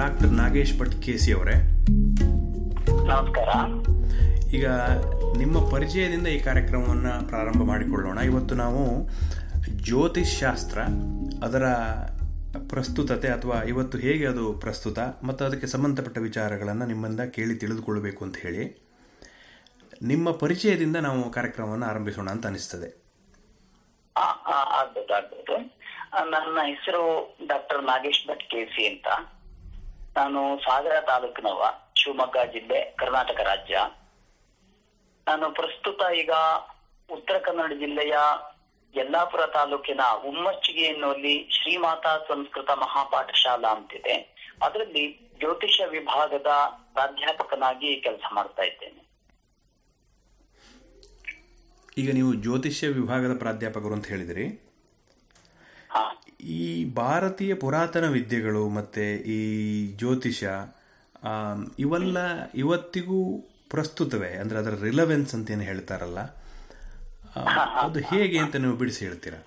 Doctor Nagesh Bhat KC ಅವರೇ ನಮಸ್ಕಾರ ಈಗ ನಿಮ್ಮ ಪರಿಚಯದಿಂದ ಈ ಕಾರ್ಯಕ್ರಮವನ್ನು ಪ್ರಾರಂಭ ಮಾಡಿಕೊಳ್ಳೋಣ ಇವತ್ತು ನಾವು ಜ್ಯೋತಿಷ್ ಶಾಸ್ತ್ರ ಅದರ ಪ್ರಸ್ತುತತೆ ಅಥವಾ ಇವತ್ತು ಹೇಗೆ ಅದು ಪ್ರಸ್ತುತ ಮತ್ತು ಅದಕ್ಕೆ ಸಂಬಂಧಪಟ್ಟ ವಿಚಾರಗಳನ್ನು ನಿಮ್ಮಿಂದ ಕೇಳಿ ತಿಳಿದುಕೊಳ್ಳಬೇಕು ಅಂತ ಹೇಳಿ ನಿಮ್ಮ ಪರಿಚಯದಿಂದ ನಾವು ಕಾರ್ಯಕ್ರಮವನ್ನು ಆರಂಭಿಸೋಣ ಅಂತ ಅನಿಸ್ತದೆ ಆ, ಆ, ಆಗ್ಬೋದು ಆಗ್ಬೋದು ಆ, ನನ್ನ ಹೆಸರು ಡಾಕ್ಟರ್ ನಾಗೇಶ್ ಭಟ್ ಕೆಸಿ ಅಂತ ನಾನು ಸಾಗರ ತಾಲೂಕಿನವ ಶಿವಮೊಗ್ಗ ಜಿಲ್ಲೆ ಕರ್ನಾಟಕ ರಾಜ್ಯ ನಾನು ಪ್ರಸ್ತುತ ಈಗ ಉತ್ತರ ಕನ್ನಡ ಜಿಲ್ಲೆಯ ಯಲ್ಲಾಪುರ ತಾಲೂಕಿನ ಉಮ್ಮಚ್ಚಿಗೆ ಎನ್ನುವಲ್ಲಿ ಶ್ರೀಮಾತಾ ಸಂಸ್ಕೃತ ಮಹಾಪಾಠಶಾಲಾ ಅಂತಿದೆ ಅದರಲ್ಲಿ ಜ್ಯೋತಿಷ ವಿಭಾಗದ ಪ್ರಾಧ್ಯಾಪಕನಾಗಿ ಕೆಲಸ ಮಾಡ್ತಾ ಇದ್ದೇನೆ ಈಗ ನೀವು ಜ್ಯೋತಿಷ್ಯ ವಿಭಾಗದ ಪ್ರಾಧ್ಯಾಪಕರು ಅಂತ ಹೇಳಿದಿರಿ ಹಾ ಈ ಭಾರತೀಯ ಪುರಾತನ ವಿದ್ಯೆಗಳು ಮತ್ತು ಈ ಜ್ಯೋತಿಷ ಆಮ್, ಇವೆಲ್ಲ ಇವತ್ತಿಗೂ ಪ್ರಸ್ತುತವೇ ಅಂದರೆ ಅದರ ರಿಲವೆನ್ಸ್ ಅಂತ ಏನು ಹೇಳ್ತಾರಲ್ಲ ಆ, ಅದು ಹೇಗೆ ಅಂತ ನೀವು ಬಿಡಿಸಿ ಹೇಳ್ತೀರಾ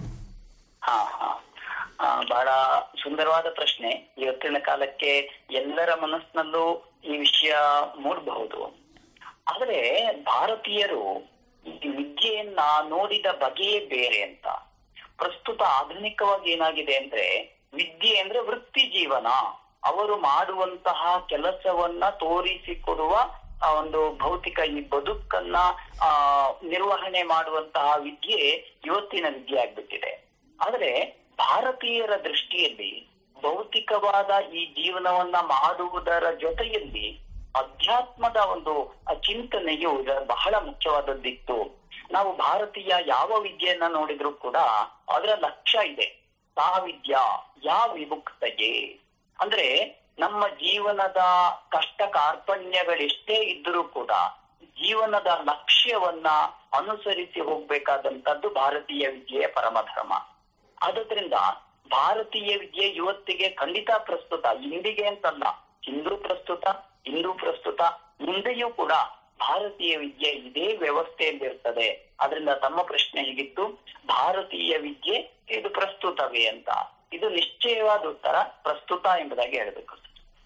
ಹಾ ಹಾ ಆ, ಬಹಳ ಸುಂದರವಾದ ಪ್ರಶ್ನೆ ಇವತ್ತಿನ ಕಾಲಕ್ಕೆ ಎಲ್ಲರ ಮನಸ್ಸಿನಲ್ಲೂ ಈ ವಿಷಯ ಮೂಡಬಹುದು ಆದರೆ ಭಾರತೀಯರು ಈ ವಿದ್ಯೆಯನ್ನ ನೋಡಿದ ಬಗೆಯೇ ಬೇರೆ ಅಂತ ಪ್ರಸ್ತುತ ಆಧುನಿಕವಾಗಿ ಏನಾಗಿದೆ ಅಂದ್ರೆ ವಿದ್ಯೆ ಅಂದ್ರೆ ವೃತ್ತಿ ಜೀವನ ಅವರು ಮಾಡುವಂತಹ ಕೆಲಸವನ್ನ ತೋರಿಸಿಕೊಡುವ ಆ ಒಂದು ಭೌತಿಕ ಈ ಬದುಕನ್ನ ಆ ನಿರ್ವಹಣೆ ಮಾಡುವಂತಹ ವಿದ್ಯೆ ಇವತ್ತಿನ ವಿದ್ಯೆ ಆಗ್ಬಿಟ್ಟಿದೆ ಆದ್ರೆ ಭಾರತೀಯರ ದೃಷ್ಟಿಯಲ್ಲಿ ಭೌತಿಕವಾದ ಈ ಜೀವನವನ್ನ ಮಾಡುವುದರ ಜೊತೆಯಲ್ಲಿ ಅಧ್ಯಾತ್ಮದ ಒಂದು ಆ ಚಿಂತನೆಯು ಇದರ ಬಹಳ ಮುಖ್ಯವಾದದ್ದಿತ್ತು ನಾವು ಭಾರತೀಯ ಯಾವ ವಿದ್ಯೆಯನ್ನ ನೋಡಿದ್ರು ಕೂಡ ಅದರ ಲಕ್ಷ್ಯ ಇದೆ ಸಾ ವಿದ್ಯಾ ಯಾ ವಿಮುಕ್ತಯೇ ಅಂದ್ರೆ ನಮ್ಮ ಜೀವನದ ಕಷ್ಟ ಕಾರ್ಪಣ್ಯಗಳೆಷ್ಟೇ ಇದ್ದರೂ ಕೂಡ ಜೀವನದ ಲಕ್ಷ್ಯವನ್ನ ಅನುಸರಿಸಿ ಹೋಗ್ಬೇಕಾದಂತದ್ದು ಭಾರತೀಯ ವಿದ್ಯೆಯ ಪರಮಧರ್ಮ ಆದ್ರಿಂದ ಭಾರತೀಯ ವಿದ್ಯೆ ಇವತ್ತಿಗೆ ಖಂಡಿತ ಪ್ರಸ್ತುತ ಇಂದಿಗೆ ಅಂತಲ್ಲ ಹಿಂದೂ ಪ್ರಸ್ತುತ ಹಿಂದೂ ಪ್ರಸ್ತುತ ಮುಂದೆಯೂ ಕೂಡ ಭಾರತೀಯ ವಿದ್ಯೆ ಇದೇ ವ್ಯವಸ್ಥೆಯಲ್ಲಿರ್ತದೆ ಅದರಿಂದ ತಮ್ಮ ಪ್ರಶ್ನೆ ಹೀಗಿತ್ತು ಭಾರತೀಯ ವಿದ್ಯೆ ಇದು ಪ್ರಸ್ತುತವೇ ಅಂತ ಇದು ನಿಶ್ಚಯವಾದ ಉತ್ತರ ಪ್ರಸ್ತುತ ಎಂಬುದಾಗಿ ಹೇಳಬೇಕು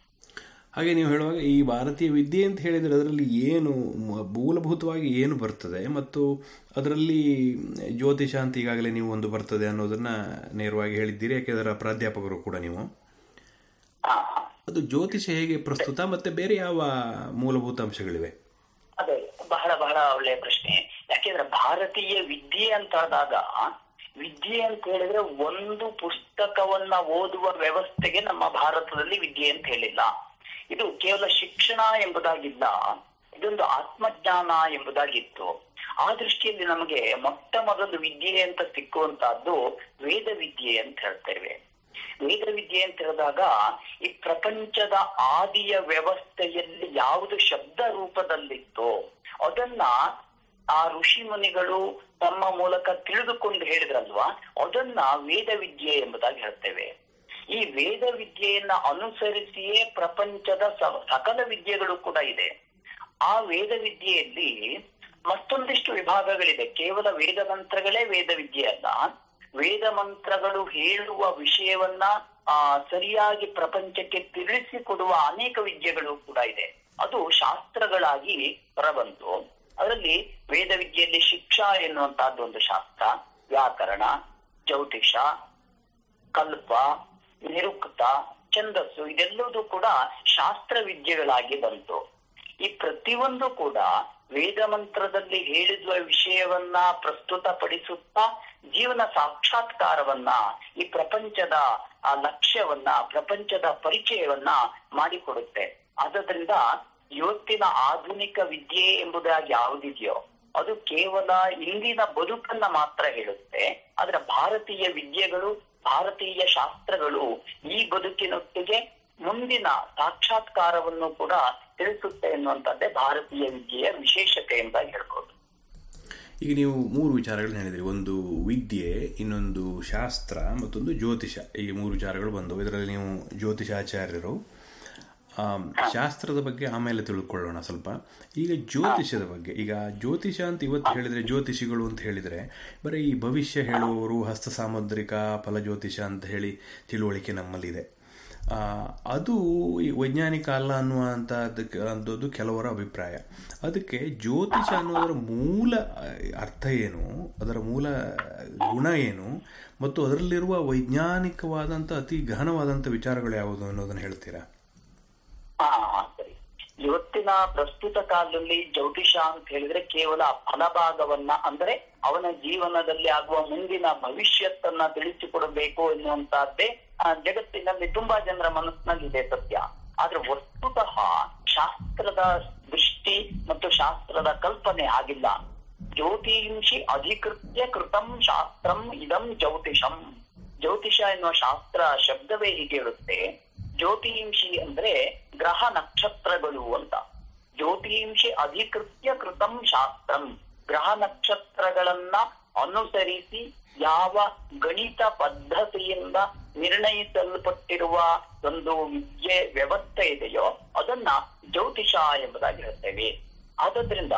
ಹಾಗೆ ನೀವು ಹೇಳುವಾಗ ಈ ಭಾರತೀಯ ವಿದ್ಯೆ ಅಂತ ಹೇಳಿದರೆ ಅದರಲ್ಲಿ ಏನು ಮ- ಮೂಲಭೂತವಾಗಿ ಏನು ಬರ್ತದೆ ಮತ್ತು ಅದರಲ್ಲಿ ಜ್ಯೋತಿಷ ಅಂತ ಈಗಾಗಲೇ ನೀವು ಒಂದು ಬರ್ತದೆ ಅನ್ನೋದನ್ನ ನೇರವಾಗಿ ಹೇಳಿದ್ದೀರಿ ಯಾಕೆ ಅದರ ಪ್ರಾಧ್ಯಾಪಕರು ಕೂಡ ನೀವು ಹಾ ಹಾ ಅದು ಜ್ಯೋತಿಷ ಹೇಗೆ ಪ್ರಸ್ತುತ ಮತ್ತೆ ಬೇರೆ ಯಾವ ಮೂಲಭೂತ ಅಂಶಗಳಿವೆ ಅದೇ ಬಹಳ ಬಹಳ ಒಳ್ಳೆಯ ಪ್ರಶ್ನೆ ಯಾಕೆಂದ್ರೆ ಭಾರತೀಯ ವಿದ್ಯೆ ಅಂತ ಆದಾಗ ವಿದ್ಯೆ ಅಂತ ಹೇಳಿದ್ರೆ ಒಂದು ಪುಸ್ತಕವನ್ನ ಓದುವ ವ್ಯವಸ್ಥೆಗೆ ನಮ್ಮ ಭಾರತದಲ್ಲಿ ವಿದ್ಯೆ ಅಂತ ಹೇಳಿಲ್ಲ ಇದು ಕೇವಲ ಶಿಕ್ಷಣ ಎಂಬುದಾಗಿಲ್ಲ ಇದೊಂದು ಆತ್ಮಜ್ಞಾನ ಎಂಬುದಾಗಿತ್ತು ಆ ದೃಷ್ಟಿಯಲ್ಲಿ ನಮಗೆ ಮೊಟ್ಟ ಮೊದಲು ವಿದ್ಯೆ ಅಂತ ಸಿಕ್ಕುವಂತಹದ್ದು ವೇದ ವಿದ್ಯೆ ಅಂತ ಹೇಳ್ತೇವೆ ವೇದ ವಿದ್ಯೆ ಅಂತ ಹೇಳಿದಾಗ ಈ ಪ್ರಪಂಚದ ಆದಿಯ ವ್ಯವಸ್ಥೆಯಲ್ಲಿ ಯಾವುದು ಶಬ್ದ ರೂಪದಲ್ಲಿತ್ತೋ ಅದನ್ನ ಆ ಋಷಿ ಮುನಿಗಳು ತಮ್ಮ ಮೂಲಕ ತಿಳಿದುಕೊಂಡು ಹೇಳಿದ್ರಲ್ವಾ ಅದನ್ನ ವೇದ ವಿದ್ಯೆ ಎಂಬುದಾಗಿ ಹೇಳ್ತೇವೆ ಈ ವೇದ ವಿದ್ಯೆಯನ್ನ ಅನುಸರಿಸಿಯೇ ಪ್ರಪಂಚದ ಸ- ಸಕಲ ವಿದ್ಯೆಗಳು ಕೂಡ ಇದೆ ಆ ವೇದ ವಿದ್ಯೆಯಲ್ಲಿ ಮತ್ತೊಂದಿಷ್ಟು ವಿಭಾಗಗಳಿದೆ ಕೇವಲ ವೇದ ಮಂತ್ರಗಳೇ ವೇದ ವಿದ್ಯೆ ಅಲ್ಲ ವೇದ ಮಂತ್ರಗಳು ಹೇಳುವ ವಿಷಯವನ್ನ ಆ ಸರಿಯಾಗಿ ಪ್ರಪಂಚಕ್ಕೆ ತಿಳಿಸಿಕೊಡುವ ಅನೇಕ ವಿದ್ಯೆಗಳು ಕೂಡ ಇದೆ ಅದು ಶಾಸ್ತ್ರಗಳಾಗಿ ಹೊರಬಂತು ಅದರಲ್ಲಿ ವೇದ ವಿದ್ಯೆಯಲ್ಲಿ ಶಿಕ್ಷಾ ಎನ್ನುವಂತಹದ್ದು ಒಂದು ಶಾಸ್ತ್ರ ವ್ಯಾಕರಣ ಜ್ಯೋತಿಷ ಕಲ್ಪ ನಿರುಕ್ತ ಛಂದಸ್ಸು ಇದೆಲ್ಲದೂ ಕೂಡ ಶಾಸ್ತ್ರ ವಿದ್ಯೆಗಳಾಗಿ ಬಂತು ಈ ಪ್ರತಿಯೊಂದು ಕೂಡ ವೇದ ಮಂತ್ರದಲ್ಲಿ ಹೇಳಿರುವ ವಿಷಯವನ್ನ ಪ್ರಸ್ತುತಪಡಿಸುತ್ತಾ ಜೀವನ ಸಾಕ್ಷಾತ್ಕಾರವನ್ನ ಈ ಪ್ರಪಂಚದ ಆ ಲಕ್ಷ್ಯವನ್ನ ಪ್ರಪಂಚದ ಪರಿಚಯವನ್ನ ಮಾಡಿಕೊಡುತ್ತೆ ಆದ್ರಿಂದ ಇವತ್ತಿನ ಆಧುನಿಕ ವಿದ್ಯೆ ಎಂಬುದಾಗಿ ಯಾವುದಿದೆಯೋ ಅದು ಕೇವಲ ಇಂದಿನ ಬದುಕನ್ನ ಮಾತ್ರ ಹೇಳುತ್ತೆ ಆದ್ರೆ ಭಾರತೀಯ ವಿದ್ಯೆಗಳು ಭಾರತೀಯ ಶಾಸ್ತ್ರಗಳು ಈ ಬದುಕಿನೊಟ್ಟಿಗೆ ಮುಂದಿನ ಸಾಕ್ಷಾತ್ಕಾರವನ್ನು ಕೂಡ ತಿಳಿಸುತ್ತೆ ಎನ್ನುವಂಥದ್ದೇ ಭಾರತೀಯ ವಿದ್ಯೆಯ ವಿಶೇಷತೆ ಅಂತ ಹೇಳ್ಬೋದು ಈಗ ನೀವು ಮೂರು ವಿಚಾರಗಳನ್ನ ಹೇಳಿದ್ರಿ ಒಂದು ವಿದ್ಯೆ ಇನ್ನೊಂದು ಶಾಸ್ತ್ರ ಮತ್ತೊಂದು ಜ್ಯೋತಿಷ ಈ ಮೂರು ವಿಚಾರಗಳು ಬಂದವು ಇದರಲ್ಲಿ ನೀವು ಜ್ಯೋತಿಷಾಚಾರ್ಯರು ಆಮ್, ಶಾಸ್ತ್ರದ ಬಗ್ಗೆ ಆಮೇಲೆ ತಿಳ್ಕೊಳ್ಳೋಣ ಸ್ವಲ್ಪ ಈಗ ಜ್ಯೋತಿಷದ ಬಗ್ಗೆ ಈಗ ಜ್ಯೋತಿಷ ಅಂತ ಇವತ್ತು ಹೇಳಿದ್ರೆ ಜ್ಯೋತಿಷಿಗಳು ಅಂತ ಹೇಳಿದ್ರೆ ಬರೀ ಈ ಭವಿಷ್ಯ ಹೇಳುವವರು ಹಸ್ತ ಸಾಮುದ್ರಿಕ ಫಲ ಜ್ಯೋತಿಷ ಅಂತ ಹೇಳಿ ತಿಳುವಳಿಕೆ ನಮ್ಮಲ್ಲಿದೆ ಆ, ಅದು ಈ ವೈಜ್ಞಾನಿಕ ಅಲ್ಲ ಅನ್ನುವಂಥದ್ದಕ್ಕೆ ಅಂಥದ್ದು ಕೆಲವರ ಅಭಿಪ್ರಾಯ ಅದಕ್ಕೆ ಜ್ಯೋತಿಷ ಅನ್ನೋದರ ಮೂಲ ಆ, ಅರ್ಥ ಏನು ಅದರ ಮೂಲ ಗುಣ ಏನು ಮತ್ತು ಅದರಲ್ಲಿರುವ ವೈಜ್ಞಾನಿಕವಾದಂಥ ಅತಿ ಗಹನವಾದಂಥ ವಿಚಾರಗಳು ಯಾವುದು ಅನ್ನೋದನ್ನು ಹೇಳ್ತೀರಾ ಹಾ ಹಾ, ಸರಿ ಇವತ್ತಿನ ಪ್ರಸ್ತುತ ಕಾಲದಲ್ಲಿ ಜ್ಯೋತಿಷ ಅಂತ ಹೇಳಿದ್ರೆ ಕೇವಲ ಫಲಭಾಗವನ್ನ ಅಂದ್ರೆ ಅವನ ಜೀವನದಲ್ಲಿ ಆಗುವ ಮುಂದಿನ ಭವಿಷ್ಯತ್ತನ್ನ ತಿಳಿಸಿಕೊಡಬೇಕು ಎನ್ನುವಂತಹದ್ದೇ ಆ, ಜಗತ್ತಿನಲ್ಲಿ ತುಂಬಾ ಜನರ ಮನಸ್ಸಿನಲ್ಲಿದೆ ಸತ್ಯ ಆದ್ರೆ ವಸ್ತುತಃ ಶಾಸ್ತ್ರದ ದೃಷ್ಟಿ ಮತ್ತು ಶಾಸ್ತ್ರದ ಕಲ್ಪನೆ ಆಗಿಲ್ಲ ಜ್ಯೋತಿಂಷಿ ಅಧಿಕೃತ್ಯ ಕೃತಂ ಶಾಸ್ತ್ರಂ ಇದಂ ಜ್ಯೋತಿಷಂ ಜ್ಯೋತಿಷ ಎನ್ನುವ ಶಾಸ್ತ್ರ ಶಬ್ದವೇ ಹೀಗೆ ಇರುತ್ತೆ ಜ್ಯೋತಿಂಷಿ ಅಂದ್ರೆ ಗ್ರಹ ನಕ್ಷತ್ರಗಳು ಅಂತ ಜ್ಯೋತಿಂಷಿ ಅಧಿಕೃತ್ಯ ಕೃತಂ ಶಾಸ್ತ್ರಂ ಗ್ರಹ ನಕ್ಷತ್ರಗಳನ್ನ ಅನುಸರಿಸಿ ಯಾವ ಗಣಿತ ಪದ್ಧತಿಯಿಂದ ನಿರ್ಣಯಿಸಲ್ಪಟ್ಟಿರುವ ಒಂದು ವಿದ್ಯೆ ವ್ಯವಸ್ಥೆ ಇದೆಯೋ ಅದನ್ನ ಜ್ಯೋತಿಷ ಎಂಬುದಾಗಿ ಹೇಳ್ತೇವೆ ಆದ್ರಿಂದ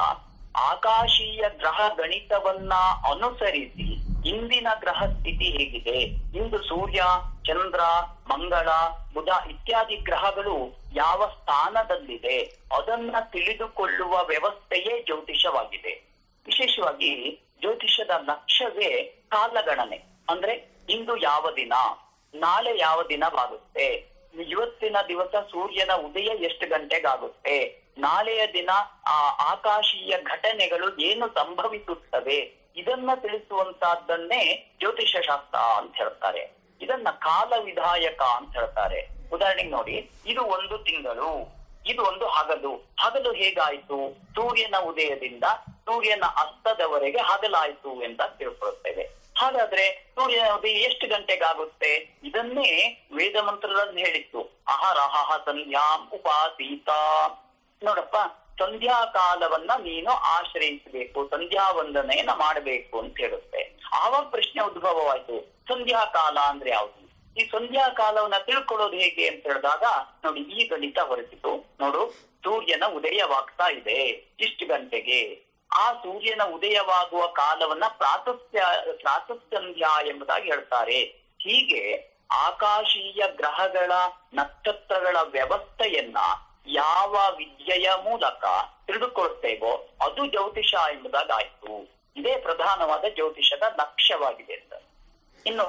ಆಕಾಶೀಯ ಗ್ರಹ ಗಣಿತವನ್ನ ಅನುಸರಿಸಿ ಇಂದಿನ ಗ್ರಹ ಸ್ಥಿತಿ ಹೇಗಿದೆ ಇಂದು ಸೂರ್ಯ ಚಂದ್ರ ಮಂಗಳ ಬುಧ ಇತ್ಯಾದಿ ಗ್ರಹಗಳು ಯಾವ ಸ್ಥಾನದಲ್ಲಿದೆ ಅದನ್ನ ತಿಳಿದುಕೊಳ್ಳುವ ವ್ಯವಸ್ಥೆಯೇ ಜ್ಯೋತಿಷವಾಗಿದೆ ವಿಶೇಷವಾಗಿ ಜ್ಯೋತಿಷದ ಲಕ್ಷ್ಯವೇ ಕಾಲಗಣನೆ ಅಂದ್ರೆ ಇಂದು ಯಾವ ದಿನ ನಾಳೆ ಯಾವ ದಿನವಾಗುತ್ತೆ ಇವತ್ತಿನ ದಿವಸ ಸೂರ್ಯನ ಉದಯ ಎಷ್ಟು ಗಂಟೆಗಾಗುತ್ತೆ ನಾಳೆಯ ದಿನ ಆ ಆಕಾಶೀಯ ಘಟನೆಗಳು ಏನು ಸಂಭವಿಸುತ್ತವೆ ಇದನ್ನ ತಿಳಿಸುವಂತಹದ್ದನ್ನೇ ಜ್ಯೋತಿಷ ಶಾಸ್ತ್ರ ಅಂತ ಹೇಳ್ತಾರೆ ಇದನ್ನ ಕಾಲ ವಿಧಾಯಕ ಅಂತ ಹೇಳ್ತಾರೆ ಉದಾಹರಣೆಗೆ ನೋಡಿ ಇದು ಒಂದು ತಿಂಗಳು ಇದು ಒಂದು ಹಗಲು ಹಗಲು ಹೇಗಾಯ್ತು ಸೂರ್ಯನ ಉದಯದಿಂದ ಸೂರ್ಯನ ಅಸ್ತದವರೆಗೆ ಹಗಲಾಯ್ತು ಅಂತ ತಿಳ್ಕೊಳ್ಳುತ್ತೇವೆ ಹಾಗಾದ್ರೆ ಸೂರ್ಯನ ಉದಯ ಎಷ್ಟು ಗಂಟೆಗಾಗುತ್ತೆ ಇದನ್ನೇ ವೇದ ಮಂತ್ರದಲ್ಲಿ ಹೇಳಿತ್ತು ಅಹರಹ ಸಂಧ್ಯಾಂ ಉಪಾಸೀತ ನೋಡಪ್ಪ ಸಂಧ್ಯಾ ಕಾಲವನ್ನ ನೀನು ಆಶ್ರಯಿಸಬೇಕು ಸಂಧ್ಯಾ ವಂದನೆಯನ್ನ ಮಾಡಬೇಕು ಅಂತ ಹೇಳುತ್ತೆ ಆವಾಗ ಪ್ರಶ್ನೆ ಉದ್ಭವವಾಯ್ತು ಸಂಧ್ಯಾ ಕಾಲ ಅಂದ್ರೆ ಯಾವುದು ಈ ಸಂಧ್ಯಾ ಕಾಲವನ್ನ ತಿಳ್ಕೊಳ್ಳೋದು ಹೇಗೆ ಅಂತ ಹೇಳಿದಾಗ ನೋಡಿ ಈ ಗಣಿತ ಹೊರಟಿತು ನೋಡು ಸೂರ್ಯನ ಉದಯವಾಗ್ತಾ ಇದೆ ಇಷ್ಟು ಗಂಟೆಗೆ ಆ ಸೂರ್ಯನ ಉದಯವಾಗುವ ಕಾಲವನ್ನ ಪ್ರಾತಸ್ಯ ಪ್ರಾತಸ್ಸಂಧ್ಯಾ ಎಂಬುದಾಗಿ ಹೇಳ್ತಾರೆ ಹೀಗೆ ಆಕಾಶೀಯ ಗ್ರಹಗಳ ನಕ್ಷತ್ರಗಳ ವ್ಯವಸ್ಥೆಯನ್ನ ಯಾವ ವಿದ್ಯೆಯ ಮೂಲಕ ತಿಳಿದುಕೊಳ್ತೇವೋ ಅದು ಜ್ಯೋತಿಷ ಎಂಬುದಾಗಾಯ್ತು ಇದೇ ಪ್ರಧಾನವಾದ ಜ್ಯೋತಿಷದ ಲಕ್ಷ್ಯವಾಗಿದೆ ಅಂತ ಇನ್ನು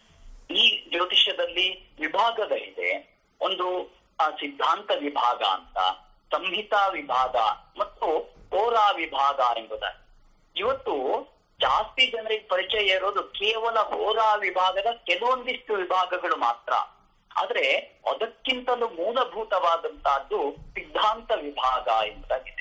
ಈ ಜ್ಯೋತಿಷ್ಯದಲ್ಲಿ ವಿಭಾಗಗಳಿದೆ ಒಂದು ಆ, ಸಿದ್ಧಾಂತ ವಿಭಾಗ ಅಂತ ಸಂಹಿತಾ ವಿಭಾಗ ಮತ್ತು ಹೋರಾ ವಿಭಾಗ ಎಂಬುದಾಗಿ ಇವತ್ತು ಜಾಸ್ತಿ ಜನರಿಗೆ ಪರಿಚಯ ಇರೋದು ಕೇವಲ ಹೋರಾ ವಿಭಾಗದ ಕೆಲವೊಂದಿಷ್ಟು ವಿಭಾಗಗಳು ಮಾತ್ರ ಆದ್ರೆ ಅದಕ್ಕಿಂತಲೂ ಮೂಲಭೂತವಾದಂತಹದ್ದು ಸಿದ್ಧಾಂತ ವಿಭಾಗ ಎಂಬುದಾಗಿದೆ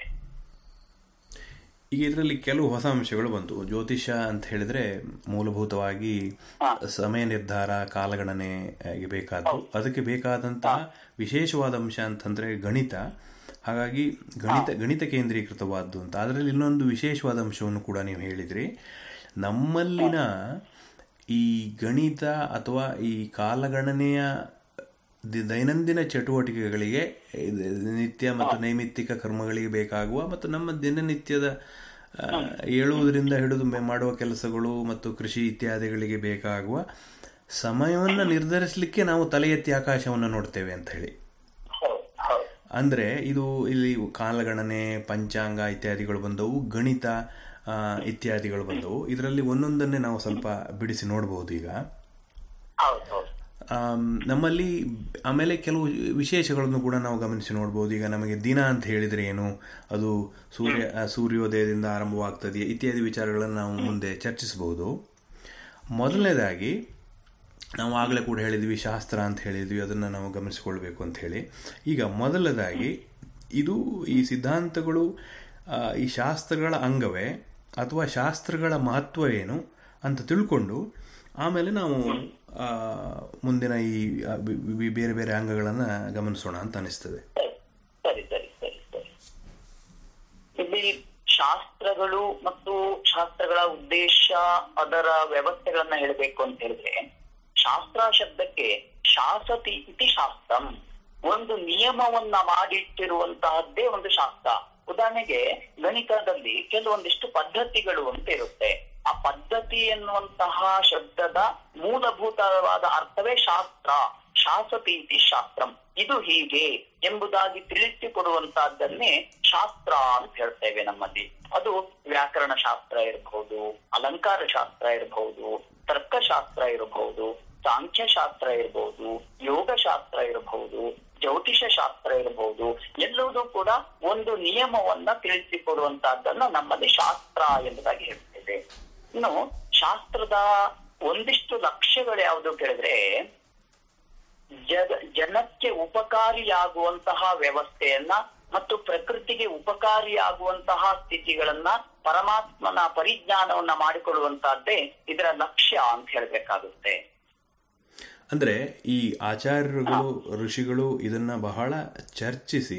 ಈಗ ಇದರಲ್ಲಿ ಕೆಲವು ಹೊಸ ಅಂಶಗಳು ಬಂತು ಜ್ಯೋತಿಷ ಅಂತ ಹೇಳಿದ್ರೆ ಮೂಲಭೂತವಾಗಿ ಸಮಯ ನಿರ್ಧಾರ ಕಾಲಗಣನೆ ಗೆ ಬೇಕಾದ್ದು ಅದಕ್ಕೆ ಬೇಕಾದಂತಹ ವಿಶೇಷವಾದ ಅಂಶ ಅಂತಂದ್ರೆ ಗಣಿತ ಹಾಗಾಗಿ ಗಣಿತ ಗಣಿತ ಕೇಂದ್ರೀಕೃತವಾದ್ದು ಅಂತ ಅದರಲ್ಲಿ ಇನ್ನೊಂದು ವಿಶೇಷವಾದ ಅಂಶವನ್ನು ಕೂಡ ನೀವು ಹೇಳಿದ್ರಿ ನಮ್ಮಲ್ಲಿನ ಈ ಗಣಿತ ಅಥವಾ ಈ ಕಾಲಗಣನೆಯ ದಿ- ದೈನಂದಿನ ಚಟುವಟಿಕೆಗಳಿಗೆ ಇದು ನಿತ್ಯ ಮತ್ತು ನೈಮಿತ್ತಿಕ ಕರ್ಮಗಳಿಗೆ ಬೇಕಾಗುವ ಮತ್ತು ನಮ್ಮ ದಿನನಿತ್ಯದ ಆ, ಏಳುವುದರಿಂದ ಹಿಡಿದು ಮೆ- ಮಾಡುವ ಕೆಲಸಗಳು ಮತ್ತು ಕೃಷಿ ಇತ್ಯಾದಿಗಳಿಗೆ ಬೇಕಾಗುವ ಸಮಯವನ್ನು ನಿರ್ಧರಿಸಲಿಕ್ಕೆ ನಾವು ತಲೆ ಎತ್ತಿ ಆಕಾಶವನ್ನು ನೋಡ್ತೇವೆ ಅಂತ ಹೇಳಿ ಹೌದು ಹೌದು ಅಂದರೆ ಇದು ಇಲ್ಲಿ ಕಾಲಗಣನೆ ಪಂಚಾಂಗ ಇತ್ಯಾದಿಗಳು ಬಂದವು ಗಣಿತ ಆ, ಇತ್ಯಾದಿಗಳು ಬಂದವು ಇದರಲ್ಲಿ ಒಂದೊಂದನ್ನೇ ನಾವು ಸ್ವಲ್ಪ ಬಿಡಿಸಿ ನೋಡಬಹುದು ಈಗ ಹೌದು ಹೌದು ಆಮ್, ನಮ್ಮಲ್ಲಿ ಆಮೇಲೆ ಕೆಲವು ವಿಶೇಷಗಳನ್ನು ಕೂಡ ನಾವು ಗಮನಿಸಿ ನೋಡ್ಬೋದು ಈಗ ನಮಗೆ ದಿನ ಅಂತ ಹೇಳಿದರೆ ಏನು ಅದು ಸೂರ್ಯ ಆ, ಸೂರ್ಯೋದಯದಿಂದ ಆರಂಭವಾಗ್ತದೆ ಇತ್ಯಾದಿ ವಿಚಾರಗಳನ್ನು ನಾವು ಮುಂದೆ ಚರ್ಚಿಸಬಹುದು ಮೊದಲನೇದಾಗಿ ನಾವು ಆಗಲೇ ಕೂಡ ಹೇಳಿದ್ವಿ ಶಾಸ್ತ್ರ ಅಂತ ಹೇಳಿದ್ವಿ ಅದನ್ನು ನಾವು ಗಮನಿಸಿಕೊಳ್ಬೇಕು ಅಂತ ಹೇಳಿ ಈಗ ಮೊದಲನೇದಾಗಿ ಇದು ಈ ಸಿದ್ಧಾಂತಗಳು ಆ, ಈ ಶಾಸ್ತ್ರಗಳ ಅಂಗವೇ ಅಥವಾ ಶಾಸ್ತ್ರಗಳ ಮಹತ್ವ ಏನು ಅಂತ ತಿಳ್ಕೊಂಡು ಆಮೇಲೆ ನಾವು ಆ, ಮುಂದಿನ ಈ ಆ, ಬಿ- ಬಿ- ಬೇರೆ ಬೇರೆ ಅಂಗಗಳನ್ನು ಗಮನಿಸೋಣ ಅಂತ ಅನಿಸ್ತದೆ ಸರಿ ಸರಿ ಸರಿ ಸರಿ ಇಲ್ಲಿ ಶಾಸ್ತ್ರಗಳು ಮತ್ತು ಶಾಸ್ತ್ರಗಳ ಉದ್ದೇಶ ಅದರ ವ್ಯವಸ್ಥೆಗಳನ್ನ ಹೇಳಬೇಕು ಅಂತ ಹೇಳಿದ್ರೆ ಶಾಸ್ತ್ರ ಶಬ್ದಕ್ಕೆ ಶಾಸತಿ ಇತಿ ಶಾಸ್ತ್ರಂ ಒಂದು ನಿಯಮವನ್ನ ಮಾಡಿಟ್ಟಿರುವಂತಹದ್ದೇ ಒಂದು ಶಾಸ್ತ್ರ ಉದಾಹರಣೆಗೆ ಗಣಿತದಲ್ಲಿ ಕೆಲವೊಂದಿಷ್ಟು ಪದ್ಧತಿಗಳು ಅಂತ ಇರುತ್ತೆ ಆ ಪದ್ಧತಿ ಎನ್ನುವಂತಹ ಶಬ್ದದ ಮೂಲಭೂತವಾದ ಅರ್ಥವೇ ಶಾಸ್ತ್ರ ಶಾಸತೀತಿ ಶಾಸ್ತ್ರಂ ಇದು ಹೀಗೆ ಎಂಬುದಾಗಿ ತಿಳಿಸಿಕೊಡುವಂತಹದ್ದನ್ನೇ ಶಾಸ್ತ್ರ ಅಂತ ಹೇಳ್ತೇವೆ ನಮ್ಮಲ್ಲಿ ಅದು ವ್ಯಾಕರಣ ಶಾಸ್ತ್ರ ಇರಬಹುದು ಅಲಂಕಾರ ಶಾಸ್ತ್ರ ಇರಬಹುದು ತರ್ಕಶಾಸ್ತ್ರ ಇರಬಹುದು ಸಾಂಖ್ಯಶಾಸ್ತ್ರ ಇರಬಹುದು ಯೋಗ ಶಾಸ್ತ್ರ ಇರಬಹುದು ಜ್ಯೋತಿಷ ಶಾಸ್ತ್ರ ಇರಬಹುದು ಎಲ್ಲವೂ ಕೂಡ ಒಂದು ನಿಯಮವನ್ನ ತಿಳಿಸಿಕೊಡುವಂತಹದ್ದನ್ನ ನಮ್ಮಲ್ಲಿ ಶಾಸ್ತ್ರ ಎಂಬುದಾಗಿ ಹೇಳ್ತೇವೆ ಇನ್ನು ಶಾಸ್ತ್ರದ ಒಂದಿಷ್ಟು ಲಕ್ಷ್ಯಗಳು ಯಾವುದು ಕೇಳಿದ್ರೆ ಜಗ ಜನಕ್ಕೆ ಉಪಕಾರಿಯಾಗುವಂತಹ ವ್ಯವಸ್ಥೆಯನ್ನ ಮತ್ತು ಪ್ರಕೃತಿಗೆ ಉಪಕಾರಿಯಾಗುವಂತಹ ಸ್ಥಿತಿಗಳನ್ನ ಪರಮಾತ್ಮನ ಪರಿಜ್ಞಾನವನ್ನ ಮಾಡಿಕೊಳ್ಳುವಂತಹದ್ದೇ ಇದರ ಲಕ್ಷ್ಯ ಅಂತ ಹೇಳ್ಬೇಕಾಗುತ್ತೆ ಅಂದರೆ ಈ ಆಚಾರ್ಯರುಗಳು ಋಷಿಗಳು ಇದನ್ನ ಬಹಳ ಚರ್ಚಿಸಿ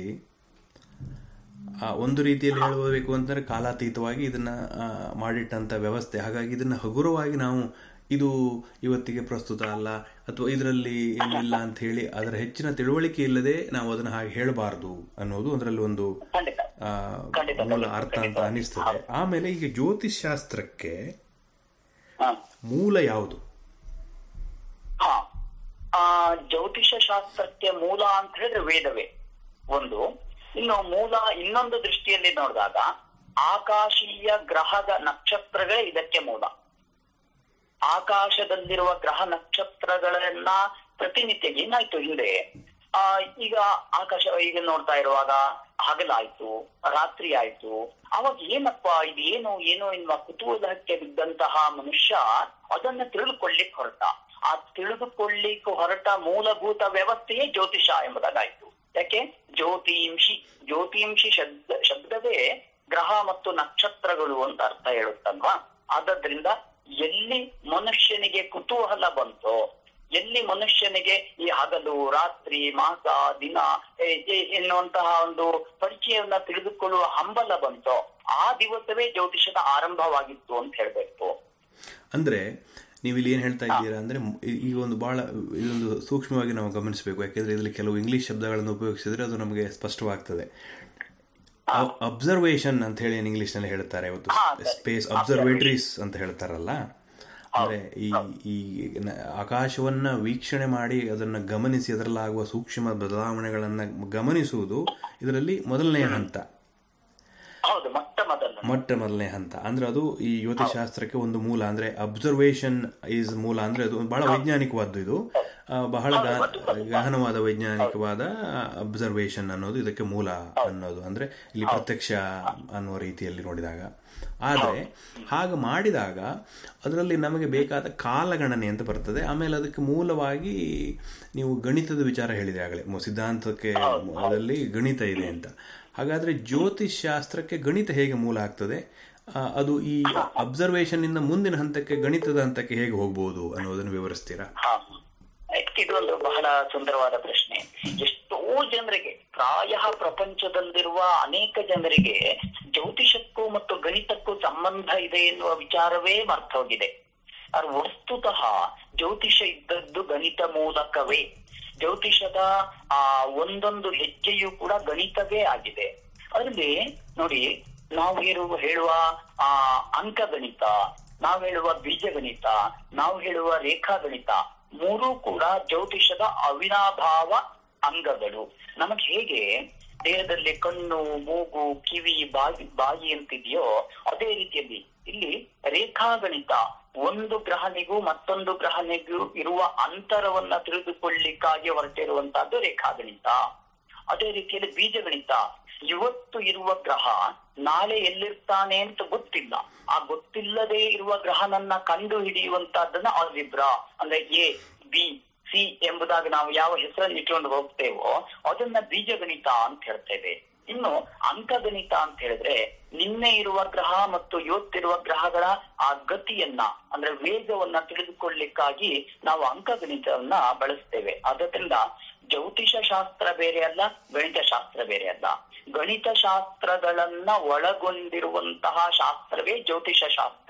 ಆ, ಒಂದು ರೀತಿಯಲ್ಲಿ ಹೇಳಬೇಕು ಅಂತಂದ್ರೆ ಕಾಲಾತೀತವಾಗಿ ಇದನ್ನ ಆ, ಮಾಡಿಟ್ಟಂತ ವ್ಯವಸ್ಥೆ ಹಾಗಾಗಿ ಇದನ್ನ ಹಗುರವಾಗಿ ನಾವು ಇದು ಇವತ್ತಿಗೆ ಪ್ರಸ್ತುತ ಅಲ್ಲ ಅಥವಾ ಇದರಲ್ಲಿ ಏನಿಲ್ಲ ಅಂತ ಹೇಳಿ ಅದರ ಹೆಚ್ಚಿನ ತಿಳುವಳಿಕೆ ಇಲ್ಲದೆ ನಾವು ಅದನ್ನ ಹಾಗೆ ಹೇಳಬಾರದು ಅನ್ನೋದು ಅದರಲ್ಲಿ ಒಂದು ಖಂಡಿತ ಆ, ಖಂಡಿತ, ಮೂಲ ಖಂಡಿತ, ಅರ್ಥ ಅಂತ ಖಂಡಿತ. ಅನಿಸ್ತದೆ ಆಮೇಲೆ ಈಗ ಜ್ಯೋತಿಷ್ ಶಾಸ್ತ್ರಕ್ಕೆ ಹ. ಮೂಲ ಯಾವುದು ಹಾ ಆ ಜ್ಯೋತಿಷ ಶಾಸ್ತ್ರಕ್ಕೆ ಮೂಲ ಅಂತ ಹೇಳಿದ್ರೆ ವೇದವೇ ಒಂದು ಇನ್ನು ಮೂಲ ಇನ್ನೊಂದು ದೃಷ್ಟಿಯಲ್ಲಿ ನೋಡಿದಾಗ ಆಕಾಶೀಯ ಗ್ರಹದ ನಕ್ಷತ್ರಗಳೇ ಇದಕ್ಕೆ ಮೂಲ ಆಕಾಶದಲ್ಲಿರುವ ಗ್ರಹ ನಕ್ಷತ್ರಗಳನ್ನ ಪ್ರತಿನಿತ್ಯ ಏನಾಯ್ತು ಹಿಂದೆ ಆ ಈಗ ಆಕಾಶ ಈಗ ನೋಡ್ತಾ ಇರುವಾಗ ಹಗಲಾಯ್ತು ರಾತ್ರಿ ಆಯ್ತು ಅವಾಗ ಏನಪ್ಪ ಇದು ಏನು ಏನು ಎನ್ನುವ ಕುತೂಹಲಕ್ಕೆ ಬಿದ್ದಂತಹ ಮನುಷ್ಯ ಅದನ್ನ ತಿಳಿದುಕೊಳ್ಳಿಕ್ ಹೊರಟ ಆ ತಿಳಿದುಕೊಳ್ಳಿಕ್ಕೆ ಹೊರಟ ಮೂಲಭೂತ ವ್ಯವಸ್ಥೆಯೇ ಜ್ಯೋತಿಷ ಎಂಬುದಾಗಾಯ್ತು ಯಾಕೆ ಜ್ಯೋತಿಂಶಿ ಜ್ಯೋತಿಂಶಿ ಶಬ್ದ ಶಬ್ದವೇ ಗ್ರಹ ಮತ್ತು ನಕ್ಷತ್ರಗಳು ಅಂತ ಅರ್ಥ ಹೇಳುತ್ತಲ್ವಾ ಆದದ್ರಿಂದ ಎಲ್ಲಿ ಮನುಷ್ಯನಿಗೆ ಕುತೂಹಲ ಬಂತೋ ಎಲ್ಲಿ ಮನುಷ್ಯನಿಗೆ ಈ ಹಗಲು ರಾತ್ರಿ ಮಾಸ ದಿನ ಎ- ಎ- ಎನ್ನುವಂತಹ ಒಂದು ಪರಿಚಯವನ್ನ ತಿಳಿದುಕೊಳ್ಳುವ ಹಂಬಲ ಬಂತೋ ಆ ದಿವಸವೇ ಜ್ಯೋತಿಷದ ಆರಂಭವಾಗಿತ್ತು ಅಂತ ಹೇಳ್ಬೇಕು ಅಂದ್ರೆ ನೀವು ಇಲ್ಲಿ ಏನು ಹೇಳ್ತಾ ಇದ್ದೀರಾ ಅಂದ್ರೆ ಮ್- ಈ- ಈ ಒಂದು ಬಹಳ ಇದೊಂದು ಸೂಕ್ಷ್ಮವಾಗಿ ನಾವು ಗಮನಿಸಬೇಕು ಯಾಕೆಂದ್ರೆ ಇದರಲ್ಲಿ ಕೆಲವು ಇಂಗ್ಲಿಷ್ ಶಬ್ದಗಳನ್ನು ಉಪಯೋಗಿಸಿದ್ರೆ ಅದು ನಮಗೆ ಸ್ಪಷ್ಟವಾಗ್ತದೆ ಅಬ್ಸರ್ವೇಷನ್ ಅಂತ ಹೇಳಿ ಇಂಗ್ಲಿಷ್ ನಲ್ಲಿ ಹೇಳ್ತಾರೆ ಇವತ್ತು ಹಾ, ಸರಿ. ಸ್ಪೇಸ್ ಅಬ್ಸರ್ವೇಟರೀಸ್ ಅಂತ ಹೇಳ್ತಾರಲ್ಲ ಅಂದ್ರೆ ಈ ಈ ನ- ಆಕಾಶವನ್ನ ವೀಕ್ಷಣೆ ಮಾಡಿ ಅದನ್ನ ಗಮನಿಸಿ ಅದರಲ್ಲಾಗುವ ಸೂಕ್ಷ್ಮ ಬದಲಾವಣೆಗಳನ್ನ ಗಮನಿಸುವುದು ಇದರಲ್ಲಿ ಮೊದಲನೆಯ ಹಂತ ಹೌದು ಮೊಟ್ಟ ಮೊದಲು ಮೊಟ್ಟ ಮೊದಲನೇ ಹಂತ ಅಂದ್ರೆ ಅದು ಈ ಜ್ಯೋತಿಷಾಸ್ತ್ರಕ್ಕೆ ಒಂದು ಮೂಲ ಅಂದ್ರೆ ಅಬ್ಸರ್ವೇಷನ್ ಈಸ್ ಮೂಲ ಅಂದ್ರೆ ಅದು ಬಹಳ ವೈಜ್ಞಾನಿಕವಾದ್ದು ಇದು ಆ, ಬಹಳ ಗ- ಗಹನವಾದ ವೈಜ್ಞಾನಿಕವಾದ ಅಬ್ಸರ್ವೇಷನ್ ಅನ್ನೋದು ಇದಕ್ಕೆ ಮೂಲ ಅನ್ನೋದು ಅಂದ್ರೆ ಇಲ್ಲಿ ಪ್ರತ್ಯಕ್ಷ ಅನ್ನುವ ರೀತಿಯಲ್ಲಿ ನೋಡಿದಾಗ ಆದರೆ ಹಾಗೆ ಮಾಡಿದಾಗ ಅದರಲ್ಲಿ ನಮಗೆ ಬೇಕಾದ ಕಾಲಗಣನೆ ಅಂತ ಬರ್ತದೆ ಆಮೇಲೆ ಅದಕ್ಕೆ ಮೂಲವಾಗಿ ನೀವು ಗಣಿತದ ವಿಚಾರ ಹೇಳಿದೆ ಆಗಲೇ ಮು- ಸಿದ್ಧಾಂತಕ್ಕೆ ಅದರಲ್ಲಿ ಗಣಿತ ಇದೆ ಅಂತ ಹಾಗಾದ್ರೆ ಜ್ಯೋತಿಷ್ ಶಾಸ್ತ್ರಕ್ಕೆ ಗಣಿತ ಹೇಗೆ ಮೂಲ ಆಗ್ತದೆ ಆ, ಅದು ಈ ಅಬ್ಸರ್ವೇಷನ್ ಇಂದ ಮುಂದಿನ ಹಂತಕ್ಕೆ ಗಣಿತದ ಹಂತಕ್ಕೆ ಹೇಗೆ ಹೋಗ್ಬೋದು ಅನ್ನೋದನ್ನು ವಿವರಿಸ್ತೀರಾ ಹಾ ಇದೊಂದು ಬಹಳ ಸುಂದರವಾದ ಪ್ರಶ್ನೆ ಎಷ್ಟೋ ಜನರಿಗೆ ಪ್ರಾಯ ಪ್ರಪಂಚದಲ್ಲಿರುವ ಅನೇಕ ಜನರಿಗೆ ಜ್ಯೋತಿಷಕ್ಕೂ ಮತ್ತು ಗಣಿತಕ್ಕೂ ಸಂಬಂಧ ಇದೆ ಎನ್ನುವ ವಿಚಾರವೇ ಮರ್ತೋಗಿದೆ ಆದ್ರೆ ವಸ್ತುತಃ ಜ್ಯೋತಿಷ ಇದ್ದದ್ದು ಗಣಿತ ಮೂಲಕವೇ ಜ್ಯೋತಿಷದ ಆ ಒಂದೊಂದು ಹೆಜ್ಜೆಯೂ ಕೂಡ ಗಣಿತವೇ ಆಗಿದೆ ಅದರಲ್ಲಿ ನೋಡಿ ನಾವು ಹೇಳುವ ಹೇಳುವ ಆ ಅಂಕಗಣಿತ ನಾವು ಹೇಳುವ ಬೀಜಗಣಿತ ನಾವು ಹೇಳುವ ರೇಖಾಗಣಿತ ಮೂರೂ ಕೂಡ ಜ್ಯೋತಿಷದ ಅವಿನಾಭಾವ ಅಂಗಗಳು ನಮಗೆ ಹೇಗೆ ದೇಹದಲ್ಲಿ ಕಣ್ಣು ಮೂಗು ಕಿವಿ ಬಾಯಿ ಬಾಯಿ ಅಂತಿದೆಯೋ ಅದೇ ರೀತಿಯಲ್ಲಿ ಇಲ್ಲಿ ರೇಖಾಗಣಿತ ಒಂದು ಗ್ರಹನಿಗೂ ಮತ್ತೊಂದು ಗ್ರಹನಿಗೂ ಇರುವ ಅಂತರವನ್ನ ತಿಳಿದುಕೊಳ್ಳಿಕ್ಕಾಗಿ ಹೊರಟಿರುವಂತಹದ್ದು ರೇಖಾಗಣಿತ ಅದೇ ರೀತಿಯಲ್ಲಿ ಬೀಜಗಣಿತ ಇವತ್ತು ಇರುವ ಗ್ರಹ ನಾಳೆ ಎಲ್ಲಿರ್ತಾನೆ ಅಂತ ಗೊತ್ತಿಲ್ಲ ಆ ಗೊತ್ತಿಲ್ಲದೆ ಇರುವ ಗ್ರಹನನ್ನ ಕಂಡು ಹಿಡಿಯುವಂತಹದ್ದನ್ನ ಆಲ್ಜಿಬ್ರಾ ಅಂದ್ರೆ ಎ ಬಿ ಸಿ ಎಂಬುದಾಗಿ ನಾವು ಯಾವ ಹೆಸರನ್ನು ಇಟ್ಕೊಂಡು ಹೋಗ್ತೇವೋ ಅದನ್ನ ಬೀಜಗಣಿತ ಅಂತ ಹೇಳ್ತೇವೆ ಇನ್ನು ಅಂಕಗಣಿತ ಅಂತ ಹೇಳಿದ್ರೆ ನಿನ್ನೆ ಇರುವ ಗ್ರಹ ಮತ್ತು ಇವತ್ತಿರುವ ಗ್ರಹಗಳ ಆ ಗತಿಯನ್ನ ಅಂದ್ರೆ ವೇಗವನ್ನ ತಿಳಿದುಕೊಳ್ಳಿಕ್ಕಾಗಿ ನಾವು ಅಂಕಗಣಿತವನ್ನ ಬಳಸ್ತೇವೆ ಆದ್ದರಿಂದ ಜ್ಯೋತಿಷ ಶಾಸ್ತ್ರ ಬೇರೆ ಅಲ್ಲ ಗಣಿತ ಶಾಸ್ತ್ರ ಬೇರೆ ಅಲ್ಲ ಗಣಿತ ಶಾಸ್ತ್ರಗಳನ್ನ ಒಳಗೊಂಡಿರುವಂತಹ ಶಾಸ್ತ್ರವೇ ಜ್ಯೋತಿಷ ಶಾಸ್ತ್ರ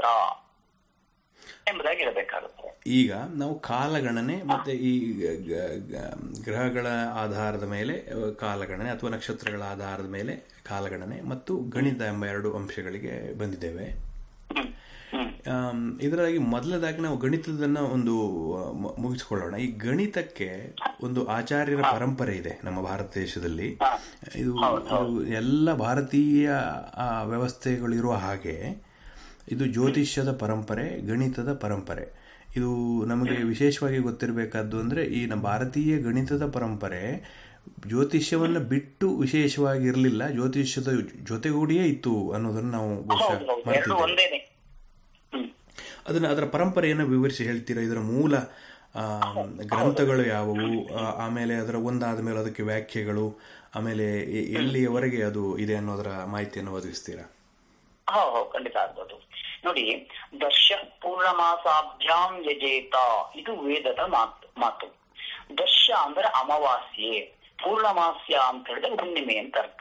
ಎಂಬುದಾಗಿ ಇರಬೇಕಾಗುತ್ತೆ ಈಗ ನಾವು ಕಾಲಗಣನೆ ಮತ್ತೆ ಈ ಗ- ಗ- ಗ- ಗ್ರಹಗಳ ಆಧಾರದ ಮೇಲೆ ಅಹ್, ಕಾಲಗಣನೆ ಅಥವಾ ನಕ್ಷತ್ರಗಳ ಆಧಾರದ ಮೇಲೆ ಕಾಲಗಣನೆ ಮತ್ತು ಗಣಿತ ಎಂಬ ಎರಡು ಅಂಶಗಳಿಗೆ ಬಂದಿದ್ದೇವೆ ಹ್ಮ್ ಹ್ಮ್ ಆಮ್, ಇದರಾಗಿ ಮೊದಲದಾಗಿ ನಾವು ಗಣಿತದನ್ನ ಒಂದು ಆ, ಮ- ಮುಗಿಸ್ಕೊಳ್ಳೋಣ ಈ ಗಣಿತಕ್ಕೆ ಒಂದು ಆಚಾರ್ಯರ ಪರಂಪರೆ ಇದೆ ನಮ್ಮ ಭಾರತ ದೇಶದಲ್ಲಿ ಇದು ಇದು ಎಲ್ಲ ಭಾರತೀಯ ಆ, ವ್ಯವಸ್ಥೆಗಳಿರುವ ಹಾಗೆ ಇದು ಜ್ಯೋತಿಷ್ಯದ ಪರಂಪರೆ ಗಣಿತದ ಪರಂಪರೆ ಇದು ನಮಗೆ ವಿಶೇಷವಾಗಿ ಗೊತ್ತಿರಬೇಕಾದ್ದು ಅಂದರೆ ಈ ನಮ್ಮ ಭಾರತೀಯ ಗಣಿತದ ಪರಂಪರೆ ಜ್ಯೋತಿಷ್ಯವನ್ನು ಬಿಟ್ಟು ವಿಶೇಷವಾಗಿ ಇರಲಿಲ್ಲ ಜ್ಯೋತಿಷ್ಯದ ಜೊತೆಗೂಡಿಯೇ ಇತ್ತು ಅನ್ನೋದನ್ನು ನಾವು ಬಹುಶಃ ಹೌದು ಹೌದು ಎರಡು ಮರ್ತಿದ್ದೇವೆ ಒಂದೇನೆ ಹ್ಮ್ ಅದನ್ನ ಅದರ ಪರಂಪರೆಯನ್ನು ವಿವರಿಸಿ ಹೇಳ್ತೀರಾ ಇದರ ಮೂಲ ಆ, ಗ್ರಂಥಗಳು ಯಾವುವು ಆ, ಆಮೇಲೆ ಅದರ ಒಂದಾದ ಮೇಲೆ ಅದಕ್ಕೆ ವ್ಯಾಖ್ಯೆಗಳು ಆಮೇಲೆ ಎ- ಎಲ್ಲಿಯವರೆಗೆ ಅದು ಇದೆ ಅನ್ನೋದರ ಮಾಹಿತಿಯನ್ನು ಒದಗಿಸ್ತೀರಾ ಹೌದು ಹೌದು ಖಂಡಿತ ಆಗ್ಬೋದು ನೋಡಿ ದರ್ಶ ಪೂರ್ಣಮಾಸಾಭ್ಯಾಂ ಯಜೇತ ಇದು ವೇದದ ಮಾತು ಮಾತು ದರ್ಶ ಅಂದ್ರೆ ಅಮಾವಾಸ್ಯೆ ಪೂರ್ಣಮಾಸ್ಯ ಅಂತ ಹೇಳಿದ್ರೆ ಹುಣ್ಣಿಮೆ ಅಂತ ಅರ್ಥ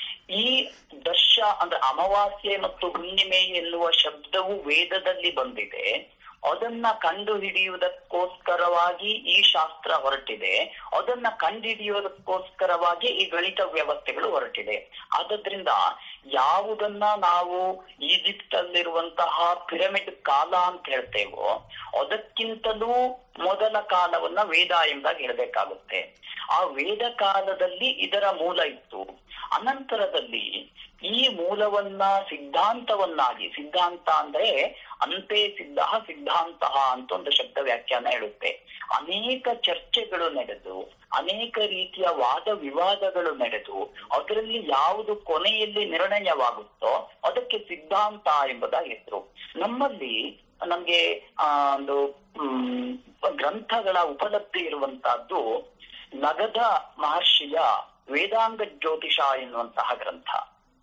ಈ ದರ್ಶ ಅಂದ್ರೆ ಅಮಾವಾಸ್ಯೆ ಮತ್ತು ಹುಣ್ಣಿಮೆ ಎನ್ನುವ ಶಬ್ದವು ವೇದದಲ್ಲಿ ಬಂದಿದೆ ಅದನ್ನ ಕಂಡು ಹಿಡಿಯುವುದಕ್ಕೋಸ್ಕರವಾಗಿ ಈ ಶಾಸ್ತ್ರ ಹೊರಟಿದೆ ಅದನ್ನ ಕಂಡುಹಿಡಿಯೋದಕ್ಕೋಸ್ಕರವಾಗಿ ಈ ಗಣಿತ ವ್ಯವಸ್ಥೆಗಳು ಹೊರಟಿದೆ ಆದದ್ರಿಂದ ಯಾವುದನ್ನ ನಾವು ಈಜಿಪ್ಟ್ ಅಲ್ಲಿರುವಂತಹ ಪಿರಮಿಡ್ ಕಾಲ ಅಂತ ಹೇಳ್ತೇವೋ ಅದಕ್ಕಿಂತಲೂ ಮೊದಲ ಕಾಲವನ್ನ ವೇದ ಎಂಬುದಾಗಿ ಹೇಳಬೇಕಾಗುತ್ತೆ ಆ ವೇದ ಕಾಲದಲ್ಲಿ ಇದರ ಮೂಲ ಇತ್ತು ಅನಂತರದಲ್ಲಿ ಈ ಮೂಲವನ್ನ ಸಿದ್ಧಾಂತವನ್ನಾಗಿ ಸಿದ್ಧಾಂತ ಅಂದ್ರೆ ಅಂತೆ ಸಿದ್ಧ ಸಿದ್ಧಾಂತ ಅಂತ ಒಂದು ಶಬ್ದ ವ್ಯಾಖ್ಯಾನ ಹೇಳುತ್ತೆ ಅನೇಕ ಚರ್ಚೆಗಳು ನಡೆದು ಅನೇಕ ರೀತಿಯ ವಾದ ವಿವಾದಗಳು ನಡೆದು ಅದರಲ್ಲಿ ಯಾವುದು ಕೊನೆಯಲ್ಲಿ ನಿರ್ಣಯವಾಗುತ್ತೋ ಅದಕ್ಕೆ ಸಿದ್ಧಾಂತ ಎಂಬುದಾಗಿ ಹೆಸರು ನಮ್ಮಲ್ಲಿ ನಮ್ಗೆ ಆ ಒಂದು ಹ್ಮ್ ಗ್ರಂಥಗಳ ಉಪಲಬ್ಧಿ ಇರುವಂತಹದ್ದು ನಗದ ಮಹರ್ಷಿಯ ವೇದಾಂಗ ಜ್ಯೋತಿಷ ಎನ್ನುವಂತಹ ಗ್ರಂಥ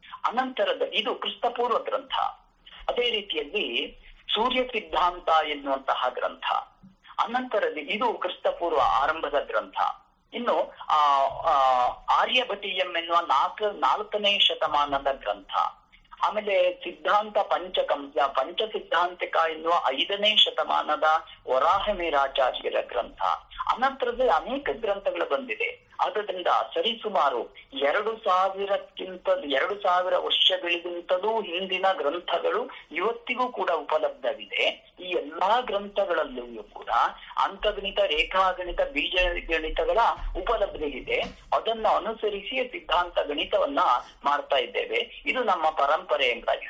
ಅನಂತರದ ಇದು ಕ್ರಿಸ್ತಪೂರ್ವ ಗ್ರಂಥ ಅದೇ ರೀತಿಯಲ್ಲಿ ಸೂರ್ಯ ಸಿದ್ಧಾಂತ ಎನ್ನುವಂತಹ ಗ್ರಂಥ ಅನಂತರದಲ್ಲಿ ಇದು ಕ್ರಿಸ್ತಪೂರ್ವ ಆರಂಭದ ಗ್ರಂಥ ಇನ್ನು ಆ ಆ, ಆರ್ಯಭಟೀಯಂ ಎನ್ನುವ ನಾಲ್ಕ ನಾಲ್ಕನೇ ಶತಮಾನದ ಗ್ರಂಥ ಆಮೇಲೆ ಸಿದ್ಧಾಂತ ಪಂಚಕಂ ಪಂಚ ಸಿದ್ಧಾಂತಿಕ ಎನ್ನುವ ಐದನೇ ಶತಮಾನದ ವರಾಹಮೇರಾಚಾರ್ಯರ ಗ್ರಂಥ ಅನಂತರದಲ್ಲಿ ಅನೇಕ ಗ್ರಂಥಗಳು ಬಂದಿದೆ ಆದ್ದರಿಂದ ಸರಿಸುಮಾರು ಎರಡು ಸಾವಿರಕ್ಕಿಂತ ಎರಡು ಸಾವಿರ ವರ್ಷಗಳಿಗಿಂತಲೂ ಹಿಂದಿನ ಗ್ರಂಥಗಳು ಇವತ್ತಿಗೂ ಕೂಡ ಉಪಲಬ್ಧವಿದೆ ಈ ಎಲ್ಲಾ ಗ್ರಂಥಗಳಲ್ಲಿಯೂ ಕೂಡ ಅಂಕಗಣಿತ ರೇಖಾಗಣಿತ ಬೀಜ ಗಣಿತಗಳ ಉಪಲಬ್ಧಿ ಇದೆ ಅದನ್ನು ಅನುಸರಿಸಿ ಸಿದ್ಧಾಂತ ಗಣಿತವನ್ನ ಮಾಡ್ತಾ ಇದ್ದೇವೆ ಇದು ನಮ್ಮ ಪರಂಪರೆ ಎಂಬುದಾಗಿ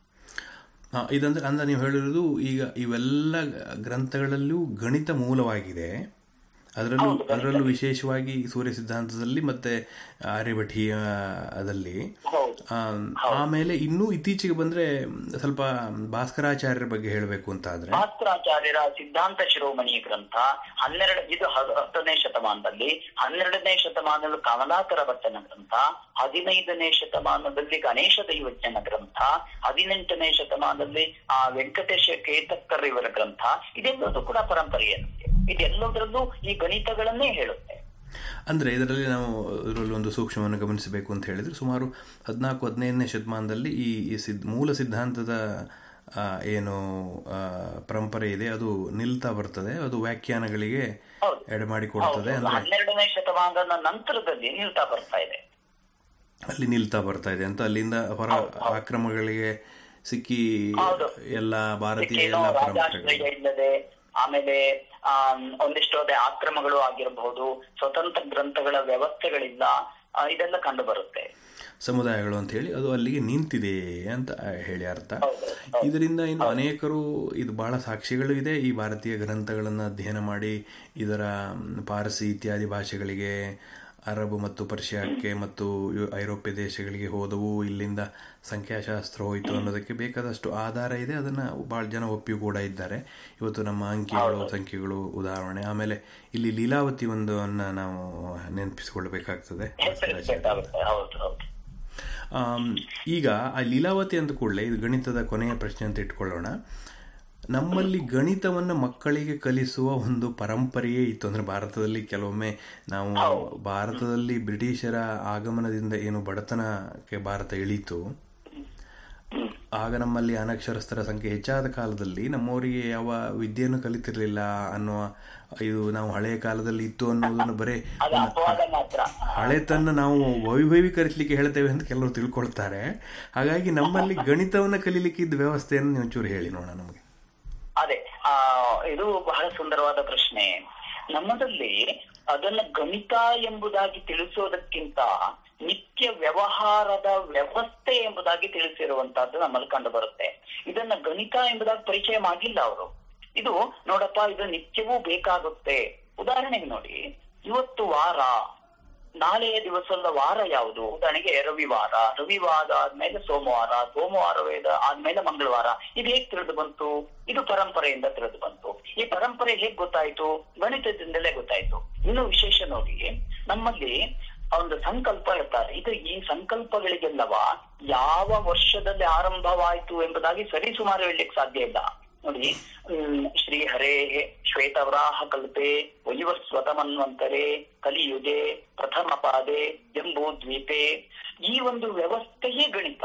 ಆ, ಇದಂದ್ರೆ ಅಂದ್ರೆ ನೀವು ಹೇಳಿರೋದು ಈಗ ಇವೆಲ್ಲ ಗ್ರಂಥಗಳಲ್ಲೂ ಗಣಿತ ಮೂಲವಾಗಿದೆ ಅದರಲ್ಲೂ ಅದರಲ್ಲೂ ವಿಶೇಷವಾಗಿ ಸೂರ್ಯ ಸಿದ್ಧಾಂತದಲ್ಲಿ ಮತ್ತೆ ಆರ್ಯಭಟೀಯದಲ್ಲಿ ಹೌದು ಆ, ಆಮೇಲೆ ಇನ್ನೂ ಇತ್ತೀಚೆಗೆ ಬಂದ್ರೆ ಸ್ವಲ್ಪ ಭಾಸ್ಕರಾಚಾರ್ಯರ ಬಗ್ಗೆ ಹೇಳಬೇಕು ಅಂತ ಆದ್ರೆ ಶಾಸ್ತ್ರಾಚಾರ್ಯರ ಸಿದ್ಧಾಂತ ಶಿರೋಮಣಿ ಗ್ರಂಥ ಹನ್ನೆರಡು ಇದು ಹ- ಹತ್ತನೇ ಶತಮಾನದಲ್ಲಿ ಹನ್ನೆರಡನೇ ಶತಮಾನದಲ್ಲಿ ಕಮಲಾಕರ ಭಟ್ಟನ ಗ್ರಂಥ ಹದಿನೈದನೇ ಶತಮಾನದಲ್ಲಿ ಗಣೇಶ ದೈವಜ್ಞನ ಗ್ರಂಥ ಹದಿನೆಂಟನೇ ಶತಮಾನದಲ್ಲಿ ಆ ವೆಂಕಟೇಶ ಕೇತಕ್ಕರ್ ಇವರ ಗ್ರಂಥ ಇದೆಲ್ಲದೂ ಕೂಡ ಪರಂಪರೆಯಂತೆ ಇದೆಲ್ಲದರಲ್ಲೂ ಈ ಗಣಿತಗಳನ್ನೇ ಹೇಳುತ್ತೆ ಅಂದ್ರೆ ಇದರಲ್ಲಿ ನಾವು ಇದರಲ್ಲಿ ಒಂದು ಸೂಕ್ಷ್ಮವನ್ನು ಗಮನಿಸಬೇಕು ಅಂತ ಹೇಳಿದ್ರೆ ಸುಮಾರು ಹದಿನಾಲ್ಕು ಹದಿನೈದನೇ ಶತಮಾನದಲ್ಲಿ ಈ ಈ ಸಿದ್ ಮೂಲ ಸಿದ್ಧಾಂತದ ಆ, ಏನು ಆ, ಪರಂಪರೆ ಇದೆ ಅದು ನಿಲ್ತಾ ಬರ್ತದೆ ಅದು ವ್ಯಾಖ್ಯಾನಗಳಿಗೆ ಹೌದು. ಎಡೆಮಾಡಿಕೊಡ್ತದೆ ಹೌದು, ಅಂದ್ರೆ ಹನ್ನೆರಡನೇ ಶತಮಾನದ ನಂತರದಲ್ಲಿ ನಿಲ್ತಾ ಬರ್ತಾ ಇದೆ ಅಲ್ಲಿ ನಿಲ್ತಾ ಬರ್ತಾ ಇದೆ ಅಂತ ಅಲ್ಲಿಂದ ಹೊರ ಆಕ್ರಮಗಳಿಗೆ ಸಿಕ್ಕಿ ಹೌದು. ಎಲ್ಲ ಭಾರತೀಯ ಏನೋ ಎಲ್ಲ ಪರಂಪರೆಗಳು ರಾಜಾಶ್ರಯ ಇಲ್ಲದೆ ಆಮೇಲೆ ಆ ಒಂದಿಷ್ಟು ಅದೇ ಆಕ್ರಮಗಳು ಆಗಿರಬಹುದು ಸ್ವತಂತ್ರ ಗ್ರಂಥಗಳ ವ್ಯವಸ್ಥೆಗಳಿಲ್ಲ ಆ, ಇದೆಲ್ಲ ಕಂಡು ಬರುತ್ತೆ ಸಮುದಾಯಗಳು ಅಂತ ಹೇಳಿ ಅದು ಅಲ್ಲಿಗೆ ನಿಂತಿದೆ ಅಂತ ಹೇಳಿ ಅರ್ಥ ಹೌದು, ಇದರಿಂದ ಇನ್ನು ಅನೇಕರು ಇದು ಬಹಳ ಸಾಕ್ಷಿಗಳು ಇದೆ ಈ ಭಾರತೀಯ ಗ್ರಂಥಗಳನ್ನು ಅಧ್ಯಯನ ಮಾಡಿ ಇದರ ಮ್, ಪಾರಸಿ ಇತ್ಯಾದಿ ಭಾಷೆಗಳಿಗೆ ಅರಬ್ ಮತ್ತು ಪರ್ಷಿಯಾಕ್ಕೆ ಮತ್ತು ಯು- ಐರೋಪ್ಯ ದೇಶಗಳಿಗೆ ಹೋದವು ಇಲ್ಲಿಂದ ಸಂಖ್ಯಾಶಾಸ್ತ್ರ ಹೋಯಿತು ಅನ್ನೋದಕ್ಕೆ ಬೇಕಾದಷ್ಟು ಆಧಾರ ಇದೆ ಅದನ್ನು ಭಾಳ ಜನ ಒಪ್ಪಿಯೂ ಕೂಡ ಇದ್ದಾರೆ ಇವತ್ತು ನಮ್ಮ ಅಂಕಿಗಳು ಸಂಖ್ಯೆಗಳು ಉದಾಹರಣೆ ಆಮೇಲೆ ಇಲ್ಲಿ ಲೀಲಾವತಿ ಒಂದನ್ನು ನಾವು ನೆನಪಿಸಿಕೊಳ್ಬೇಕಾಗ್ತದೆ ಹೆಸರಿಸಬೇಕಾಗುತ್ತೆ ಹೌದು ಹೌದು ಆಮ್, ಈಗ ಆ ಲೀಲಾವತಿ ಅಂದ ಕೂಡಲೇ ಇದು ಗಣಿತದ ಕೊನೆಯ ಪ್ರಶ್ನೆ ಅಂತ ಇಟ್ಕೊಳ್ಳೋಣ ನಮ್ಮಲ್ಲಿ ಗಣಿತವನ್ನು ಮಕ್ಕಳಿಗೆ ಕಲಿಸುವ ಒಂದು ಪರಂಪರೆಯೇ ಇತ್ತು ಅಂದ್ರೆ ಭಾರತದಲ್ಲಿ ಕೆಲವೊಮ್ಮೆ ನಾವು ಭಾರತದಲ್ಲಿ ಬ್ರಿಟಿಷರ ಆಗಮನದಿಂದ ಏನು ಬಡತನಕ್ಕೆ ಭಾರತ ಇಳೀತು ಆಗ ನಮ್ಮಲ್ಲಿ ಅನಕ್ಷರಸ್ಥರ ಸಂಖ್ಯೆ ಹೆಚ್ಚಾದ ಕಾಲದಲ್ಲಿ ನಮ್ಮವರಿಗೆ ಯಾವ ವಿದ್ಯೆಯನ್ನು ಕಲಿತಿರ್ಲಿಲ್ಲ ಅನ್ನುವ ಇದು ನಾವು ಹಳೆಯ ಕಾಲದಲ್ಲಿ ಇತ್ತು ಅನ್ನೋದನ್ನು ಬರೇ ಅದು ಅಪವಾದ ಮಾತ್ರ ಹಳೆತನ್ನ ನಾವು ವೈಭವೀಕರಿಸಲಿಕ್ಕೆ ಹೇಳ್ತೇವೆ ಅಂತ ಕೆಲವರು ತಿಳ್ಕೊಳ್ತಾರೆ ಹಾಗಾಗಿ ನಮ್ಮಲ್ಲಿ ಗಣಿತವನ್ನು ಕಲೀಲಿಕ್ಕೆ ಇದ್ದ ವ್ಯವಸ್ಥೆಯನ್ನು ನೀವು ಚೂರು ಹೇಳಿ ನೋಡೋಣ ನಮಗೆ ಆ ಇದು ಬಹಳ ಸುಂದರವಾದ ಪ್ರಶ್ನೆ ನಮ್ಮದಲ್ಲಿ ಅದನ್ನ ಗಣಿತ ಎಂಬುದಾಗಿ ತಿಳಿಸೋದಕ್ಕಿಂತ ನಿತ್ಯ ವ್ಯವಹಾರದ ವ್ಯವಸ್ಥೆ ಎಂಬುದಾಗಿ ತಿಳಿಸಿರುವಂತಹದ್ದು ನಮ್ಮಲ್ಲಿ ಕಂಡು ಬರುತ್ತೆ ಇದನ್ನ ಗಣಿತ ಎಂಬುದಾಗಿ ಪರಿಚಯ ಮಾಡಿಲ್ಲ ಅವರು ಇದು ನೋಡಪ್ಪ ಇದು ನಿತ್ಯವೂ ಬೇಕಾಗುತ್ತೆ ಉದಾಹರಣೆಗೆ ನೋಡಿ ಇವತ್ತು ವಾರ ನಾಳೆಯ ದಿವಸದ ವಾರ ಯಾವುದು ಉದಾಹರಣೆಗೆ ರವಿವಾರ ರವಿವಾರ ಆದ್ಮೇಲೆ ಸೋಮವಾರ ಸೋಮವಾರವೇದ ಆದ್ಮೇಲೆ ಮಂಗಳವಾರ ಇದು ಹೇಗ್ ತಿಳಿದು ಬಂತು ಇದು ಪರಂಪರೆಯಿಂದ ತಿಳಿದು ಬಂತು ಈ ಪರಂಪರೆ ಹೇಗ್ ಗೊತ್ತಾಯ್ತು ಗಣಿತದಿಂದಲೇ ಗೊತ್ತಾಯ್ತು ಇನ್ನು ವಿಶೇಷ ನೋಡಿ ನಮ್ಮಲ್ಲಿ ಒಂದು ಸಂಕಲ್ಪ ಇರ್ತಾರೆ ಇದು ಈ ಸಂಕಲ್ಪಗಳಿಗೆಲ್ಲವ ಯಾವ ವರ್ಷದಲ್ಲಿ ಆರಂಭವಾಯಿತು ಎಂಬುದಾಗಿ ಸರಿಸುಮಾರು ಹೇಳಲಿಕ್ಕೆ ಸಾಧ್ಯ ಇಲ್ಲ ನೋಡಿ ಹ್ಮ್, ಶ್ರೀ ಹರೇ ಶ್ವೇತವರಾಹ ಕಲ್ಪೆ ವೈವಸ್ವತಮನ್ವಂತರೆ ಕಲಿಯುಗೆ ಪ್ರಥಮ ಪಾದೆ ಜಂಬೂ ದ್ವೀಪೆ ಈ ಒಂದು ವ್ಯವಸ್ಥೆಯೇ ಗಣಿತ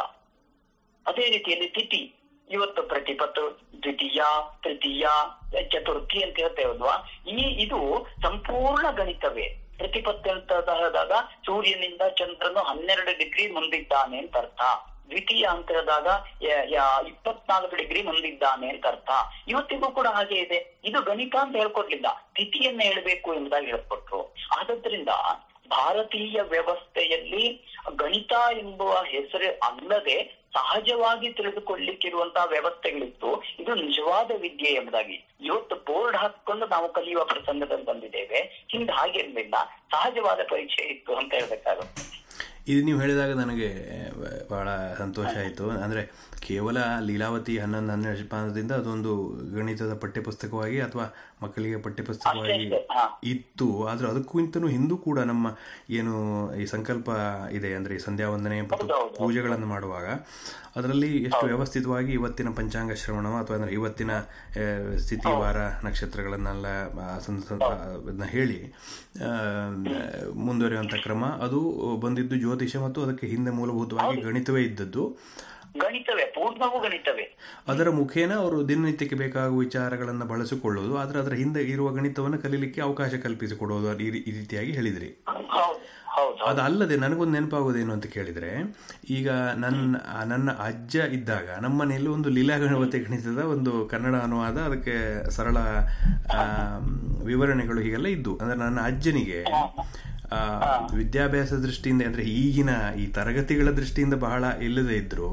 ಅದೇ ರೀತಿಯಲ್ಲಿ ತಿಥಿ ಇವತ್ತು ಪ್ರತಿಪತ್ತು ದ್ವಿತೀಯ ತೃತೀಯ ಚತುರ್ಥಿ ಅಂತ ಹೇಳ್ತೇವಲ್ವಾ ಈ ಇದು ಸಂಪೂರ್ಣ ಗಣಿತವೇ ಪ್ರತಿಪತ್ತು ಅಂತ ಹೇಳಿದಾಗ ಸೂರ್ಯನಿಂದ ಚಂದ್ರನು ಹನ್ನೆರಡು ಡಿಗ್ರಿ ಮುಂದಿದ್ದಾನೆ ಅಂತ ಅರ್ಥ ದ್ವಿತೀಯ ಅಂತ ಹೇಳಿದಾಗ ಯ- ಯ- ಇಪ್ಪತ್ನಾಲ್ಕು ಡಿಗ್ರಿ ಮುಂದಿದ್ದಾನೆ ಅಂತ ಅರ್ಥ ಇವತ್ತಿಗೂ ಕೂಡ ಹಾಗೆ ಇದೆ ಇದು ಗಣಿತ ಅಂತ ಹೇಳ್ಕೊಡ್ಲಿಲ್ಲ ತಿಥಿಯನ್ನ ಹೇಳ್ಬೇಕು ಎಂಬುದಾಗಿ ಹೇಳ್ಕೊಟ್ರು ಆದದ್ರಿಂದ ಭಾರತೀಯ ವ್ಯವಸ್ಥೆಯಲ್ಲಿ ಗಣಿತ ಎಂಬುವ ಹೆಸರು ಅಲ್ಲದೆ ಸಹಜವಾಗಿ ತಿಳಿದುಕೊಳ್ಳಿಕ್ಕಿರುವಂತಹ ವ್ಯವಸ್ಥೆಗಳಿತ್ತು ಇದು ನಿಜವಾದ ವಿದ್ಯೆ ಎಂಬುದಾಗಿ ಇವತ್ತು ಬೋರ್ಡ್ ಹಾಕೊಂಡು ನಾವು ಕಲಿಯುವ ಪ್ರಸಂಗದಲ್ಲಿ ಬಂದಿದ್ದೇವೆ ಹಿಂದೆ ಹಾಗೆ ಇರಲಿಲ್ಲ ಸಹಜವಾದ ಪರೀಕ್ಷೆ ಇತ್ತು ಅಂತ ಹೇಳ್ಬೇಕಾಗುತ್ತೆ ಇದು ನೀವು ಹೇಳಿದಾಗ ನನಗೆ ಬಹಳ ಸಂತೋಷ ಆಯಿತು ಅಂದರೆ ಕೇವಲ ಲೀಲಾವತಿ ಹನ್ನೊಂದು ಹನ್ನೆರಡು ಶತಮಾನದಿಂದ ಅದೊಂದು ಗಣಿತದ ಪಠ್ಯಪುಸ್ತಕವಾಗಿ ಅಥವಾ ಮಕ್ಕಳಿಗೆ ಪಠ್ಯಪುಸ್ತಕವಾಗಿ ಅಷ್ಟೇ, ಹಾ. ಇತ್ತು ಆದರೆ ಅದಕ್ಕಿಂತನೂ ಹಿಂದೂ ಕೂಡ ನಮ್ಮ ಏನು ಈ ಸಂಕಲ್ಪ ಇದೆ ಅಂದರೆ ಈ ಸಂಧ್ಯಾ ವಂದನೆ ಮತ್ತು ಹೌದೌದು. ಪೂಜೆಗಳನ್ನು ಮಾಡುವಾಗ ಅದರಲ್ಲಿ ಎಷ್ಟು ವ್ಯವಸ್ಥಿತವಾಗಿ ಇವತ್ತಿನ ಪಂಚಾಂಗ ಶ್ರವಣ ಅಥವಾ ಅಂದರೆ ಇವತ್ತಿನ ಆ, ಸ್ಥಿತಿ ವಾರ ನಕ್ಷತ್ರಗಳನ್ನೆಲ್ಲ ಆ, ಸಂ- ಸಂ- ಆ, ಅದನ್ನ ಹೇಳಿ ಆ, ಮುಂದುವರಿಯುವಂಥ ಕ್ರಮ ಅದು ಬಂದಿದ್ದು ಜ್ಯೋತಿಷ ಮತ್ತು ಅದಕ್ಕೆ ಹಿಂದೆ ಮೂಲಭೂತವಾಗಿ ಗಣಿತವೇ ಇದ್ದದ್ದು ಗಣಿತವೇ ಪೂರ್ಣವೂ ಗಣಿತವೇ ಅದರ ಮುಖೇನ ಅವರು ದಿನನಿತ್ಯಕ್ಕೆ ಬೇಕಾಗುವ ವಿಚಾರಗಳನ್ನು ಬಳಸಿಕೊಳ್ಳೋದು ಆದರೆ ಅದರ ಹಿಂದೆ ಇರುವ ಗಣಿತವನ್ನು ಕಲೀಲಿಕ್ಕೆ ಅವಕಾಶ ಕಲ್ಪಿಸಿಕೊಡೋದು ಈ ರೀ- ಈ ರೀತಿಯಾಗಿ ಹೇಳಿದ್ರಿ ಹೌದು ಹೌದು ಹೌದು ಅದಲ್ಲದೆ ನನಗೊಂದು ನೆನಪಾಗೋದೇನು ಅಂತ ಕೇಳಿದರೆ ಈಗ ನನ್ನ ನನ್ನ ಅಜ್ಜ ಇದ್ದಾಗ ನಮ್ಮ ಮನೆಯಲ್ಲಿ ಒಂದು ಲೀಲಾ ಗಣಪತಿ ಗಣಿತದ ಒಂದು ಕನ್ನಡ ಅನುವಾದ ಅದಕ್ಕೆ ಸರಳ ಆ, ವಿವರಣೆಗಳು ಹೀಗೆಲ್ಲ ಇದ್ದು ಅಂದರೆ ನನ್ನ ಅಜ್ಜನಿಗೆ ಆ, ವಿದ್ಯಾಭ್ಯಾಸ ದೃಷ್ಟಿಯಿಂದ ಅಂದರೆ ಈಗಿನ ಈ ತರಗತಿಗಳ ದೃಷ್ಟಿಯಿಂದ ಬಹಳ ಇಲ್ಲದೆ ಇದ್ರು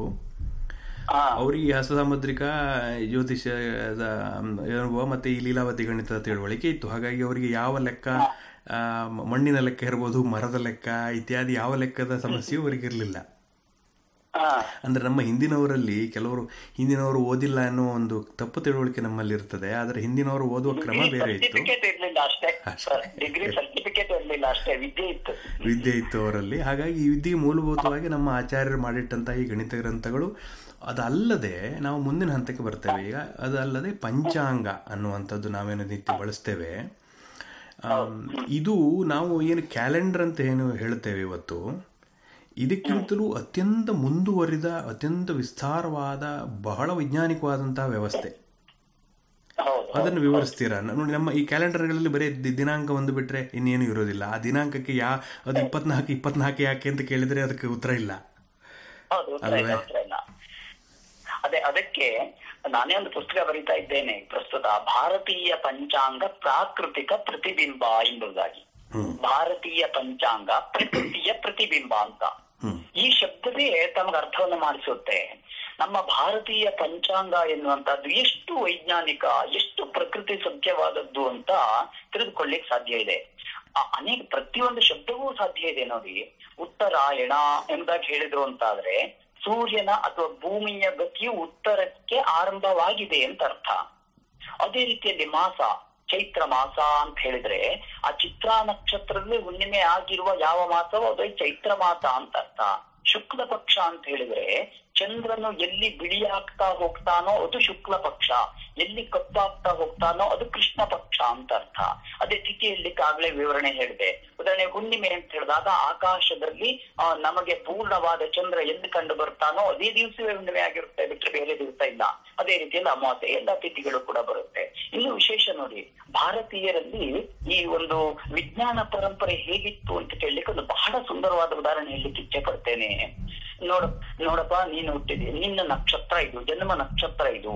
ಹಾ ಅವರಿಗೆ ಹಸಸಾಮುದ್ರಿಕ ಜ್ಯೋತಿಷ್ಯದ ಅನುಭವ ಮತ್ತೆ ಈ ಲೀಲಾವತಿ ಗಣಿತದ ತಿಳುವಳಿಕೆ ಇತ್ತು ಹಾಗಾಗಿ ಅವರಿಗೆ ಯಾವ ಲೆಕ್ಕ ಆ, ಮಣ್ಣಿನ ಲೆಕ್ಕ ಇರ್ಬೋದು ಮರದ ಲೆಕ್ಕ ಇತ್ಯಾದಿ ಯಾವ ಲೆಕ್ಕದ ಸಮಸ್ಯೆ ಅವರಿಗೆ ಇರಲಿಲ್ಲ ಹಾ ಅಂದ್ರೆ ನಮ್ಮ ಹಿಂದಿನವರಲ್ಲಿ ಕೆಲವರು ಹಿಂದಿನವರು ಓದಿಲ್ಲ ಅನ್ನೋ ಒಂದು ತಪ್ಪು ತಿಳುವಳಿಕೆ ನಮ್ಮಲ್ಲಿ ಇರ್ತದೆ ಆದರೆ ಹಿಂದಿನವರು ಓದುವ ಕ್ರಮ ಬೇರೆ ಇತ್ತು ಸರ್ಟಿಫಿಕೇಟ್ ಇರ್ಲಿಲ್ಲ ಅಷ್ಟೇ ಡಿಗ್ರಿ ಸರ್ಟಿಫಿಕೇಟ್ ಇರ್ಲಿಲ್ಲ ಅಷ್ಟೇ ವಿದ್ಯೆ ಇತ್ತು ವಿದ್ಯೆ ಇತ್ತು ಅವರಲ್ಲಿ ಹಾಗಾಗಿ ಈ ವಿದ್ಯೆ ಮೂಲಭೂತವಾಗಿ ನಮ್ಮ ಆಚಾರ್ಯರು ಮಾಡಿಟ್ಟಂತಹ ಈ ಗಣಿತ ಗ್ರಂಥಗಳು ಅದಲ್ಲದೆ ನಾವು ಮುಂದಿನ ಹಂತಕ್ಕೆ ಬರ್ತೇವೆ ಈಗ ಅದಲ್ಲದೆ ಪಂಚಾಂಗ ಅನ್ನುವಂಥದ್ದು ನಾವೇನು ನಿತ್ಯ ಬಳಸ್ತೇವೆ ಆಮ್, ಇದು ನಾವು ಏನು ಕ್ಯಾಲೆಂಡರ್ ಅಂತ ಏನು ಹೇಳ್ತೇವೆ ಇವತ್ತು ಇದಕ್ಕಿಂತಲೂ ಅತ್ಯಂತ ಮುಂದುವರಿದ ಅತ್ಯಂತ ವಿಸ್ತಾರವಾದ ಬಹಳ ವೈಜ್ಞಾನಿಕವಾದಂತಹ ವ್ಯವಸ್ಥೆ ಹೌದು ಅದನ್ನು ವಿವರಿಸ್ತೀರಾ ನ- ನೋಡಿ ನಮ್ಮ ಈ ಕ್ಯಾಲೆಂಡರ್ಗಳಲ್ಲಿ ಬರೀ ದಿ- ದಿನಾಂಕ ಒಂದು ಬಿಟ್ರೆ ಇನ್ನೇನು ಇರೋದಿಲ್ಲ ಆ ದಿನಾಂಕಕ್ಕೆ ಯಾ ಅದು ಇಪ್ಪತ್ನಾಲ್ಕು ಇಪ್ಪತ್ನಾಲ್ಕು ಯಾಕೆ ಅಂತ ಕೇಳಿದ್ರೆ ಅದಕ್ಕೆ ಉತ್ತರ ಇಲ್ಲ ಹೌದು ಉತ್ತರ ಇಲ್ಲ, ಉತ್ತರ ಇಲ್ಲ. ಅದೇ ಅದಕ್ಕೆ ನಾನೇ ಒಂದು ಪುಸ್ತಕ ಬರೀತಾ ಇದ್ದೇನೆ ಪ್ರಸ್ತುತ ಭಾರತೀಯ ಪಂಚಾಂಗ ಪ್ರಾಕೃತಿಕ ಪ್ರತಿಬಿಂಬ ಎಂಬುದಾಗಿ ಹ್ಮ್ ಭಾರತೀಯ ಪಂಚಾಂಗ ಪ್ರಕೃತಿಯ ಪ್ರತಿಬಿಂಬ ಅಂತ ಹ್ಮ್ ಈ ಶಬ್ದವೇ ತಮಗೆ ಅರ್ಥವನ್ನು ಮಾಡಿಸುತ್ತೆ ನಮ್ಮ ಭಾರತೀಯ ಪಂಚಾಂಗ ಎನ್ನುವಂತದ್ದು ಎಷ್ಟು ವೈಜ್ಞಾನಿಕ ಎಷ್ಟು ಪ್ರಕೃತಿ ಸತ್ಯವಾದದ್ದು ಅಂತ ತಿಳಿದುಕೊಳ್ಳಿಕ್ ಸಾಧ್ಯ ಇದೆ ಆ ಅನೇಕ ಪ್ರತಿಯೊಂದು ಶಬ್ದವೂ ಸಾಧ್ಯ ಇದೆ ನೋಡಿ ಉತ್ತರಾಯಣ ಎಂಬುದಾಗಿ ಹೇಳಿದ್ರು ಅಂತಾದ್ರೆ ಸೂರ್ಯನ ಅಥವಾ ಭೂಮಿಯ ಗತಿಯು ಉತ್ತರಕ್ಕೆ ಆರಂಭವಾಗಿದೆ ಅಂತ ಅರ್ಥ ಅದೇ ರೀತಿಯಲ್ಲಿ ಮಾಸ ಚೈತ್ರ ಮಾಸ ಅಂತ ಹೇಳಿದ್ರೆ ಆ ಚಿತ್ರಾ ನಕ್ಷತ್ರದಲ್ಲಿ ಹುಣ್ಣಿಮೆ ಆಗಿರುವ ಯಾವ ಮಾಸವೋ ಅದು ಚೈತ್ರ ಮಾಸ ಅಂತ ಅರ್ಥ ಶುಕ್ಲ ಪಕ್ಷ ಅಂತ ಹೇಳಿದ್ರೆ ಚಂದ್ರನು ಎಲ್ಲಿ ಬಿಳಿಯಾಗ್ತಾ ಹೋಗ್ತಾನೋ ಅದು ಶುಕ್ಲ ಪಕ್ಷ ಎಲ್ಲಿ ಕಪ್ಪಾಗ್ತಾ ಹೋಗ್ತಾನೋ ಅದು ಕೃಷ್ಣ ಪಕ್ಷ ಅಂತ ಅರ್ಥ ಅದೇ ತಿಥಿ ಆಗ್ಲೇ ವಿವರಣೆ ಹೇಳಿದೆ ಉದಾಹರಣೆ ಹುಣ್ಣಿಮೆ ಅಂತ ಹೇಳಿದಾಗ ಆಕಾಶದಲ್ಲಿ ಆ, ನಮಗೆ ಪೂರ್ಣವಾದ ಚಂದ್ರ ಎಲ್ಲಿ ಕಂಡು ಬರ್ತಾನೋ ಅದೇ ದಿವಸವೇ ಹುಣ್ಣಿಮೆ ಆಗಿರುತ್ತೆ ಬಿಟ್ಟರೆ ಬೇರೆ ದಿವಸ ಇಲ್ಲ ಅದೇ ರೀತಿಯಲ್ಲಿ ಅಮಾವಾಸ್ಯೆ ಎಲ್ಲ ತಿಥಿಗಳು ಕೂಡ ಬರುತ್ತೆ ಇನ್ನು ವಿಶೇಷ ನೋಡಿ ಭಾರತೀಯರಲ್ಲಿ ಈ ಒಂದು ವಿಜ್ಞಾನ ಪರಂಪರೆ ಹೇಗಿತ್ತು ಅಂತ ಕೇಳಲಿಕ್ಕೆ ಒಂದು ಬಹಳ ಸುಂದರವಾದ ಉದಾಹರಣೆ ಹೇಳಲಿಕ್ಕೆ ಇಚ್ಛೆ ಪಡ್ತೇನೆ ನೋಡ ನೋಡಪ್ಪ ನೀನು ಹುಟ್ಟಿದೆ ನಿನ್ನ ನಕ್ಷತ್ರ ಇದು ಜನ್ಮ ನಕ್ಷತ್ರ ಇದು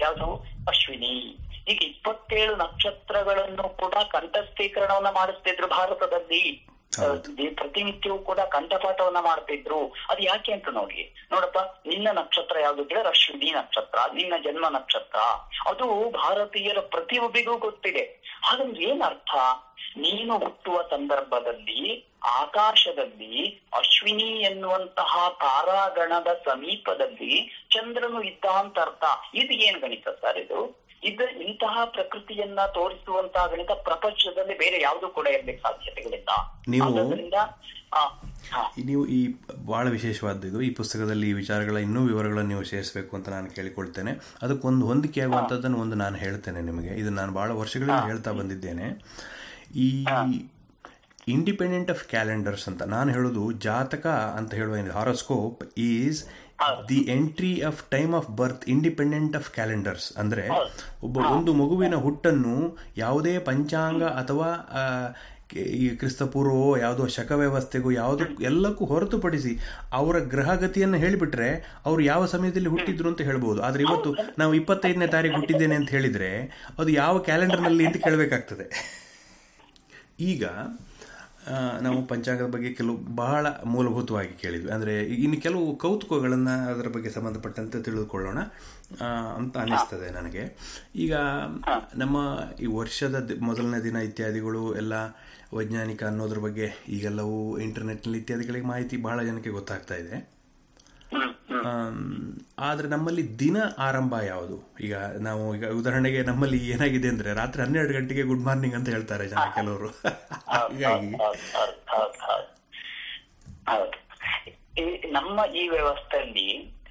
ಯಾವುದು ಅಶ್ವಿನಿ ಈಗ ಇಪ್ಪತ್ತೇಳು ನಕ್ಷತ್ರಗಳನ್ನು ಕೂಡ ಕಂಠಸ್ಥೀಕರಣವನ್ನ ಮಾಡಿಸ್ತಿದ್ರು ಭಾರತದಲ್ಲಿ ಹೌದು. ದಿ- ಪ್ರತಿನಿತ್ಯವೂ ಕೂಡ ಕಂಠಪಾಠವನ್ನ ಮಾಡ್ತಿದ್ರು ಅದು ಯಾಕೆ ಅಂತ ನೋಡಿ ನೋಡಪ್ಪ ನಿನ್ನ ನಕ್ಷತ್ರ ಯಾವ್ದು ಕೇಳಿದ್ರೆ ಅಶ್ವಿನಿ ನಕ್ಷತ್ರ ನಿನ್ನ ಜನ್ಮ ನಕ್ಷತ್ರ ಅದು ಭಾರತೀಯರ ಪ್ರತಿಯೊಬ್ಬರಿಗೂ ಗೊತ್ತಿದೆ ಹಾಗಂದ್ರೆ ಏನ್ ಅರ್ಥ ನೀನು ಹುಟ್ಟುವ ಸಂದರ್ಭದಲ್ಲಿ ಆಕಾಶದಲ್ಲಿ ಅಶ್ವಿನಿ ಎನ್ನುವಂತಹ ತಾರಾಗಣದ ಸಮೀಪದಲ್ಲಿ ಚಂದ್ರನು ಇದ್ದ ಅಂತ ಅರ್ಥ ಇದು ಏನ್ ಗಣಿತ ಸರ್ ಇದು ಇದು ಇಂತಹ ಪ್ರಕೃತಿಯನ್ನ ತೋರಿಸುವಂತಹ ಗಣಿತ ಪ್ರಪಂಚದಲ್ಲಿ ಬೇರೆ ಯಾವುದು ಕೂಡ ಇರ್ಲಿಕ್ಕೆ ಸಾಧ್ಯತೆಗಳಿಲ್ಲ ನೀವು- ಆದ್ದರಿಂದ ಆ, ಹಾ, ಈ ನೀವು ಈ ಬಹಳ ವಿಶೇಷವಾದ್ದು ಇದು ಈ ಪುಸ್ತಕದಲ್ಲಿ ಈ ವಿಚಾರಗಳ ಇನ್ನೂ ವಿವರಗಳನ್ನು ನೀವು ಸೇರಿಸಬೇಕು ಅಂತ ನಾನು ಕೇಳಿಕೊಳ್ತೇನೆ ಅದಕ್ಕೊಂದು ಹೊಂದಿಕೆ ಆಗುವಂಥದ್ದನ್ನು ಒಂದು ನಾನು ಹೇಳ್ತೇನೆ ನಿಮಗೆ ಇದು ನಾನು ಬಹಳ ವರ್ಷಗಳಿಂದ ಹೇಳ್ತಾ ಬಂದಿದ್ದೇನೆ ಈ ಇಂಡಿಪೆಂಡೆಂಟ್ ಆಫ್ ಕ್ಯಾಲೆಂಡರ್ಸ್ ಅಂತ ನಾನು ಹೇಳೋದು ಜಾತಕ ಅಂತ ಹೇಳುವ horoscope is the entry of time of birth independent of calendars ಅಂದ್ರೆ ಒಬ್ಬ ಒಂದು ಮಗುವಿನ ಹುಟ್ಟನ್ನು ಯಾವುದೇ ಪಂಚಾಂಗ ಅಥವಾ ಆ, ಕೆ- ಈ ಕ್ರಿಸ್ತಪೂರ್ವವೋ ಯಾವುದೋ ಶಕ ವ್ಯವಸ್ಥೆಗೂ ಯಾವುದೋ ಎಲ್ಲಕ್ಕೂ ಹೊರತುಪಡಿಸಿ ಅವರ ಗ್ರಹಗತಿಯನ್ನು ಹೇಳಿಬಿಟ್ರೆ ಅವರು ಯಾವ ಸಮಯದಲ್ಲಿ ಹುಟ್ಟಿದ್ರು ಅಂತ ಹೇಳ್ಬೋದು ಆದ್ರೆ ಇವತ್ತು ನಾವು ಇಪ್ಪತ್ತೈದನೇ ತಾರೀಕು ಹುಟ್ಟಿದ್ದೇನೆ ಅಂತ ಹೇಳಿದ್ರೆ ಅದು ಯಾವ ಕ್ಯಾಲೆಂಡರ್ನಲ್ಲಿ ಅಂತ ಕೇಳಬೇಕಾಗ್ತದೆ ಈಗ ಆ, ನಾವು ಪಂಚಾಂಗದ ಬಗ್ಗೆ ಕೆಲವು ಬಹಳ ಮೂಲಭೂತವಾಗಿ ಕೇಳಿದ್ವಿ ಅಂದರೆ ಇನ್ನು ಕೆಲವು ಕೌತುಕಗಳನ್ನು ಅದರ ಬಗ್ಗೆ ಸಂಬಂಧಪಟ್ಟಂತೆ ತಿಳಿದುಕೊಳ್ಳೋಣ ಆ, ಅಂತ ಅನಿಸ್ತದೆ ನನಗೆ ಈಗ ನಮ್ಮ ಈ ವರ್ಷದ ದಿ- ಮೊದಲನೇ ದಿನ ಇತ್ಯಾದಿಗಳು ಎಲ್ಲ ವೈಜ್ಞಾನಿಕ ಅನ್ನೋದ್ರ ಬಗ್ಗೆ ಈಗೆಲ್ಲವೂ ಇಂಟರ್ನೆಟ್ನಲ್ಲಿ ಇತ್ಯಾದಿಗಳಿಗೆ ಮಾಹಿತಿ ಬಹಳ ಜನಕ್ಕೆ ಗೊತ್ತಾಗ್ತಾ ಇದೆ ಹ್ಮ್, ಹ್ಮ್. ಆಮ್, ಆದ್ರೆ ನಮ್ಮಲ್ಲಿ ದಿನ ಆರಂಭ ಯಾವುದು ಈಗ ನಾವು ಈಗ ಉದಾಹರಣೆಗೆ ನಮ್ಮಲ್ಲಿ ಏನಾಗಿದೆ ಅಂದ್ರೆ ರಾತ್ರಿ ಹನ್ನೆರಡು ಗಂಟೆಗೆ ಗುಡ್ ಮಾರ್ನಿಂಗ್ ಅಂತ ಹೇಳ್ತಾರೆ ಜನ ಕೆಲವರು ಹಾಗಾಗಿ ಹೌದು, ಹೌದು, ಹೌದು, ಹೌದು. ಹೌದು ಈ ನಮ್ಮ ಈ ವ್ಯವಸ್ಥೆಯಲ್ಲಿ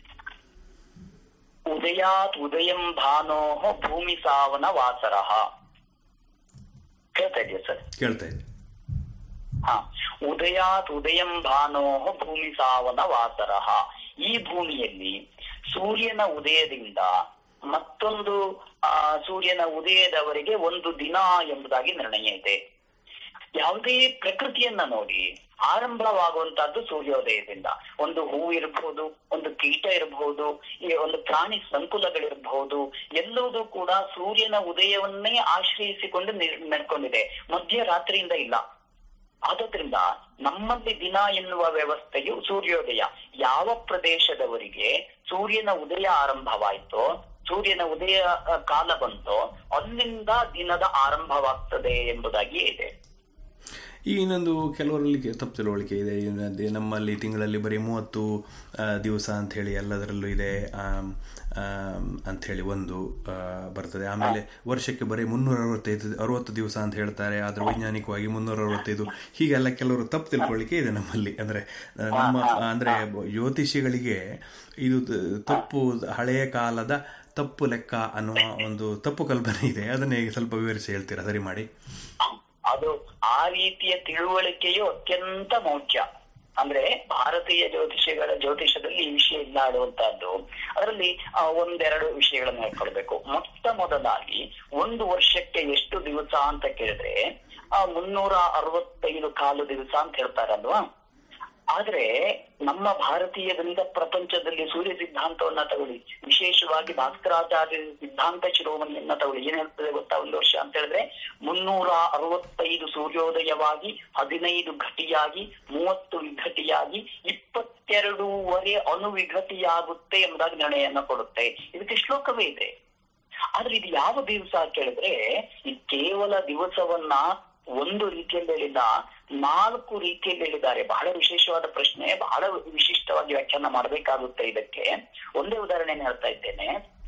ಉದಯಾತ್ ಉದಯಂ ಭಾನೋಹ ಭೂಮಿ ಸಾವನ ವಾಸರಃ ಕೇಳ್ತಾ ಇದೆಯಾ ಸರ್ ಕೇಳ್ತಾ ಇದೆ ಹಾ ಉದಯಾತ್ ಉದಯಂ ಭಾನೋಹ ಭೂಮಿ ಸಾವನ ವಾಸರಃ ಈ ಭೂಮಿಯಲ್ಲಿ ಸೂರ್ಯನ ಉದಯದಿಂದ ಮತ್ತೊಂದು ಆ ಸೂರ್ಯನ ಉದಯದವರೆಗೆ ಒಂದು ದಿನ ಎಂಬುದಾಗಿ ನಿರ್ಣಯ ಇದೆ ಯಾವುದೇ ಪ್ರಕೃತಿಯನ್ನ ನೋಡಿ ಆರಂಭವಾಗುವಂತಹದ್ದು ಸೂರ್ಯೋದಯದಿಂದ ಒಂದು ಹೂ ಇರಬಹುದು ಒಂದು ಕೀಟ ಇರಬಹುದು ಈ ಒಂದು ಪ್ರಾಣಿ ಸಂಕುಲಗಳಿರಬಹುದು ಎಲ್ಲವುದೂ ಕೂಡ ಸೂರ್ಯನ ಉದಯವನ್ನೇ ಆಶ್ರಯಿಸಿಕೊಂಡು ನಿರ್- ನಡ್ಕೊಂಡಿದೆ ಮಧ್ಯರಾತ್ರಿಯಿಂದ ಇಲ್ಲ ಆದ್ರಿಂದ ನಮ್ಮಲ್ಲಿ ದಿನ ಎನ್ನುವ ವ್ಯವಸ್ಥೆಯು ಸೂರ್ಯೋದಯ ಯಾವ ಪ್ರದೇಶದವರಿಗೆ ಸೂರ್ಯನ ಉದಯ ಆರಂಭವಾಯಿತೋ ಸೂರ್ಯನ ಉದಯ ಅ, ಕಾಲ ಬಂತೋ ಅಲ್ಲಿಂದ ದಿನದ ಆರಂಭವಾಗ್ತದೆ ಎಂಬುದಾಗಿ ಇದೆ ಈ ಇನ್ನೊಂದು ಕೆಲವರಲ್ಲಿ ಕೆ- ತಪ್ಪು ತಿಳುವಳಿಕೆ ಇದೆ ಇನ್ನೊಂದು ನಮ್ಮಲ್ಲಿ ತಿಂಗಳಲ್ಲಿ ಬರೀ ಮೂವತ್ತು ಆ, ದಿವಸ ಅಂಥೇಳಿ ಎಲ್ಲದರಲ್ಲೂ ಇದೆ ಆಮ್, ಆಮ್, ಅಂಥೇಳಿ ಒಂದು ಆ, ಬರ್ತದೆ ಆಮೇಲೆ ವರ್ಷಕ್ಕೆ ಬರೀ ಮುನ್ನೂರ ಅರವತ್ತೈದು ಅರವತ್ತು ದಿವಸ ಅಂತ ಹೇಳ್ತಾರೆ ಆದರೆ ವೈಜ್ಞಾನಿಕವಾಗಿ ಮುನ್ನೂರ ಅರವತ್ತೈದು ಹೀಗೆಲ್ಲ ಕೆಲವರು ತಪ್ಪು ತಿಳ್ಕೊಳ್ಳಿಕ್ಕೆ ಇದೆ ನಮ್ಮಲ್ಲಿ ಅಂದರೆ ಆ, ನಮ್ಮ ಅಂದರೆ ಜ್ಯೋತಿಷಿಗಳಿಗೆ ಇದು ತ- ತಪ್ಪು ಹಳೆಯ ಕಾಲದ ತಪ್ಪು ಲೆಕ್ಕ ಅನ್ನುವ ಒಂದು ತಪ್ಪು ಕಲ್ಪನೆ ಇದೆ ಅದನ್ನೇ ಸ್ವಲ್ಪ ವಿವರಿಸಿ ಹೇಳ್ತೀರಾ ಸರಿ ಮಾಡಿ ಅದು ಆ ರೀತಿಯ ತಿಳುವಳಿಕೆಯು ಅತ್ಯಂತ ಮುಖ್ಯ ಅಂದ್ರೆ ಭಾರತೀಯ ಜ್ಯೋತಿಷಗಳ ಜ್ಯೋತಿಷದಲ್ಲಿ ಈ ವಿಷಯ ಇಲ್ಲ ಆಡುವಂತಹದ್ದು ಅದರಲ್ಲಿ ಆ, ಒಂದೆರಡು ವಿಷಯಗಳನ್ನು ಹೇಳ್ಕೊಳ್ಬೇಕು ಮೊಟ್ಟ ಮೊದಲಾಗಿ ಒಂದು ವರ್ಷಕ್ಕೆ ಎಷ್ಟು ದಿವಸ ಅಂತ ಕೇಳಿದ್ರೆ ಆ ಮುನ್ನೂರ ಅರವತ್ತೈದು ಕಾಲು ದಿವಸ ಅಂತ ಹೇಳ್ತಾರಲ್ವಾ ಆದ್ರೆ ನಮ್ಮ ಭಾರತೀಯ ಗಣಿತ ಪ್ರಪಂಚದಲ್ಲಿ ಸೂರ್ಯ ಸಿದ್ಧಾಂತವನ್ನ ತಗೊಳ್ಳಿ ವಿಶೇಷವಾಗಿ ಭಾಸ್ಕರಾಚಾರ್ಯ ಸಿದ್ಧಾಂತ ಶಿರೋಮಣಿಯನ್ನ ತಗೊಳ್ಳಿ ಏನ್ ಹೇಳ್ತದೆ ಗೊತ್ತಾ ಒಂದು ವರ್ಷ ಅಂತ ಹೇಳಿದ್ರೆ ಮುನ್ನೂರ ಅರವತ್ತೈದು ಸೂರ್ಯೋದಯವಾಗಿ ಹದಿನೈದು ಘಟಿಯಾಗಿ ಮೂವತ್ತು ವಿಘಟಿಯಾಗಿ ಇಪ್ಪತ್ತೆರಡೂವರೆ ಅಣುವಿಘಟಿಯಾಗುತ್ತೆ ಎಂಬುದಾಗಿ ನಿರ್ಣಯನ್ನ ಕೊಡುತ್ತೆ ಇದಕ್ಕೆ ಶ್ಲೋಕವೇ ಇದೆ ಆದ್ರೆ ಇದು ಯಾವ ದಿವಸ ಕೇಳಿದ್ರೆ ಈ ಕೇವಲ ದಿವಸವನ್ನ ಒಂದು ರೀತಿಯಲ್ಲಿ ಹೇಳಿಲ್ಲ ನಾಲ್ಕು ರೀತಿಯಲ್ಲಿ ಹೇಳಿದ್ದಾರೆ ಬಹಳ ವಿಶೇಷವಾದ ಪ್ರಶ್ನೆ ಬಹಳ ವಿಶಿಷ್ಟವಾಗಿ ವ್ಯಾಖ್ಯಾನ ಮಾಡಬೇಕಾಗುತ್ತೆ ಇದಕ್ಕೆ ಒಂದೇ ಉದಾಹರಣೆ ಹೇಳ್ತಾ ಇದ್ದೇನೆ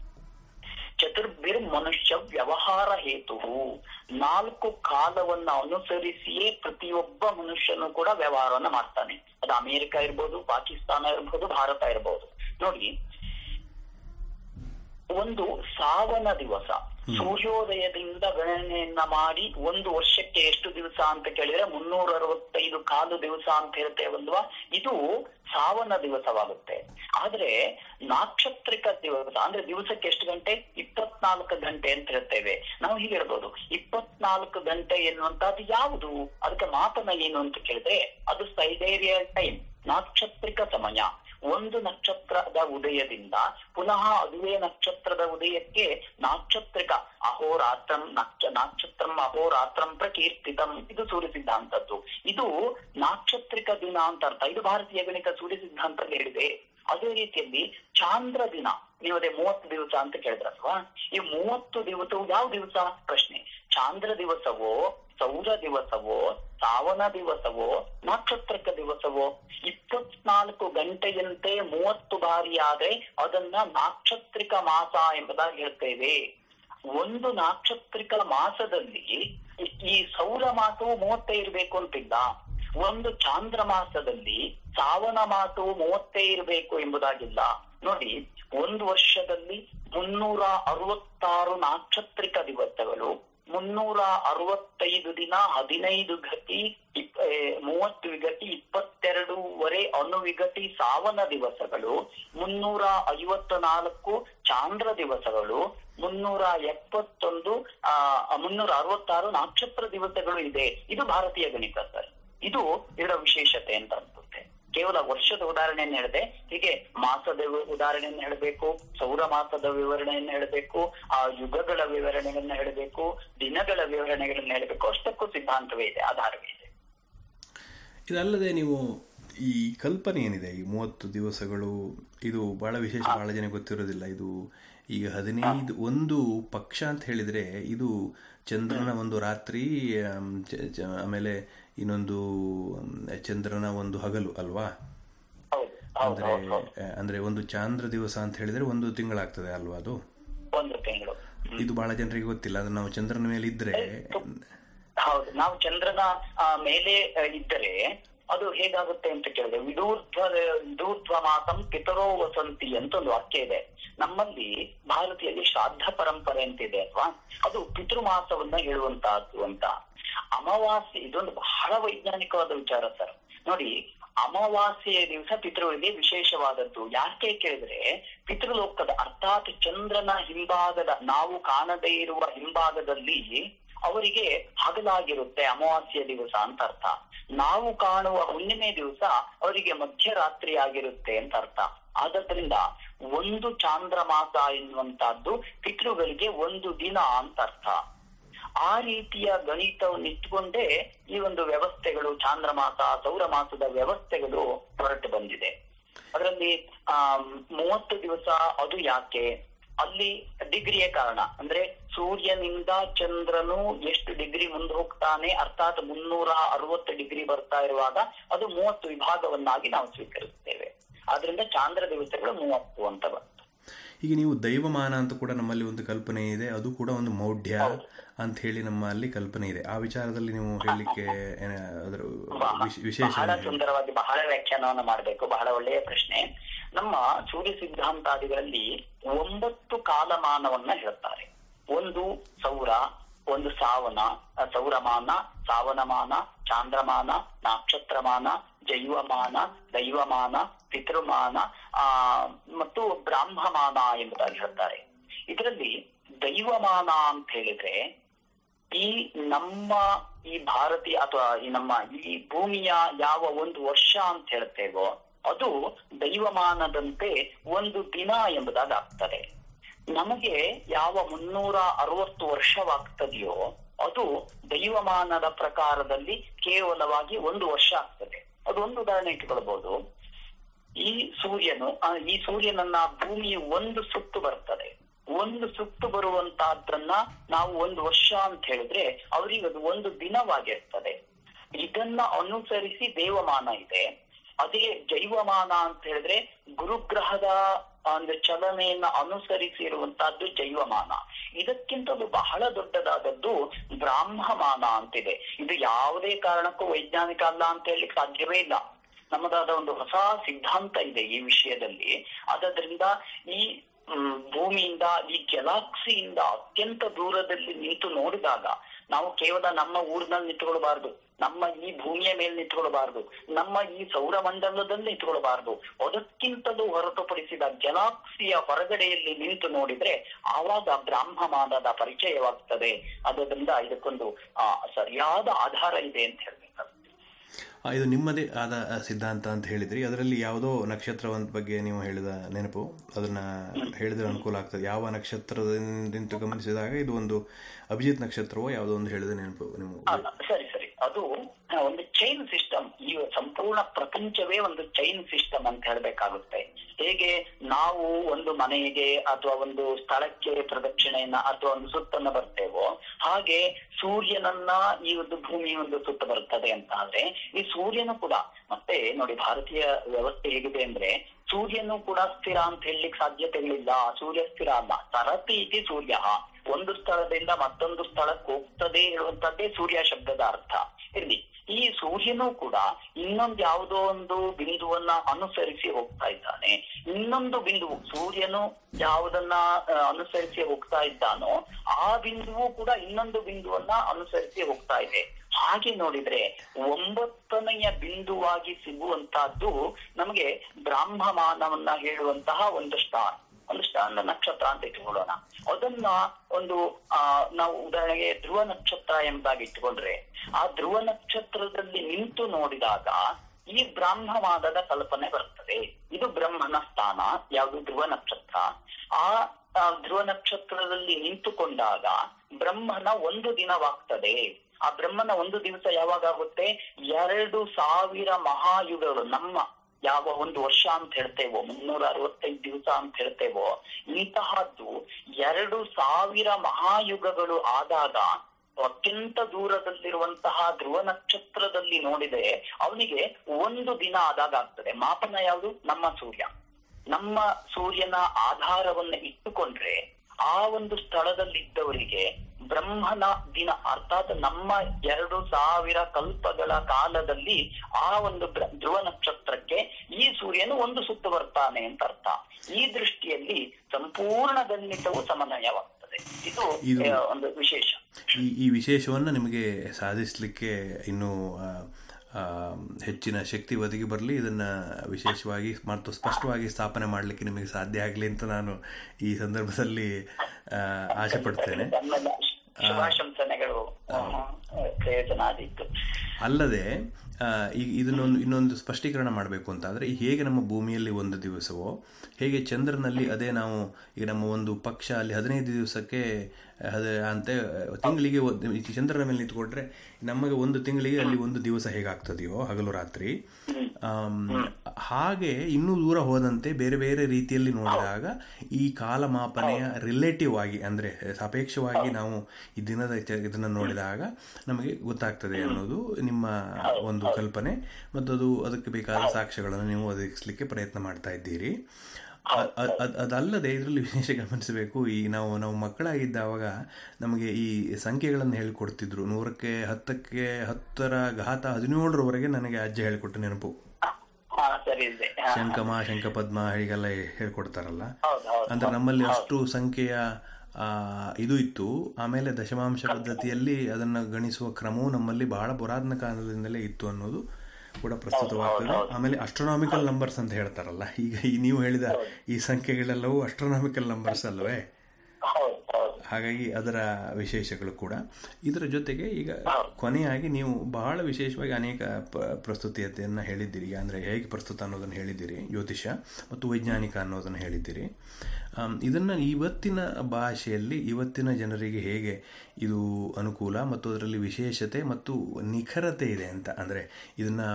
ಚತುರ್ಭಿರ್ ಮನುಷ್ಯ ವ್ಯವಹಾರ ಹೇತು ನಾಲ್ಕು ಕಾಲವನ್ನ ಅನುಸರಿಸಿಯೇ ಪ್ರತಿಯೊಬ್ಬ ಮನುಷ್ಯನು ಕೂಡ ವ್ಯವಹಾರವನ್ನ ಮಾಡ್ತಾನೆ ಅದು ಅಮೆರಿಕ ಇರ್ಬೋದು ಪಾಕಿಸ್ತಾನ ಇರ್ಬೋದು ಭಾರತ ಇರ್ಬೋದು ನೋಡಿ ಒಂದು ಸಾವನ ದಿವಸ ಸೂರ್ಯೋದಯದಿಂದ ಗಣನೆಯನ್ನ ಮಾಡಿ ಒಂದು ವರ್ಷಕ್ಕೆ ಎಷ್ಟು ದಿವಸ ಅಂತ ಕೇಳಿದ್ರೆ ಮುನ್ನೂರ ಅರವತ್ತೈದು ಕಾಲು ದಿವಸ ಅಂತ ಹೇಳ್ತೇವಲ್ವಾ ಇದು ಸಾವನ ದಿವಸವಾಗುತ್ತೆ ಆದ್ರೆ ನಾಕ್ಷತ್ರಿಕ ದಿವಸ ಅಂದ್ರೆ ದಿವಸಕ್ಕೆ ಎಷ್ಟು ಗಂಟೆ ಇಪ್ಪತ್ನಾಲ್ಕು ಗಂಟೆ ಅಂತ ಹೇಳ್ತೇವೆ ನಾವು ಹೀಗೆ ಹೇಳ್ಬೋದು ಇಪ್ಪತ್ನಾಲ್ಕು ಗಂಟೆ ಎನ್ನುವಂತಹದ್ದು ಯಾವುದು ಅದಕ್ಕೆ ಮಾಪನ ಏನು ಅಂತ ಕೇಳಿದ್ರೆ ಅದು ಸೈಡೇರಿಯ ಟೈಮ್ ನಾಕ್ಷತ್ರಿಕ ಸಮಯ ಒಂದು ನಕ್ಷತ್ರದ ಉದಯದಿಂದ ಪುನಃ ಅದುವೇ ನಕ್ಷತ್ರದ ಉದಯಕ್ಕೆ ನಾಕ್ಷತ್ರಿಕ ಅಹೋರಾತ್ರಂ ನಕ್ಷ ನಾಕ್ಷತ್ರಂ ಅಹೋರಾತ್ರಂ ಪ್ರಕೀರ್ತಿತಂ ಇದು ಸೂರ್ಯ ಸಿದ್ಧಾಂತದ್ದು ಇದು ನಾಕ್ಷತ್ರಿಕ ದಿನ ಅಂತ ಅರ್ಥ ಇದು ಭಾರತೀಯ ಗಣಿತ ಸೂರ್ಯ ಸಿದ್ಧಾಂತ ಹೇಳಿದೆ ಅದೇ ರೀತಿಯಲ್ಲಿ ಚಾಂದ್ರ ದಿನ ನೀವು ಅದೇ ಮೂವತ್ತು ದಿವಸ ಅಂತ ಕೇಳಿದ್ರಲ್ವಾ ಈ ಮೂವತ್ತು ದಿವಸವು ಯಾವ ದಿವಸ ಪ್ರಶ್ನೆ ಚಾಂದ್ರ ದಿವಸವೋ ಸೌರ ದಿವಸವೋ ಸಾವನ ದಿವಸವೋ ನಕ್ಷತ್ರಕ ದಿವಸವೋ ಇಪ್ಪತ್ನಾಲ್ಕು ಗಂಟೆಯಂತೆ ಮೂವತ್ತು ಬಾರಿ ಆದ್ರೆ ಅದನ್ನ ನಾಕ್ಷತ್ರಿಕ ಮಾಸ ಎಂಬುದಾಗಿ ಹೇಳ್ತೇವೆ ಒಂದು ನಾಕ್ಷತ್ರಿಕ ಮಾಸದಲ್ಲಿ ಈ- ಈ ಸೌರ ಮಾಸವು ಮೂವತ್ತೇ ಇರಬೇಕು ಅಂತಿಲ್ಲ ಒಂದು ಚಾಂದ್ರ ಮಾಸದಲ್ಲಿ ಸಾವನ ಮಾಸವು ಮೂವತ್ತೇ ಇರಬೇಕು ಎಂಬುದಾಗಿಲ್ಲ ನೋಡಿ ಒಂದು ವರ್ಷದಲ್ಲಿ ಮುನ್ನೂರ ಅರವತ್ತಾರು ನಾಕ್ಷತ್ರಿಕ ದಿವಸಗಳು ಮುನ್ನೂರ ಅರವತ್ತೈದು ದಿನ ಹದಿನೈದು ಘಟಿ ಇಪ್- ಏ, ಮೂವತ್ತು ವಿಗಟಿ ಇಪ್ಪತ್ತೆರಡೂವರೆ ಅನುವಿಗಟಿ ಸಾವನ ದಿವಸಗಳು ಮುನ್ನೂರ ಐವತ್ತ ನಾಲ್ಕು ಚಾಂದ್ರ ದಿವಸಗಳು ಮುನ್ನೂರ ಎಪ್ಪತ್ತೊಂದು ಆ ಮುನ್ನೂರ ಅರವತ್ತಾರು ನಕ್ಷತ್ರ ದಿವಸಗಳು ಇದೆ ಇದು ಭಾರತೀಯ ಗಣಿತ ಸರ್ ಇದು ಇದರ ವಿಶೇಷತೆ ಅಂತ ಅನ್ಸುತ್ತೆ ಕೇವಲ ವರ್ಷದ ಉದಾಹರಣೆಯನ್ನು ಹೇಳಿದೆ ಹೀಗೆ ಮಾಸದ ವಿ- ಉದಾಹರಣೆಯನ್ನು ಹೇಳಬೇಕು ಸೌರ ಮಾಸದ ವಿವರಣೆಯನ್ನು ಹೇಳಬೇಕು ಆ ಯುಗಗಳ ವಿವರಣೆಗಳನ್ನ ಹೇಳಬೇಕು ದಿನಗಳ ವಿವರಣೆಗಳನ್ನ ಹೇಳಬೇಕು ಅಷ್ಟಕ್ಕೂ ಸಿದ್ಧಾಂತವೇ ಇದೆ ಆಧಾರವೇ ಇದೆ ಇದಲ್ಲದೆ ನೀವು ಈ ಕಲ್ಪನೆ ಏನಿದೆ ಈ ಮೂವತ್ತು ದಿವಸಗಳು ಇದು ಬಹಳ ವಿಶೇಷ ಬಹಳ ಜನ ಗೊತ್ತಿರೋದಿಲ್ಲ ಇದು ಈಗ ಹದಿನೈದು ಒಂದು ಪಕ್ಷ ಅಂತ ಹೇಳಿದ್ರೆ ಇದು ಚಂದ್ರನ ಒಂದು ರಾತ್ರಿ ಆಮ್, ಚ- ಚ- ಆಮೇಲೆ ಇನ್ನೊಂದು ಆಮ್, ಚಂದ್ರನ ಒಂದು ಹಗಲು ಅಲ್ವಾ ಹೌದು ಹೌದು ಅಂದ್ರೆ ಹೌದು ಹೌದು ಆ, ಅಂದ್ರೆ ಒಂದು ಚಾಂದ್ರ ದಿವಸ ಅಂತ ಹೇಳಿದ್ರೆ ಒಂದು ತಿಂಗಳಾಗ್ತದೆ ಅಲ್ವಾ ಅದು ಒಂದು ತಿಂಗಳು ಇದು ಬಹಳ ಜನರಿಗೆ ಗೊತ್ತಿಲ್ಲ ಅದು ನಾವು ಚಂದ್ರನ ಮೇಲೆ ಇದ್ರೆ ಹೌದು ನಾವು ಚಂದ್ರನ ಆ, ಮೇಲೆ ಆ, ಇದ್ದರೆ ಅದು ಹೇಗಾಗುತ್ತೆ ಅಂತ ಕೇಳಿದ್ರೆ ವಿದೂರ್ಧ್ವ ವಿದೂರ್ಧ್ವ ಮಾಸಂ ಪಿತರೋ ವಸಂತಿ ಅಂತ ಒಂದು ವಾಕ್ಯ ಇದೆ ನಮ್ಮಲ್ಲಿ ಭಾರತೀಯಲ್ಲಿ ಶ್ರಾದ್ದ ಪರಂಪರೆ ಅಂತಿದೆ ಅಲ್ವಾ ಅದು ಪಿತೃಮಾಸವನ್ನ ಹೇಳುವಂತಹದ್ದು ಅಂತ ಅಮಾವಾಸ್ಯೆ ಇದೊಂದು ಬಹಳ ವೈಜ್ಞಾನಿಕವಾದ ವಿಚಾರ ಸರ್ ನೋಡಿ ಅಮಾವಾಸ್ಯೆಯ ದಿವಸ ಪಿತೃಗಳಿಗೆ ವಿಶೇಷವಾದದ್ದು ಯಾಕೆ ಕೇಳಿದ್ರೆ ಪಿತೃಲೋಕದ ಅರ್ಥಾತ್ ಚಂದ್ರನ ಹಿಂಭಾಗದ ನಾವು ಕಾಣದೇ ಇರುವ ಹಿಂಭಾಗದಲ್ಲಿ ಅವರಿಗೆ ಹಗಲಾಗಿರುತ್ತೆ ಅಮಾವಾಸ್ಯೆಯ ದಿವಸ ಅಂತ ಅರ್ಥ ನಾವು ಕಾಣುವ ಹುಣ್ಣಿಮೆ ದಿವಸ ಅವರಿಗೆ ಮಧ್ಯರಾತ್ರಿ ಆಗಿರುತ್ತೆ ಅಂತ ಅರ್ಥ ಆದ್ದರಿಂದ ಒಂದು ಚಾಂದ್ರಮಾಸ ಎನ್ನುವಂತಹದ್ದು ಪಿತೃಗಳಿಗೆ ಒಂದು ದಿನ ಅಂತ ಅರ್ಥ ಆ ರೀತಿಯ ಗಣಿತವನ್ನು ಇಟ್ಕೊಂಡೇ ಈ ಒಂದು ವ್ಯವಸ್ಥೆಗಳು ಚಾಂದ್ರಮಾಸ ಸೌರಮಾಸದ ವ್ಯವಸ್ಥೆಗಳು ಹೊರಟು ಬಂದಿದೆ ಅದರಲ್ಲಿ ಆ ಮೂವತ್ತು ದಿವಸ ಅದು ಯಾಕೆ ಅಲ್ಲಿ ಡಿಗ್ರಿಯ ಕಾರಣ ಅಂದ್ರೆ ಸೂರ್ಯನಿಂದ ಚಂದ್ರನು ಎಷ್ಟು ಡಿಗ್ರಿ ಮುಂದೆ ಹೋಗ್ತಾನೆ ಅರ್ಥಾತ್ ಮುನ್ನೂರ ಅರವತ್ತು ಡಿಗ್ರಿ ಬರ್ತಾ ಇರುವಾಗ ಅದು ಮೂವತ್ತು ವಿಭಾಗವನ್ನಾಗಿ ನಾವು ಸ್ವೀಕರಿಸ್ತೇವೆ ಆದ್ರಿಂದ ಚಾಂದ್ರ ದಿವಸಗಳು ಮೂವತ್ತು ಅಂತ ಬಂತು ಈಗ ನೀವು ದೈವಮಾನ ಅಂತ ಕೂಡ ನಮ್ಮಲ್ಲಿ ಒಂದು ಕಲ್ಪನೆ ಇದೆ ಅದು ಕೂಡ ಒಂದು ಮೌಢ್ಯ ಅಂತ ಹೇಳಿ ನಮ್ಮಲ್ಲಿ ಕಲ್ಪನೆ ಇದೆ ಆ ವಿಚಾರದಲ್ಲಿ ನೀವು ಹೇಳಲಿಕ್ಕೆ ಏನ- ಅದರ ವಿಶ್- ವಿಶೇಷ ಬಹಳ ಸುಂದರವಾಗಿ ಬಹಳ ವ್ಯಾಖ್ಯಾನವನ್ನ ಮಾಡಬೇಕು ಬಹಳ ಒಳ್ಳೆಯ ಪ್ರಶ್ನೆ ನಮ್ಮ ಸೂರ್ಯ ಸಿದ್ಧಾಂತಾದಿಗಳಲ್ಲಿ ಒಂಬತ್ತು ಕಾಲಮಾನವನ್ನ ಹೇಳ್ತಾರೆ ಒಂದು ಸೌರ ಒಂದು ಸಾವನ ಆ, ಸೌರಮಾನ ಸಾವನಮಾನ ಚಾಂದ್ರಮಾನ ನಕ್ಷತ್ರಮಾನ ಜೈವಮಾನ ದೈವಮಾನ ಪಿತೃಮಾನ ಆ ಮತ್ತು ಬ್ರಾಹ್ಮಮಾನ ಎಂಬುದಾಗಿ ಹೇಳ್ತಾರೆ ಇದರಲ್ಲಿ ದೈವಮಾನ ಅಂತ ಹೇಳಿದ್ರೆ ಈ ನಮ್ಮ ಈ ಭಾರತೀಯ ಅಥವಾ ಈ ನಮ್ಮ ಈ ಭೂಮಿಯ ಯಾವ ಒಂದು ವರ್ಷ ಅಂತ ಹೇಳ್ತೇವೋ ಅದು ದೈವಮಾನದಂತೆ ಒಂದು ದಿನ ಎಂಬುದಾಗಿ ಆಗ್ತದೆ ನಮಗೆ ಯಾವ ಮುನ್ನೂರ ಅರವತ್ತು ವರ್ಷವಾಗ್ತದೆಯೋ ಅದು ದೈವಮಾನದ ಪ್ರಕಾರದಲ್ಲಿ ಕೇವಲವಾಗಿ ಒಂದು ವರ್ಷ ಆಗ್ತದೆ ಅದು ಒಂದು ಉದಾಹರಣೆ ಇಟ್ಟುಕೊಳ್ಬಹುದು ಈ ಸೂರ್ಯನು ಆ, ಈ ಸೂರ್ಯನನ್ನ ಭೂಮಿ ಒಂದು ಸುತ್ತು ಬರ್ತದೆ ಒಂದು ಸುತ್ತು ಬರುವಂತಹದ್ದನ್ನ ನಾವು ಒಂದು ವರ್ಷ ಅಂತ ಹೇಳಿದ್ರೆ ಅವರಿಗೆ ಅದು ಒಂದು ದಿನವಾಗಿರ್ತದೆ ಇದನ್ನ ಅನುಸರಿಸಿ ದೇವಮಾನ ಇದೆ ಅದೇ ಜೈವಮಾನ ಅಂತ ಹೇಳಿದ್ರೆ ಗುರುಗ್ರಹದ ಒಂದು ಚಲನೆಯನ್ನ ಅನುಸರಿಸಿ ಇರುವಂತಹದ್ದು ಜೈವಮಾನ ಇದಕ್ಕಿಂತಲೂ ಬಹಳ ದೊಡ್ಡದಾದದ್ದು ಬ್ರಾಹ್ಮಮಾನ ಅಂತಿದೆ ಇದು ಯಾವುದೇ ಕಾರಣಕ್ಕೂ ವೈಜ್ಞಾನಿಕ ಅಲ್ಲ ಅಂತ ಹೇಳಲಿಕ್ಕೆ ಸಾಧ್ಯವೇ ಇಲ್ಲ ನಮ್ಮದಾದ ಒಂದು ಹೊಸ ಸಿದ್ಧಾಂತ ಇದೆ ಈ ವಿಷಯದಲ್ಲಿ ಆದ್ರಿಂದ ಈ ಮ್, ಭೂಮಿಯಿಂದ ಈ ಗ್ಯಾಲಾಕ್ಸಿಯಿಂದ ಅತ್ಯಂತ ದೂರದಲ್ಲಿ ನಿಂತು ನೋಡಿದಾಗ ನಾವು ಕೇವಲ ನಮ್ಮ ಊರಿನಲ್ಲಿ ನಿಂತ್ಕೊಳ್ಬಾರ್ದು ನಮ್ಮ ಈ ಭೂಮಿಯ ಮೇಲೆ ನಿಂತ್ಕೊಳ್ಬಾರ್ದು ನಮ್ಮ ಈ ಸೌರಮಂಡಲದಲ್ಲಿ ನಿಂತ್ಕೊಳ್ಬಾರ್ದು ಅದಕ್ಕಿಂತಲೂ ಹೊರತುಪಡಿಸಿದ ಗ್ಯಾಲಾಕ್ಸಿಯ ಹೊರಗಡೆಯಲ್ಲಿ ನಿಂತು ನೋಡಿದ್ರೆ ಆವಾಗ ಬ್ರಾಹ್ಮಮಾನದ ಪರಿಚಯವಾಗ್ತದೆ ಅದರಿಂದ ಇದಕ್ಕೊಂದು ಆ ಸರಿಯಾದ ಆಧಾರ ಇದೆ ಅಂತ ಹೇಳ್ಬೇಕು ಆ, ಇದು ನಿಮ್ಮದೇ ಆದ ಆ, ಸಿದ್ಧಾಂತ ಅಂತ ಹೇಳಿದ್ರಿ ಅದರಲ್ಲಿ ಯಾವುದೋ ನಕ್ಷತ್ರದ ಬಗ್ಗೆ ನೀವು ಹೇಳಿದ ನೆನಪು ಅದನ್ನ ಹೇಳಿದ್ರೆ ಅನುಕೂಲ ಆಗ್ತದೆ ಯಾವ ನಕ್ಷತ್ರದಿಂದ ಗಮನಿಸಿದಾಗ ಇದು ಒಂದು ಅಭಿಜಿತ್ ನಕ್ಷತ್ರವೋ ಯಾವುದೋ ಒಂದು ಹೇಳಿದ ನೆನಪು ನೀವು ಅಲ್ಲ, ಸರಿ ಸರಿ ಅದು ಆ, ಒಂದು ಚೈನ್ ಸಿಸ್ಟಮ್ ಈ ಸಂಪೂರ್ಣ ಪ್ರಪಂಚವೇ ಒಂದು ಚೈನ್ ಸಿಸ್ಟಮ್ ಅಂತ ಹೇಳ್ಬೇಕಾಗುತ್ತೆ ಹೇಗೆ ನಾವು ಒಂದು ಮನೆಗೆ ಅಥವಾ ಒಂದು ಸ್ಥಳಕ್ಕೆ ಪ್ರದಕ್ಷಿಣೆಯನ್ನ ಅಥವಾ ಒಂದು ಸುತ್ತನ್ನ ಬರ್ತೇವೋ ಹಾಗೆ ಸೂರ್ಯನನ್ನ ಈ ಒಂದು ಭೂಮಿ ಒಂದು ಸುತ್ತ ಬರ್ತದೆ ಅಂತ ಆದ್ರೆ ಈ ಸೂರ್ಯನು ಕೂಡ ಮತ್ತೆ ನೋಡಿ ಭಾರತೀಯ ವ್ಯವಸ್ಥೆ ಹೇಗಿದೆ ಅಂದ್ರೆ ಸೂರ್ಯನು ಕೂಡ ಸ್ಥಿರ ಅಂತ ಹೇಳಲಿಕ್ಕೆ ಸಾಧ್ಯತೆಗಳಿಲ್ಲ ಸೂರ್ಯ ಸ್ಥಿರ ಅಲ್ಲ ಸರತಿ ಇತಿ ಸೂರ್ಯ ಒಂದು ಸ್ಥಳದಿಂದ ಮತ್ತೊಂದು ಸ್ಥಳಕ್ಕೆ ಹೋಗ್ತದೆ ಹೇಳುವಂತದ್ದೇ ಸೂರ್ಯ ಶಬ್ದದ ಅರ್ಥ ಇರ್ಲಿ ಈ ಸೂರ್ಯನು ಕೂಡ ಇನ್ನೊಂದು ಯಾವುದೋ ಒಂದು ಬಿಂದುವನ್ನ ಅನುಸರಿಸಿ ಹೋಗ್ತಾ ಇದ್ದಾನೆ ಇನ್ನೊಂದು ಬಿಂದುವು ಸೂರ್ಯನು ಯಾವುದನ್ನ ಆ, ಅನುಸರಿಸಿ ಹೋಗ್ತಾ ಇದ್ದಾನೋ ಆ ಬಿಂದುವು ಕೂಡ ಇನ್ನೊಂದು ಬಿಂದುವನ್ನ ಅನುಸರಿಸಿ ಹೋಗ್ತಾ ಇದೆ ಹಾಗೆ ನೋಡಿದ್ರೆ ಒಂಬತ್ತನೆಯ ಬಿಂದುವಾಗಿ ಸಿಗುವಂತಹದ್ದು ನಮಗೆ ಬ್ರಾಹ್ಮಮಾನವನ್ನ ಹೇಳುವಂತಹ ಒಂದು ಸ್ಟಾರ್ ಒಂದು ಸ್ಟಾರ್ ನಕ್ಷತ್ರ ಅಂತ ಇಟ್ಕೊಳ್ಳೋಣ ಅದನ್ನ ಒಂದು ಆ ನಾವು ಉದಾಹರಣೆಗೆ ಧ್ರುವ ನಕ್ಷತ್ರ ಎಂಬುದಾಗಿ ಇಟ್ಕೊಂಡ್ರೆ ಆ ಧ್ರುವ ನಕ್ಷತ್ರದಲ್ಲಿ ನಿಂತು ನೋಡಿದಾಗ ಈ ಬ್ರಾಹ್ಮವಾದದ ಕಲ್ಪನೆ ಬರ್ತದೆ ಇದು ಬ್ರಹ್ಮನ ಸ್ಥಾನ ಯಾವುದು ಧ್ರುವ ನಕ್ಷತ್ರ ಆ ಆ ಧ್ರುವ ನಕ್ಷತ್ರದಲ್ಲಿ ನಿಂತುಕೊಂಡಾಗ ಬ್ರಹ್ಮನ ಒಂದು ದಿನವಾಗ್ತದೆ ಆ ಬ್ರಹ್ಮನ ಒಂದು ದಿವಸ ಯಾವಾಗ ಆಗುತ್ತೆ ಎರಡು ಸಾವಿರ ಮಹಾಯುಗಗಳು ನಮ್ಮ ಯಾವ ಒಂದು ವರ್ಷ ಅಂತ ಹೇಳ್ತೇವೋ ಮುನ್ನೂರ ಅರವತ್ತೈದು ದಿವಸ ಅಂತ ಹೇಳ್ತೇವೋ ಇಂತಹದ್ದು ಎರಡು ಸಾವಿರ ಮಹಾಯುಗಗಳು ಆದಾಗ ಅತ್ಯಂತ ದೂರದಲ್ಲಿರುವಂತಹ ಧ್ರುವ ನಕ್ಷತ್ರದಲ್ಲಿ ನೋಡಿದ್ರೆ ಅವನಿಗೆ ಒಂದು ದಿನ ಆದಾಗ ಆಗ್ತದೆ ಮಾಪನ ಯಾವುದು ನಮ್ಮ ಸೂರ್ಯ ನಮ್ಮ ಸೂರ್ಯನ ಆಧಾರವನ್ನ ಇಟ್ಟುಕೊಂಡ್ರೆ ಆ ಒಂದು ಸ್ಥಳದಲ್ಲಿದ್ದವರಿಗೆ ಬ್ರಹ್ಮನ ದಿನ ಅರ್ಥಾತ್ ನಮ್ಮ ಎರಡು ಸಾವಿರ ಕಲ್ಪಗಳ ಕಾಲದಲ್ಲಿ ಆ ಒಂದು ಬ್ರ- ಧ್ರುವ ನಕ್ಷತ್ರಕ್ಕೆ ಈ ಸೂರ್ಯನು ಒಂದು ಸುತ್ತು ಬರ್ತಾನೆ ಅಂತ ಅರ್ಥ ಈ ದೃಷ್ಟಿಯಲ್ಲಿ ಸಂಪೂರ್ಣ ಗಣಿತವು ಸಮನ್ವಯವಾಗ್ತದೆ ಇದು ಇದು- ಆ, ಒಂದು ವಿಶೇಷ ಈ ಈ ವಿಶೇಷವನ್ನು ನಿಮಗೆ ಸಾಧಿಸಲಿಕ್ಕೆ ಇನ್ನೂ ಆ, ಆ, ಹೆಚ್ಚಿನ ಶಕ್ತಿ ಒದಗಿ ಬರಲಿ ಇದನ್ನು ವಿಶೇಷವಾಗಿ ಮತ್ತು ಸ್ಪಷ್ಟವಾಗಿ ಸ್ಥಾಪನೆ ಮಾಡಲಿಕ್ಕೆ ನಿಮಗೆ ಸಾಧ್ಯ ಆಗಲಿ ಅಂತ ನಾನು ಈ ಸಂದರ್ಭದಲ್ಲಿ ಆ, ಆಸೆ ಪಡ್ತೇನೆ ನಮ್ಮೆಲ್ಲ ಶುಭಾಶಂಸನೆಗಳು ಆ, ಪ್ರಯೋಜನಾದೀತು ಅಲ್ಲದೆ ಆ, ಈಗ ಇದನ್ನೊಂದು ಇನ್ನೊಂದು ಸ್ಪಷ್ಟೀಕರಣ ಮಾಡಬೇಕು ಅಂತ ಆದರೆ ಹೇಗೆ ನಮ್ಮ ಭೂಮಿಯಲ್ಲಿ ಒಂದು ದಿವಸವೋ ಹೇಗೆ ಚಂದ್ರನಲ್ಲಿ ಅದೇ ನಾವು ಈಗ ನಮ್ಮ ಒಂದು ಪಕ್ಷ ಅಲ್ಲಿ ಹದಿನೈದು ದಿವಸಕ್ಕೆ ಅದೇ ಅಂತೆ ತಿಂಗಳಿಗೆ ಒಂದು- ಈ ಚಂದ್ರನ ಮೇಲೆ ನಿಂತ್ಕೊಂಡ್ರೆ ನಮಗೆ ಒಂದು ತಿಂಗಳಿಗೆ ಅಲ್ಲಿ ಒಂದು ದಿವಸ ಹೇಗಾಗ್ತದೆಯೋ ಹಗಲು ರಾತ್ರಿ ಆಮ್, ಹಾಗೆ ಇನ್ನೂ ದೂರ ಹೋದಂತೆ ಬೇರೆ ಬೇರೆ ರೀತಿಯಲ್ಲಿ ನೋಡಿದಾಗ ಈ ಕಾಲಮಾಪನೆಯ ರಿಲೇಟಿವ್ ಆಗಿ ಅಂದರೆ ಸಾಪೇಕ್ಷವಾಗಿ ನಾವು ಈ ದಿನದ ಚ- ಇದನ್ನ ನೋಡಿದಾಗ ನಮಗೆ ಗೊತ್ತಾಗ್ತದೆ ಅನ್ನೋದು ನಿಮ್ಮ ಒಂದು ಕಲ್ಪನೆ ಮತ್ತು ಅದು ಅದಕ್ಕೆ ಬೇಕಾದ ಸಾಕ್ಷ್ಯಗಳನ್ನು ನೀವು ಒದಗಿಸಲಿಕ್ಕೆ ಪ್ರಯತ್ನ ಮಾಡ್ತಾ ಇದ್ದೀರಿ ಅ- ಅ- ಅದ್- ಅದಲ್ಲದೆ ಇದರಲ್ಲಿ ವಿಶೇಷ ಗಮನಿಸಬೇಕು ಈ ನಾವು ನಾವು ಮಕ್ಕಳಾಗಿದ್ದಾವಾಗ ನಮಗೆ ಈ ಸಂಖ್ಯೆಗಳನ್ನು ಹೇಳಿಕೊಡ್ತಿದ್ರು ನೂರಕ್ಕೆ ಹತ್ತಕ್ಕೆ ಹತ್ತರ ಘಾತ ಹದಿನೇಳರವರೆಗೆ ನನಗೆ ಅಜ್ಜ ಹೇಳಿಕೊಟ್ಟ ನೆನಪು ಹಾ ಸರಿ ಇದೆ ಹಾ, ಶಂಕಮ ಶಂಕಪದ್ಮ ಹೀಗೆಲ್ಲ ಹೇಳ್ಕೊಡ್ತಾರಲ್ಲ ಹೌದು ಹೌದು ಅಂದ್ರೆ ನಮ್ಮಲ್ಲಿ ಅಷ್ಟು ಸಂಖ್ಯೆಯ ಆ, ಇದು ಇತ್ತು ಆಮೇಲೆ ದಶಮಾಂಶ ಪದ್ಧತಿಯಲ್ಲಿ ಅದನ್ನು ಗಣಿಸುವ ಕ್ರಮವು ನಮ್ಮಲ್ಲಿ ಬಹಳ ಪುರಾತನ ಕಾಲದಿಂದಲೇ ಇತ್ತು ಅನ್ನೋದು ಕೂಡ ಪ್ರಸ್ತುತವಾಗ್ತದೆ ಆಮೇಲೆ ಅಸ್ಟ್ರೋನಾಮಿಕಲ್ ನಂಬರ್ಸ್ ಅಂತ ಹೇಳ್ತಾರಲ್ಲ ಈಗ ಈ ನೀವು ಹೇಳಿದ ಈ ಸಂಖ್ಯೆಗಳೆಲ್ಲವೂ ಅಸ್ಟ್ರೋನಾಮಿಕಲ್ ನಂಬರ್ಸ್ ಅಲ್ವೇ ಹೌದು ಹೌದು ಹಾಗಾಗಿ ಅದರ ವಿಶೇಷಗಳು ಕೂಡ ಇದರ ಜೊತೆಗೆ ಈಗ ಕೊನೆಯಾಗಿ ನೀವು ಬಹಳ ವಿಶೇಷವಾಗಿ ಅನೇಕ ಪ- ಪ್ರಸ್ತುತಿಯತೆಯನ್ನು ಹೇಳಿದ್ದೀರಿ ಅಂದರೆ ಹೇಗೆ ಪ್ರಸ್ತುತ ಅನ್ನೋದನ್ನು ಹೇಳಿದ್ದೀರಿ ಜ್ಯೋತಿಷ ಮತ್ತು ವೈಜ್ಞಾನಿಕ ಅನ್ನೋದನ್ನು ಹೇಳಿದ್ದೀರಿ ಆಮ್, ಇದನ್ನು ಇವತ್ತಿನ ಭಾಷೆಯಲ್ಲಿ ಇವತ್ತಿನ ಜನರಿಗೆ ಹೇಗೆ ಇದು ಅನುಕೂಲ ಮತ್ತು ಅದರಲ್ಲಿ ವಿಶೇಷತೆ ಮತ್ತು ನಿಖರತೆ ಇದೆ ಅಂತ ಅಂದರೆ ಇದನ್ನು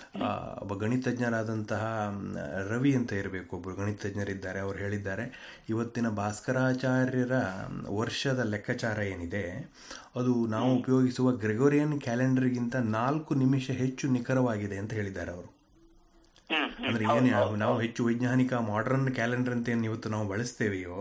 ಒಬ್ಬ ಗಣಿತಜ್ಞರಾದಂತಹ ಮ್, ರವಿ ಅಂತ ಇರಬೇಕು ಒಬ್ಬರು ಗಣಿತಜ್ಞರಿದ್ದಾರೆ ಅವರು ಹೇಳಿದ್ದಾರೆ ಇವತ್ತಿನ ಭಾಸ್ಕರಾಚಾರ್ಯರ ವರ್ಷದ ಲೆಕ್ಕಾಚಾರ ಏನಿದೆ ಅದು ನಾವು ಉಪಯೋಗಿಸುವ ಗ್ರೆಗೋರಿಯನ್ ಕ್ಯಾಲೆಂಡರ್ಗಿಂತ ನಾಲ್ಕು ನಿಮಿಷ ಹೆಚ್ಚು ನಿಖರವಾಗಿದೆ ಅಂತ ಹೇಳಿದ್ದಾರೆ ಅವರು ಹ್ಮ್ ಹ್ಮ್ ಅಂದ್ರೆ ಏನು ನಾವು- ನಾವು ಹೆಚ್ಚು ವೈಜ್ಞಾನಿಕ ಮಾಡರ್ನ್ ಕ್ಯಾಲೆಂಡರ್ ಅಂತ ಏನು ಇವತ್ತು ನಾವು ಬಳಸ್ತೇವೆಯೋ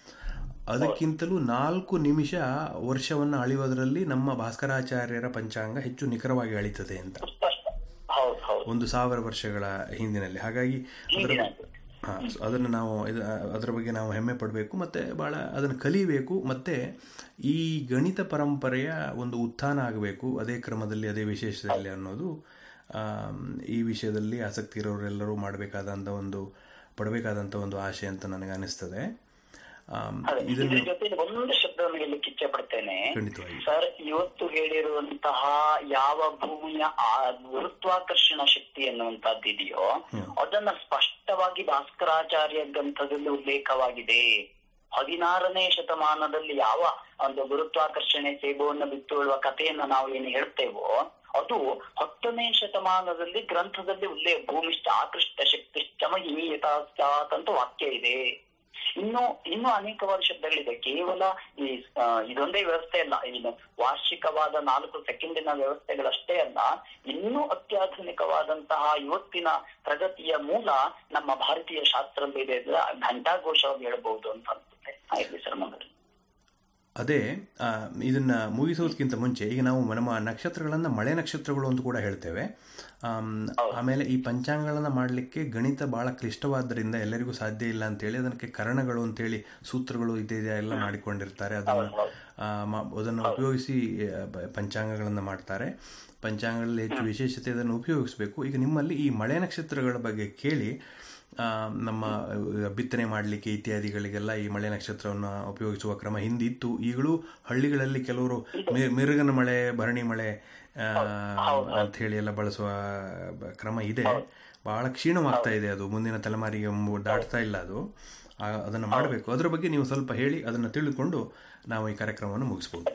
ಅದಕ್ಕಿಂತಲೂ ನಾಲ್ಕು ನಿಮಿಷ ವರ್ಷವನ್ನು ಅಳೆಯೋದರಲ್ಲಿ ನಮ್ಮ ಭಾಸ್ಕರಾಚಾರ್ಯರ ಪಂಚಾಂಗ ಹೆಚ್ಚು ನಿಖರವಾಗಿ ಅಳಿತದೆ ಅಂತ ಸ್ಪಷ್ಟ ಹೌದು ಹೌದು ಒಂದು ಸಾವಿರ ವರ್ಷಗಳ ಹಿಂದಿನಲ್ಲಿ ಹಾಗಾಗಿ ಅದರ ಹಿಂದಿನದ್ದು. ಹಾ, ಸೊ ಅದನ್ನು ನಾವು ಇದು ಅದರ ಬಗ್ಗೆ ನಾವು ಹೆಮ್ಮೆ ಪಡಬೇಕು ಮತ್ತು ಭಾಳ ಅದನ್ನು ಕಲಿಬೇಕು ಮತ್ತು ಈ ಗಣಿತ ಪರಂಪರೆಯ ಒಂದು ಉತ್ಥಾನ ಆಗಬೇಕು ಅದೇ ಕ್ರಮದಲ್ಲಿ ಅದೇ ವಿಶೇಷದಲ್ಲಿ ಅನ್ನೋದು ಆಮ್, ಈ ವಿಷಯದಲ್ಲಿ ಆಸಕ್ತಿ ಇರೋರೆಲ್ಲರೂ ಮಾಡಬೇಕಾದಂಥ ಒಂದು ಪಡಬೇಕಾದಂಥ ಒಂದು ಆಶೆ ಅಂತ ನನಗೆ ಅನಿಸ್ತದೆ ಆಮ್, ಅದೇ ಇದ್ರ ಇದನ್ನು ಜೊತೆ ಒಂದು ಶಬ್ದವನ್ನು ಹೇಳಲಿಕ್ಕೆ ಇಚ್ಛೆ ಪಡ್ತೇನೆ ಖಂಡಿತವಾಗಿ ಸರ್ ಇವತ್ತು ಹೇಳಿರುವಂತಹ ಯಾವ ಭೂಮಿಯ ಆ ಗುರುತ್ವಾಕರ್ಷಣ ಶಕ್ತಿ ಎನ್ನುವಂತದ್ದು ಇದೆಯೋ ಅದನ್ನ ಸ್ಪಷ್ಟವಾಗಿ ಭಾಸ್ಕರಾಚಾರ್ಯ ಗ್ರಂಥದಲ್ಲಿ ಉಲ್ಲೇಖವಾಗಿದೆ ಹದಿನಾರನೇ ಶತಮಾನದಲ್ಲಿ ಯಾವ ಒಂದು ಗುರುತ್ವಾಕರ್ಷಣೆ ಸೇಬುವನ್ನು ಬಿತ್ತುಕೊಳ್ಳುವ ಕಥೆಯನ್ನ ನಾವು ಏನು ಹೇಳ್ತೇವೋ ಅದು ಹತ್ತನೇ ಶತಮಾನದಲ್ಲಿ ಗ್ರಂಥದಲ್ಲಿ ಉಲ್ಲೇಖ ಭೂಮಿಷ್ಠ ಆಕೃಷ್ಟ ಶಕ್ತಿಶ್ಚ ಮಹೀಯತಾತ್ ಅಂತ ವಾಕ್ಯ ಇದೆ ಇನ್ನು ಇನ್ನು ಅನೇಕವಾದ ಶಬ್ದಗಳಿದೆ ಕೇವಲ ಈ ಆ, ಇದೊಂದೇ ವ್ಯವಸ್ಥೆ ಅಲ್ಲ ಇನ್ನು ವಾರ್ಷಿಕವಾದ ನಾಲ್ಕು ಸೆಕೆಂಡಿನ ವ್ಯವಸ್ಥೆಗಳಷ್ಟೇ ಅಲ್ಲ ಇನ್ನೂ ಅತ್ಯಾಧುನಿಕವಾದಂತಹ ಇವತ್ತಿನ ಪ್ರಗತಿಯ ಮೂಲ ನಮ್ಮ ಭಾರತೀಯ ಶಾಸ್ತ್ರದಲ್ಲಿ ಇದೆ ಘಂಟಾಘೋಷವಾಗಿ ಹೇಳ್ಬಹುದು ಅಂತ ಅನ್ಸುತ್ತೆ ಆಯ್ತು ಸರ್ ಮಂಗಲ್ ಅದೇ ಆ, ಇದನ್ನ ಮುಗಿಸೋದಕ್ಕಿಂತ ಮುಂಚೆ ಈಗ ನಾವು ನಮ್ಮ ನಕ್ಷತ್ರಗಳನ್ನು ಮಳೆ ನಕ್ಷತ್ರಗಳು ಅಂತ ಕೂಡ ಹೇಳ್ತೇವೆ ಆಮ್, ಆಮೇಲೆ ಈ ಪಂಚಾಂಗಗಳನ್ನು ಮಾಡಲಿಕ್ಕೆ ಗಣಿತ ಬಹಳ ಕ್ಲಿಷ್ಟವಾದ್ದರಿಂದ ಎಲ್ಲರಿಗೂ ಸಾಧ್ಯ ಇಲ್ಲ ಅಂತೇಳಿ ಅದಕ್ಕೆ ಕರಣಗಳು ಅಂತೇಳಿ ಸೂತ್ರಗಳು ಇದೆ ಇದೆ ಎಲ್ಲ ಮಾಡಿಕೊಂಡಿರ್ತಾರೆ ಅದನ್ನು ಆ, ಮ- ಅದನ್ನು ಉಪಯೋಗಿಸಿ ಆ, ಬ- ಪಂಚಾಂಗಗಳನ್ನು ಮಾಡ್ತಾರೆ ಪಂಚಾಂಗಗಳಲ್ಲಿ ಹೆಚ್ಚು ವಿಶೇಷತೆ ಅದನ್ನು ಉಪಯೋಗಿಸಬೇಕು ಈಗ ನಿಮ್ಮಲ್ಲಿ ಈ ಮಳೆ ನಕ್ಷತ್ರಗಳ ಬಗ್ಗೆ ಕೇಳಿ ಆ, ನಮ್ಮ ಆ, ಬಿತ್ತನೆ ಮಾಡಲಿಕ್ಕೆ ಇತ್ಯಾದಿಗಳಿಗೆಲ್ಲ ಈ ಮಳೆ ನಕ್ಷತ್ರವನ್ನು ಉಪಯೋಗಿಸುವ ಕ್ರಮ ಹಿಂದಿತ್ತು ಈಗಲೂ ಹಳ್ಳಿಗಳಲ್ಲಿ ಕೆಲವರು ಮಿ- ಮಿರುಗನ ಮಳೆ ಭರಣಿ ಮಳೆ ಆ, ಅಂತ ಹೇಳಿ ಎಲ್ಲ ಬಳಸುವ ಬ- ಕ್ರಮ ಇದೆ ಬಹಳ ಕ್ಷೀಣವಾಗ್ತಾ ಇದೆ ಅದು ಮುಂದಿನ ತಲೆಮಾರಿಗೆ ಮು- ದಾಟ್ತಾ ಇಲ್ಲ ಅದು ಆ, ಅದನ್ನು ಮಾಡಬೇಕು ಅದರ ಬಗ್ಗೆ ನೀವು ಸ್ವಲ್ಪ ಹೇಳಿ ಅದನ್ನು ತಿಳಿದುಕೊಂಡು ನಾವು ಈ ಕಾರ್ಯಕ್ರಮವನ್ನು ಮುಗಿಸ್ಬೋದು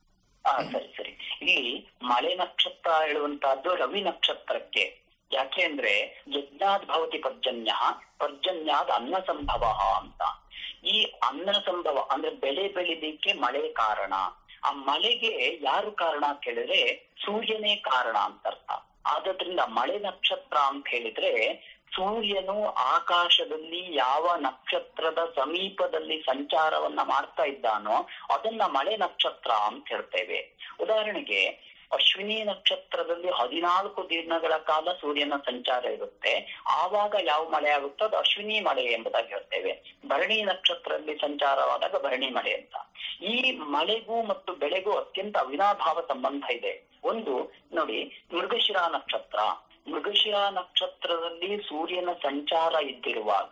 ಹಾ ಸರಿ ಸರಿ ಇಲ್ಲಿ ಮಳೆ ನಕ್ಷತ್ರ ಹೇಳುವಂತಹದ್ದು ರವಿ ನಕ್ಷತ್ರಕ್ಕೆ ಯಾಕೆ ಅಂದ್ರೆ ಯಜ್ಞಾದ್ ಭವತಿ ಪರ್ಜನ್ಯ ಪರ್ಜನ್ಯಾದ್ ಅನ್ನ ಸಂಭವ ಅಂತ ಈ ಅನ್ನ ಸಂಭವ ಅಂದ್ರೆ ಬೆಳೆ ಬೆಳಿಲಿಕ್ಕೆ ಮಳೆ ಕಾರಣ ಆ ಮಳೆಗೆ ಯಾರು ಕಾರಣ ಅಂತ ಹೇಳಿದ್ರೆ ಸೂರ್ಯನೇ ಕಾರಣ ಅಂತ ಅರ್ಥ ಆದ್ರಿಂದ ಮಳೆ ನಕ್ಷತ್ರ ಅಂತ ಹೇಳಿದ್ರೆ ಸೂರ್ಯನು ಆಕಾಶದಲ್ಲಿ ಯಾವ ನಕ್ಷತ್ರದ ಸಮೀಪದಲ್ಲಿ ಸಂಚಾರವನ್ನ ಮಾಡ್ತಾ ಇದ್ದಾನೋ ಅದನ್ನ ಮಳೆ ನಕ್ಷತ್ರ ಅಂತ ಹೇಳ್ತೇವೆ ಉದಾಹರಣೆಗೆ ಅಶ್ವಿನಿ ನಕ್ಷತ್ರದಲ್ಲಿ ಹದಿನಾಲ್ಕು ದಿನಗಳ ಕಾಲ ಸೂರ್ಯನ ಸಂಚಾರ ಇರುತ್ತೆ ಆವಾಗ ಯಾವ ಮಳೆ ಆಗುತ್ತೋ ಅದು ಅಶ್ವಿನಿ ಮಳೆ ಎಂಬುದಾಗಿ ಹೇಳ್ತೇವೆ ಭರಣಿ ನಕ್ಷತ್ರದಲ್ಲಿ ಸಂಚಾರವಾದಾಗ ಭರಣಿ ಮಳೆ ಅಂತ ಈ ಮಳೆಗೂ ಮತ್ತು ಬೆಳೆಗೂ ಅತ್ಯಂತ ಅವಿನಾಭಾವ ಸಂಬಂಧ ಇದೆ ಒಂದು ನೋಡಿ ಮೃಗಶಿರ ನಕ್ಷತ್ರ ಮೃಗಶಿರ ನಕ್ಷತ್ರದಲ್ಲಿ ಸೂರ್ಯನ ಸಂಚಾರ ಇದ್ದಿರುವಾಗ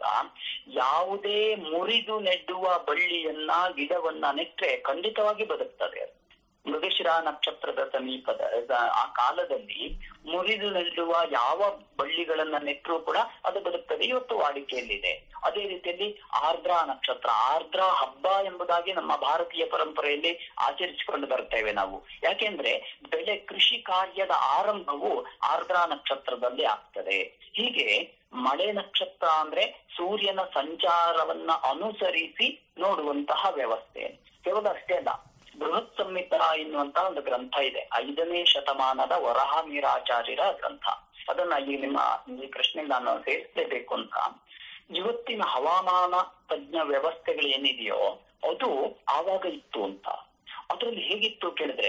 ಯಾವುದೇ ಮುರಿದು ನೆಡುವ ಬಳ್ಳಿಯನ್ನ ಗಿಡವನ್ನ ನೆಟ್ರೆ ಖಂಡಿತವಾಗಿ ಬದುಕ್ತದೆ ಅದು. ಮೃಗಶಿರ ನಕ್ಷತ್ರದ ಸಮೀಪದ ಆ ಕಾಲದಲ್ಲಿ ಮುರಿದು ನೆಡುವ ಯಾವ ಬಳ್ಳಿಗಳನ್ನ ನೆಟ್ಟರೂ ಕೂಡ ಅದು ಬದುಕ್ತದೆ ಇವತ್ತು ವಾಡಿಕೆಯಲ್ಲಿದೆ ಅದೇ ರೀತಿಯಲ್ಲಿ ಆರ್ದ್ರ ನಕ್ಷತ್ರ ಆರ್ದ್ರ ಹಬ್ಬ ಎಂಬುದಾಗಿ ನಮ್ಮ ಭಾರತೀಯ ಪರಂಪರೆಯಲ್ಲಿ ಆಚರಿಸಿಕೊಂಡು ಬರ್ತೇವೆ ನಾವು ಯಾಕೆಂದ್ರೆ ಬೆಳೆ ಕೃಷಿ ಕಾರ್ಯದ ಆರಂಭವು ಆರ್ದ್ರ ನಕ್ಷತ್ರದಲ್ಲಿ ಆಗ್ತದೆ ಹೀಗೆ ಮಳೆ ನಕ್ಷತ್ರ ಅಂದ್ರೆ ಸೂರ್ಯನ ಸಂಚಾರವನ್ನ ಅನುಸರಿಸಿ ನೋಡುವಂತಹ ವ್ಯವಸ್ಥೆ ಕೇವಲ ಅಷ್ಟೇ ಅಲ್ಲ ಬೃಹತ್ ಸಂಹಿತ ಎನ್ನುವಂತ ಒಂದು ಗ್ರಂಥ ಇದೆ ಐದನೇ ಶತಮಾನದ ವರಹ ಮೀರಾಚಾರ್ಯರ ಗ್ರಂಥ ಅದನ್ನ ಈ ನಿಮ್ಮ ಈ ಪ್ರಶ್ನೆಗೆ ನಾನು ಸೇರಿಸಲೇಬೇಕು ಅಂತ ಇವತ್ತಿನ ಹವಾಮಾನ ತಜ್ಞ ವ್ಯವಸ್ಥೆಗಳು ಏನಿದೆಯೋ ಅದು ಆವಾಗ ಇತ್ತು ಅಂತ ಅದ್ರಲ್ಲಿ ಹೇಗಿತ್ತು ಕೇಳಿದ್ರೆ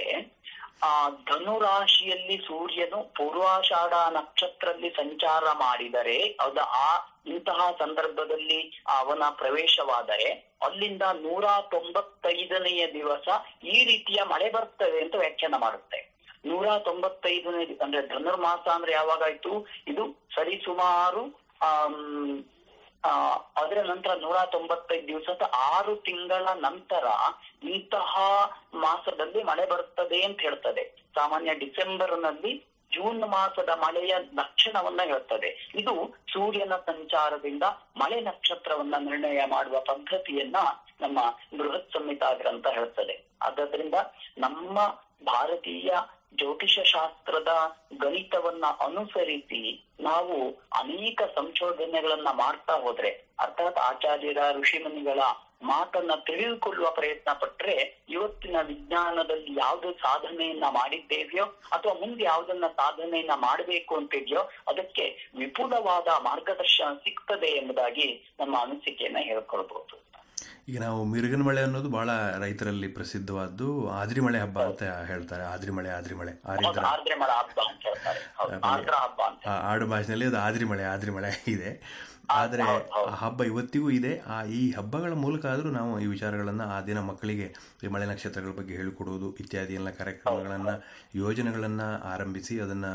ಆ ಧನುರಾಶಿಯಲ್ಲಿ ಸೂರ್ಯನು ಪೂರ್ವಾಷಾಢ ನಕ್ಷತ್ರದಲ್ಲಿ ಸಂಚಾರ ಮಾಡಿದರೆ ಅದ ಆ ಇಂತಹ ಸಂದರ್ಭದಲ್ಲಿ ಅವನ ಪ್ರವೇಶವಾದರೆ ಅಲ್ಲಿಂದ ನೂರ ತೊಂಬತ್ತೈದನೆಯ ದಿವಸ ಈ ರೀತಿಯ ಮಳೆ ಬರ್ತದೆ ಅಂತ ವ್ಯಾಖ್ಯಾನ ಮಾಡುತ್ತೆ ನೂರ ತೊಂಬತ್ತೈದನೇ ದಿ- ಅಂದ್ರೆ ಧನುರ್ಮಾಸ ಅಂದ್ರೆ ಯಾವಾಗಾಯ್ತು ಇದು ಸರಿಸುಮಾರು ಆಮ್, ಆ ಅದರ ನಂತರ ನೂರ ತೊಂಬತ್ತೈದು ದಿವಸದ ಆರು ತಿಂಗಳ ನಂತರ ಇಂತಹ ಮಾಸದಲ್ಲಿ ಮಳೆ ಬರ್ತದೆ ಅಂತ ಹೇಳ್ತದೆ ಸಾಮಾನ್ಯ ಡಿಸೆಂಬರ್ ನಲ್ಲಿ ಜೂನ್ ಮಾಸದ ಮಳೆಯ ಲಕ್ಷಣವನ್ನ ಹೇಳ್ತದೆ ಇದು ಸೂರ್ಯನ ಸಂಚಾರದಿಂದ ಮಳೆ ನಕ್ಷತ್ರವನ್ನ ನಿರ್ಣಯ ಮಾಡುವ ಪದ್ಧತಿಯನ್ನ ನಮ್ಮ ಬೃಹತ್ ಸಂಹಿತಾ ಗ್ರಂಥ ಹೇಳ್ತದೆ ಆದ್ದರಿಂದ ನಮ್ಮ ಭಾರತೀಯ ಜ್ಯೋತಿಷ ಶಾಸ್ತ್ರದ ಗಣಿತವನ್ನ ಅನುಸರಿಸಿ ನಾವು ಅನೇಕ ಸಂಶೋಧನೆಗಳನ್ನ ಮಾಡ್ತಾ ಹೋದ್ರೆ ಅರ್ಥಾತ್ ಆಚಾರ್ಯರ ಋಷಿಮುನಿಗಳ ಮಾತನ್ನ ತಿಳಿದುಕೊಳ್ಳುವ ಪ್ರಯತ್ನ ಪಟ್ರೆ ಇವತ್ತಿನ ವಿಜ್ಞಾನದಲ್ಲಿ ಯಾವ್ದು ಸಾಧನೆಯನ್ನ ಮಾಡಿದ್ದೇವೆಯೋ ಅಥವಾ ಮುಂದೆ ಯಾವ್ದನ್ನ ಸಾಧನೆಯನ್ನ ಮಾಡಬೇಕು ಅಂತಿದೆಯೋ ಅದಕ್ಕೆ ವಿಪುಲವಾದ ಮಾರ್ಗದರ್ಶನ ಸಿಗ್ತದೆ ಎಂಬುದಾಗಿ ನಮ್ಮ ಅನಿಸಿಕೆಯನ್ನ ಹೇಳ್ಕೊಳ್ಬಹುದು ಈಗ ನಾವು ಮಿರುಗನ ಮಳೆ ಅನ್ನೋದು ಬಹಳ ರೈತರಲ್ಲಿ ಪ್ರಸಿದ್ಧವಾದ್ದು ಆದ್ರಿ ಮಳೆ ಹಬ್ಬ ಅಂತ ಹೇಳ್ತಾರೆ ಆದ್ರಿ ಮಳೆ ಆದ್ರಿ ಮಳೆ ಆರಿದ್ರ ಆರ್ದ್ರ ಮಳ ಹಬ್ಬ ಅಂತ ಹೇಳ್ತಾರೆ ಹೌದು, ಆರ್ದ್ರ ಹಬ್ಬ ಅಂತ ಆ ಆಡು ಭಾಷೆಯಲ್ಲಿ ಅದು ಆದ್ರಿ ಮಳೆ ಆದ್ರಿ ಮಳೆ ಇದೆ ಆದರೆ ಆ ಹಬ್ಬ ಇವತ್ತಿಗೂ ಇದೆ ಆ ಈ ಹಬ್ಬಗಳ ಮೂಲಕ ಆದರೂ ನಾವು ಈ ವಿಚಾರಗಳನ್ನು ಆ ದಿನ ಮಕ್ಕಳಿಗೆ ಈ ಮಳೆ ನಕ್ಷತ್ರಗಳ ಬಗ್ಗೆ ಹೇಳಿಕೊಡುವುದು ಇತ್ಯಾದಿ ಎಲ್ಲ ಕಾರ್ಯಕ್ರಮಗಳನ್ನು ಯೋಜನೆಗಳನ್ನು ಆರಂಭಿಸಿ ಅದನ್ನು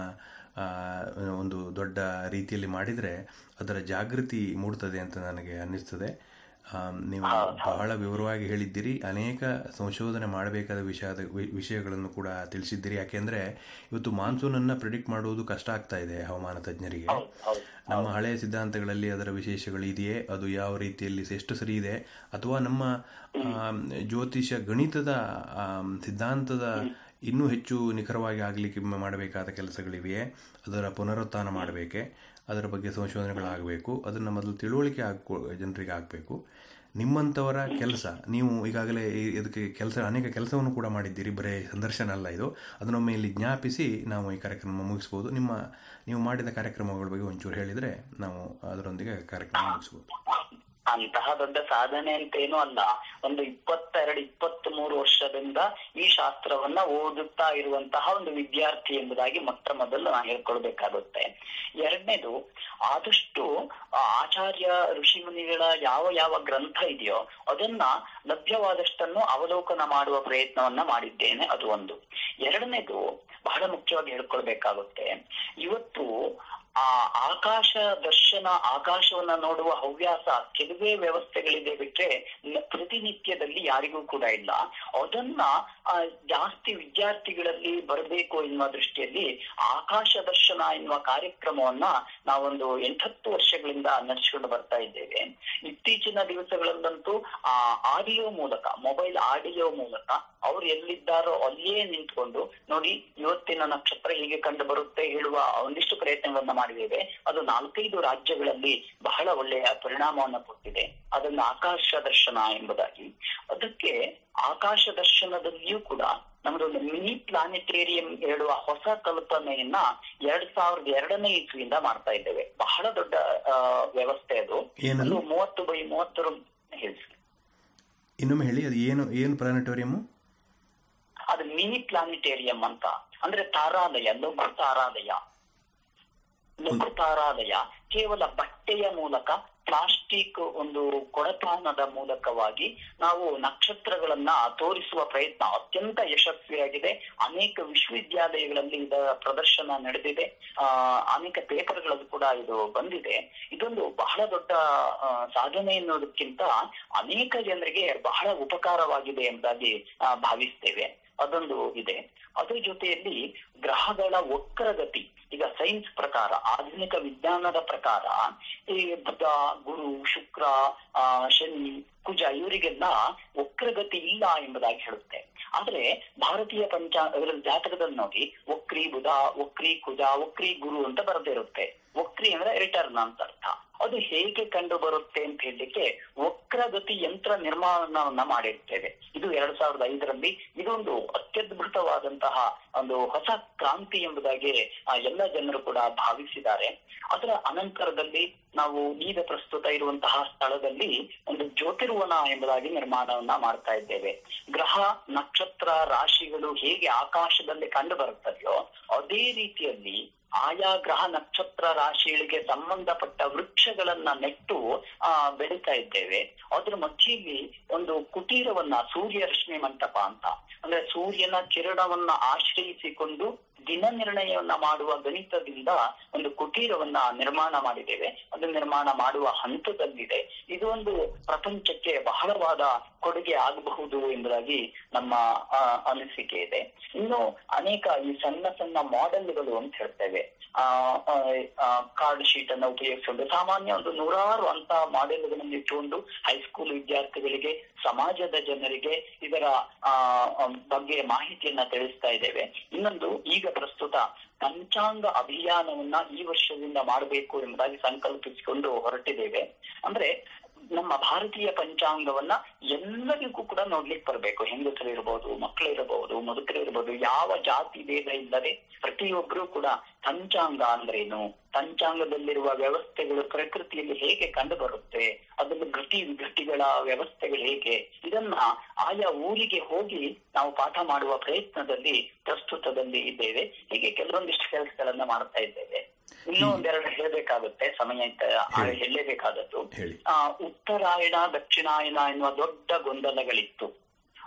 ಒಂದು ದೊಡ್ಡ ರೀತಿಯಲ್ಲಿ ಮಾಡಿದರೆ ಅದರ ಜಾಗೃತಿ ಮೂಡ್ತದೆ ಅಂತ ನನಗೆ ಅನ್ನಿಸ್ತದೆ ಆಮ್, ನೀವು ಬಹಳ ವಿವರವಾಗಿ ಹೇಳಿದ್ದೀರಿ ಅನೇಕ ಸಂಶೋಧನೆ ಮಾಡಬೇಕಾದ ವಿಷಯದ ವಿ- ವಿಷಯಗಳನ್ನು ಕೂಡ ತಿಳಿಸಿದ್ದೀರಿ ಯಾಕೆಂದ್ರೆ ಇವತ್ತು ಮಾನ್ಸೂನನ್ನು ಪ್ರಿಡಿಕ್ಟ್ ಮಾಡುವುದು ಕಷ್ಟ ಆಗ್ತಾ ಇದೆ ಹವಾಮಾನ ತಜ್ಞರಿಗೆ ಹೌದು ಹೌದು ನಮ್ಮ ಹಳೆಯ ಸಿದ್ಧಾಂತಗಳಲ್ಲಿ ಅದರ ವಿಶೇಷಗಳು ಇದೆಯೇ ಅದು ಯಾವ ರೀತಿಯಲ್ಲಿ ಎಷ್ಟು ಸರಿ ಇದೆ ಅಥವಾ ನಮ್ಮ ಆಮ್, ಜ್ಯೋತಿಷ ಗಣಿತದ ಆಮ್, ಸಿದ್ಧಾಂತದ ಇನ್ನೂ ಹೆಚ್ಚು ನಿಖರವಾಗಿ ಆಗಲಿಕ್ಕೆ ಮಾಡಬೇಕಾದ ಕೆಲಸಗಳಿವೆಯೇ ಅದರ ಪುನರುತ್ಥಾನ ಮಾಡಬೇಕೆ ಅದರ ಬಗ್ಗೆ ಸಂಶೋಧನೆಗಳಾಗಬೇಕು ಅದನ್ನು ಮೊದಲು ತಿಳುವಳಿಕೆ ಆಗ್ಕೊ ಜನರಿಗೆ ಆಗಬೇಕು ನಿಮ್ಮಂಥವರ ಕೆಲಸ ನೀವು ಈಗಾಗಲೇ ಈ- ಇದಕ್ಕೆ ಕೆಲಸ ಅನೇಕ ಕೆಲಸವನ್ನು ಕೂಡ ಮಾಡಿದ್ದೀರಿ ಬರೀ ಸಂದರ್ಶನ ಅಲ್ಲ ಇದು ಅದನ್ನೊಮ್ಮೆ ಇಲ್ಲಿ ಜ್ಞಾಪಿಸಿ ನಾವು ಈ ಕಾರ್ಯಕ್ರಮ ಮುಗಿಸ್ಬೋದು ನಿಮ್ಮ ನೀವು ಮಾಡಿದ ಕಾರ್ಯಕ್ರಮಗಳ ಬಗ್ಗೆ ಒಂಚೂರು ಹೇಳಿದರೆ ನಾವು ಅದರೊಂದಿಗೆ ಕಾರ್ಯಕ್ರಮ ಮುಗಿಸ್ಬೋದು ಅಂತಹ ದೊಡ್ಡ ಸಾಧನೆ ಅಂತ ಏನೂ ಅಲ್ಲ ಒಂದು ಇಪ್ಪತ್ತೆರಡು ಇಪ್ಪತ್ತ್ ಮೂರು ವರ್ಷದಿಂದ ಈ ಶಾಸ್ತ್ರವನ್ನ ಓದುತ್ತಾ ಇರುವಂತಹ ಒಂದು ವಿದ್ಯಾರ್ಥಿ ಎಂಬುದಾಗಿ ಮೊಟ್ಟ ಮೊದಲು ನಾನು ಹೇಳ್ಕೊಳ್ಬೇಕಾಗುತ್ತೆ ಎರಡನೇದು ಆದಷ್ಟು ಆ ಆಚಾರ್ಯ ಋಷಿಮುನಿಗಳ ಯಾವ ಯಾವ ಗ್ರಂಥ ಇದೆಯೋ ಅದನ್ನ ಲಭ್ಯವಾದಷ್ಟನ್ನು ಅವಲೋಕನ ಮಾಡುವ ಪ್ರಯತ್ನವನ್ನ ಮಾಡಿದ್ದೇನೆ ಅದು ಒಂದು ಎರಡನೇದು ಬಹಳ ಮುಖ್ಯವಾಗಿ ಹೇಳ್ಕೊಳ್ಬೇಕಾಗುತ್ತೆ ಇವತ್ತು ಆ ಆಕಾಶ ದರ್ಶನ ಆಕಾಶವನ್ನ ನೋಡುವ ಹವ್ಯಾಸ ಕೆಲವೇ ವ್ಯವಸ್ಥೆಗಳಿದೆ ಬಿಟ್ರೆ ನ- ಪ್ರತಿನಿತ್ಯದಲ್ಲಿ ಯಾರಿಗೂ ಕೂಡ ಇಲ್ಲ ಅದನ್ನ ಆ, ಜಾಸ್ತಿ ವಿದ್ಯಾರ್ಥಿಗಳಲ್ಲಿ ಬರಬೇಕು ಎನ್ನುವ ದೃಷ್ಟಿಯಲ್ಲಿ ಆಕಾಶ ದರ್ಶನ ಎನ್ನುವ ಕಾರ್ಯಕ್ರಮವನ್ನ ನಾವೊಂದು ಎಂಟತ್ತು ವರ್ಷಗಳಿಂದ ನಡೆಸಿಕೊಂಡು ಬರ್ತಾ ಇದ್ದೇವೆ ಇತ್ತೀಚಿನ ದಿವಸಗಳಲ್ಲಂತೂ ಆ ಆಡಿಯೋ ಮೂಲಕ ಮೊಬೈಲ್ ಆಡಿಯೋ ಮೂಲಕ ಅವ್ರು ಎಲ್ಲಿದ್ದಾರೋ ಅಲ್ಲಿಯೇ ನಿಂತ್ಕೊಂಡು ನೋಡಿ ಇವತ್ತಿನ ನಕ್ಷತ್ರ ಹೀಗೆ ಕಂಡು ಬರುತ್ತೆ ಹೇಳುವ ಒಂದಿಷ್ಟು ಪ್ರಯತ್ನವನ್ನ ಮಾಡಿದ್ದೇವೆ ಅದು ನಾಲ್ಕೈದು ರಾಜ್ಯಗಳಲ್ಲಿ ಬಹಳ ಒಳ್ಳೆಯ ಪರಿಣಾಮವನ್ನ ಕೊಟ್ಟಿದೆ ಅದನ್ನ ಆಕಾಶ ದರ್ಶನ ಎಂಬುದಾಗಿ ಅದಕ್ಕೆ ಆಕಾಶ ದರ್ಶನದಲ್ಲಿಯೂ ಕೂಡ ನಮ್ದೊಂದು ಮಿನಿ ಪ್ಲಾನೆಟೇರಿಯಂ ಹೇಳುವ ಹೊಸ ಕಲ್ಪನೆಯನ್ನ ಎರಡ್ ಸಾವಿರದ ಎರಡನೇ ಇಸ್ವಿಯಿಂದ ಮಾಡ್ತಾ ಇದ್ದೇವೆ ಬಹಳ ದೊಡ್ಡ ಆ, ವ್ಯವಸ್ಥೆ ಅದು ಏನದು? ಒಂದು ಮೂವತ್ತು ಬೈ ಮೂವತ್ತರ ಹೇಳಿ ಇನ್ನೊಮ್ಮೆ ಹೇಳಿ ಅದು ಏನು ಏನು ಪ್ಲಾನೆಟೋರಿಯಮ್ಮು ಅದು ಮಿನಿ ಪ್ಲಾನಿಟೇರಿಯಂ ಅಂತ ಅಂದ್ರೆ ತಾರಾಲಯ ಲಘು ತಾರಾಲಯ ಲಘು ತಾರಾಲಯ ಕೇವಲ ಬಟ್ಟೆಯ ಮೂಲಕ ಪ್ಲಾಸ್ಟಿಕ್ ಒಂದು ಕೊಡಪಾನದ ಮೂಲಕವಾಗಿ ನಾವು ನಕ್ಷತ್ರಗಳನ್ನ ತೋರಿಸುವ ಪ್ರಯತ್ನ ಅತ್ಯಂತ ಯಶಸ್ವಿಯಾಗಿದೆ ಅನೇಕ ವಿಶ್ವವಿದ್ಯಾಲಯಗಳಲ್ಲಿ ಇದರ ಪ್ರದರ್ಶನ ನಡೆದಿದೆ ಆ ಅನೇಕ ಪೇಪರ್ಗಳಲ್ಲೂ ಕೂಡ ಇದು ಬಂದಿದೆ ಇದೊಂದು ಬಹಳ ದೊಡ್ಡ ಆ, ಸಾಧನೆ ಎನ್ನುವುದಕ್ಕಿಂತ ಅನೇಕ ಜನರಿಗೆ ಬಹಳ ಉಪಕಾರವಾಗಿದೆ ಎಂಬುದಾಗಿ ಆ, ಭಾವಿಸ್ತೇವೆ ಅದೊಂದು ಇದೆ ಅದ್ರ ಜೊತೆಯಲ್ಲಿ ಗ್ರಹಗಳ ವಕ್ರಗತಿ ಈಗ ಸೈನ್ಸ್ ಪ್ರಕಾರ ಆಧುನಿಕ ವಿಜ್ಞಾನದ ಪ್ರಕಾರ ಈ ಬುಧ ಗುರು ಶುಕ್ರ ಆ ಶನಿ ಕುಜ ಇವರಿಗೆಲ್ಲ ವಕ್ರಗತಿ ಇಲ್ಲ ಎಂಬುದಾಗಿ ಹೇಳುತ್ತೆ ಆದ್ರೆ ಭಾರತೀಯ ಪಂಚಾ ಇದರ ಜಾತಕದಲ್ಲಿ ನೋಡಿ ವಕ್ರಿ ಬುಧ ವಕ್ರಿ ಕುಜ ವಕ್ರಿ ಗುರು ಅಂತ ಬರೆದಿರುತ್ತೆ ವಕ್ರಿ ಅಂದ್ರೆ ರಿಟರ್ನ್ ಅಂತ ಅರ್ಥ ಅದು ಹೇಗೆ ಕಂಡು ಬರುತ್ತೆ ಅಂತ ಹೇಳಲಿಕ್ಕೆ ವಕ್ರಗತಿ ಯಂತ್ರ ನಿರ್ಮಾಣವನ್ನ ಮಾಡಿರ್ತೇವೆ ಇದು ಎರಡ್ ಸಾವಿರದ ಐದರಲ್ಲಿ ಇದೊಂದು ಅತ್ಯದ್ಭುತವಾದಂತಹ ಒಂದು ಹೊಸ ಕ್ರಾಂತಿ ಎಂಬುದಾಗಿ ಆ, ಎಲ್ಲ ಜನರು ಕೂಡ ಭಾವಿಸಿದ್ದಾರೆ ಅದರ ಅನಂತರದಲ್ಲಿ ನಾವು ಈಗ ಪ್ರಸ್ತುತ ಇರುವಂತಹ ಸ್ಥಳದಲ್ಲಿ ಒಂದು ಜ್ಯೋತಿರ್ವನ ಎಂಬುದಾಗಿ ನಿರ್ಮಾಣವನ್ನ ಮಾಡ್ತಾ ಇದ್ದೇವೆ ಗ್ರಹ ನಕ್ಷತ್ರ ರಾಶಿಗಳು ಹೇಗೆ ಆಕಾಶದಲ್ಲಿ ಕಂಡು ಬರುತ್ತದೆಯೋ ಅದೇ ರೀತಿಯಲ್ಲಿ ಆಯಾ ಗ್ರಹ ನಕ್ಷತ್ರ ರಾಶಿಗಳಿಗೆ ಸಂಬಂಧಪಟ್ಟ ವೃಕ್ಷಗಳನ್ನ ನೆಟ್ಟು ಆ ಬೆಳೀತಾ ಇದ್ದೇವೆ ಅದ್ರ ಮಧ್ಯೆಯಲ್ಲಿ ಒಂದು ಕುಟೀರವನ್ನ ಸೂರ್ಯ ರಶ್ಮಿ ಮಂಟಪ ಅಂತ ಅಂದ್ರೆ ಸೂರ್ಯನ ಕಿರಣವನ್ನ ಆಶ್ರಯಿಸಿಕೊಂಡು ದಿನ ನಿರ್ಣಯವನ್ನ ಮಾಡುವ ಗಣಿತದಿಂದ ಒಂದು ಕುಟೀರವನ್ನ ನಿರ್ಮಾಣ ಮಾಡಿದ್ದೇವೆ ಅದು ನಿರ್ಮಾಣ ಮಾಡುವ ಹಂತದಲ್ಲಿದೆ ಇದು ಒಂದು ಪ್ರಪಂಚಕ್ಕೆ ಬಹಳವಾದ ಕೊಡುಗೆ ಆಗಬಹುದು ಎಂಬುದಾಗಿ ನಮ್ಮ ಆ, ಅನಿಸಿಕೆ ಇದೆ ಇನ್ನು ಅನೇಕ ಈ ಸಣ್ಣ ಸಣ್ಣ ಮಾಡೆಲ್ಗಳು ಅಂತ ಹೇಳ್ತೇವೆ ಆ ಕಾರ್ಡ್ ಶೀಟ್ ಅನ್ನ ಉಪಯೋಗಿಸಿಕೊಂಡು ಸಾಮಾನ್ಯ ಒಂದು ನೂರಾರು ಅಂತ ಮಾಡೆಲ್ಗಳನ್ನು ಇಟ್ಟುಕೊಂಡು ಹೈಸ್ಕೂಲ್ ವಿದ್ಯಾರ್ಥಿಗಳಿಗೆ ಸಮಾಜದ ಜನರಿಗೆ ಇದರ ಆ ಆ, ಬಗ್ಗೆ ಮಾಹಿತಿಯನ್ನ ತಿಳಿಸ್ತಾ ಇದ್ದೇವೆ ಇನ್ನೊಂದು ಈಗ ಪ್ರಸ್ತುತ ಪಂಚಾಂಗ ಅಭಿಯಾನವನ್ನ ಈ ವರ್ಷದಿಂದ ಮಾಡಬೇಕು ಎಂಬುದಾಗಿ ಸಂಕಲ್ಪಿಸಿಕೊಂಡು ಹೊರಟಿದ್ದೇವೆ ಅಂದ್ರೆ ನಮ್ಮ ಭಾರತೀಯ ಪಂಚಾಂಗವನ್ನ ಎಲ್ಲರಿಗೂ ಕೂಡ ನೋಡ್ಲಿಕ್ಕೆ ಬರ್ಬೇಕು ಹೆಂಗಸರು ಇರಬಹುದು ಮಕ್ಕಳು ಇರಬಹುದು ಮುದುಕರು ಇರಬಹುದು ಯಾವ ಜಾತಿ ಭೇದ ಇಲ್ಲದೆ ಪ್ರತಿಯೊಬ್ಬರು ಕೂಡ ಪಂಚಾಂಗ ಅಂದ್ರೇನು ಪಂಚಾಂಗದಲ್ಲಿರುವ ವ್ಯವಸ್ಥೆಗಳು ಪ್ರಕೃತಿಯಲ್ಲಿ ಹೇಗೆ ಕಂಡು ಬರುತ್ತೆ ಅದನ್ನು ಗತಿ ವಿಘಟಿಗಳ ವ್ಯವಸ್ಥೆಗಳು ಹೇಗೆ ಇದನ್ನ ಆಯಾ ಊರಿಗೆ ಹೋಗಿ ನಾವು ಪಾಠ ಮಾಡುವ ಪ್ರಯತ್ನದಲ್ಲಿ ಪ್ರಸ್ತುತದಲ್ಲಿ ಇದ್ದೇವೆ ಹೀಗೆ ಕೆಲವೊಂದಿಷ್ಟು ಕೆಲಸಗಳನ್ನ ಮಾಡ್ತಾ ಇದ್ದೇವೆ ಇನ್ನೂ ಒಂದೆರಡು ಹೇಳಬೇಕಾಗುತ್ತೆ ಸಮಯ ಇತ್ತ ಹೇಳಿ. ಹೇಳಲೇಬೇಕಾದದ್ದು ಹೇಳಿ ಆ ಉತ್ತರಾಯಣ ದಕ್ಷಿಣಾಯನ ಎನ್ನುವ ದೊಡ್ಡ ಗೊಂದಲಗಳಿತ್ತು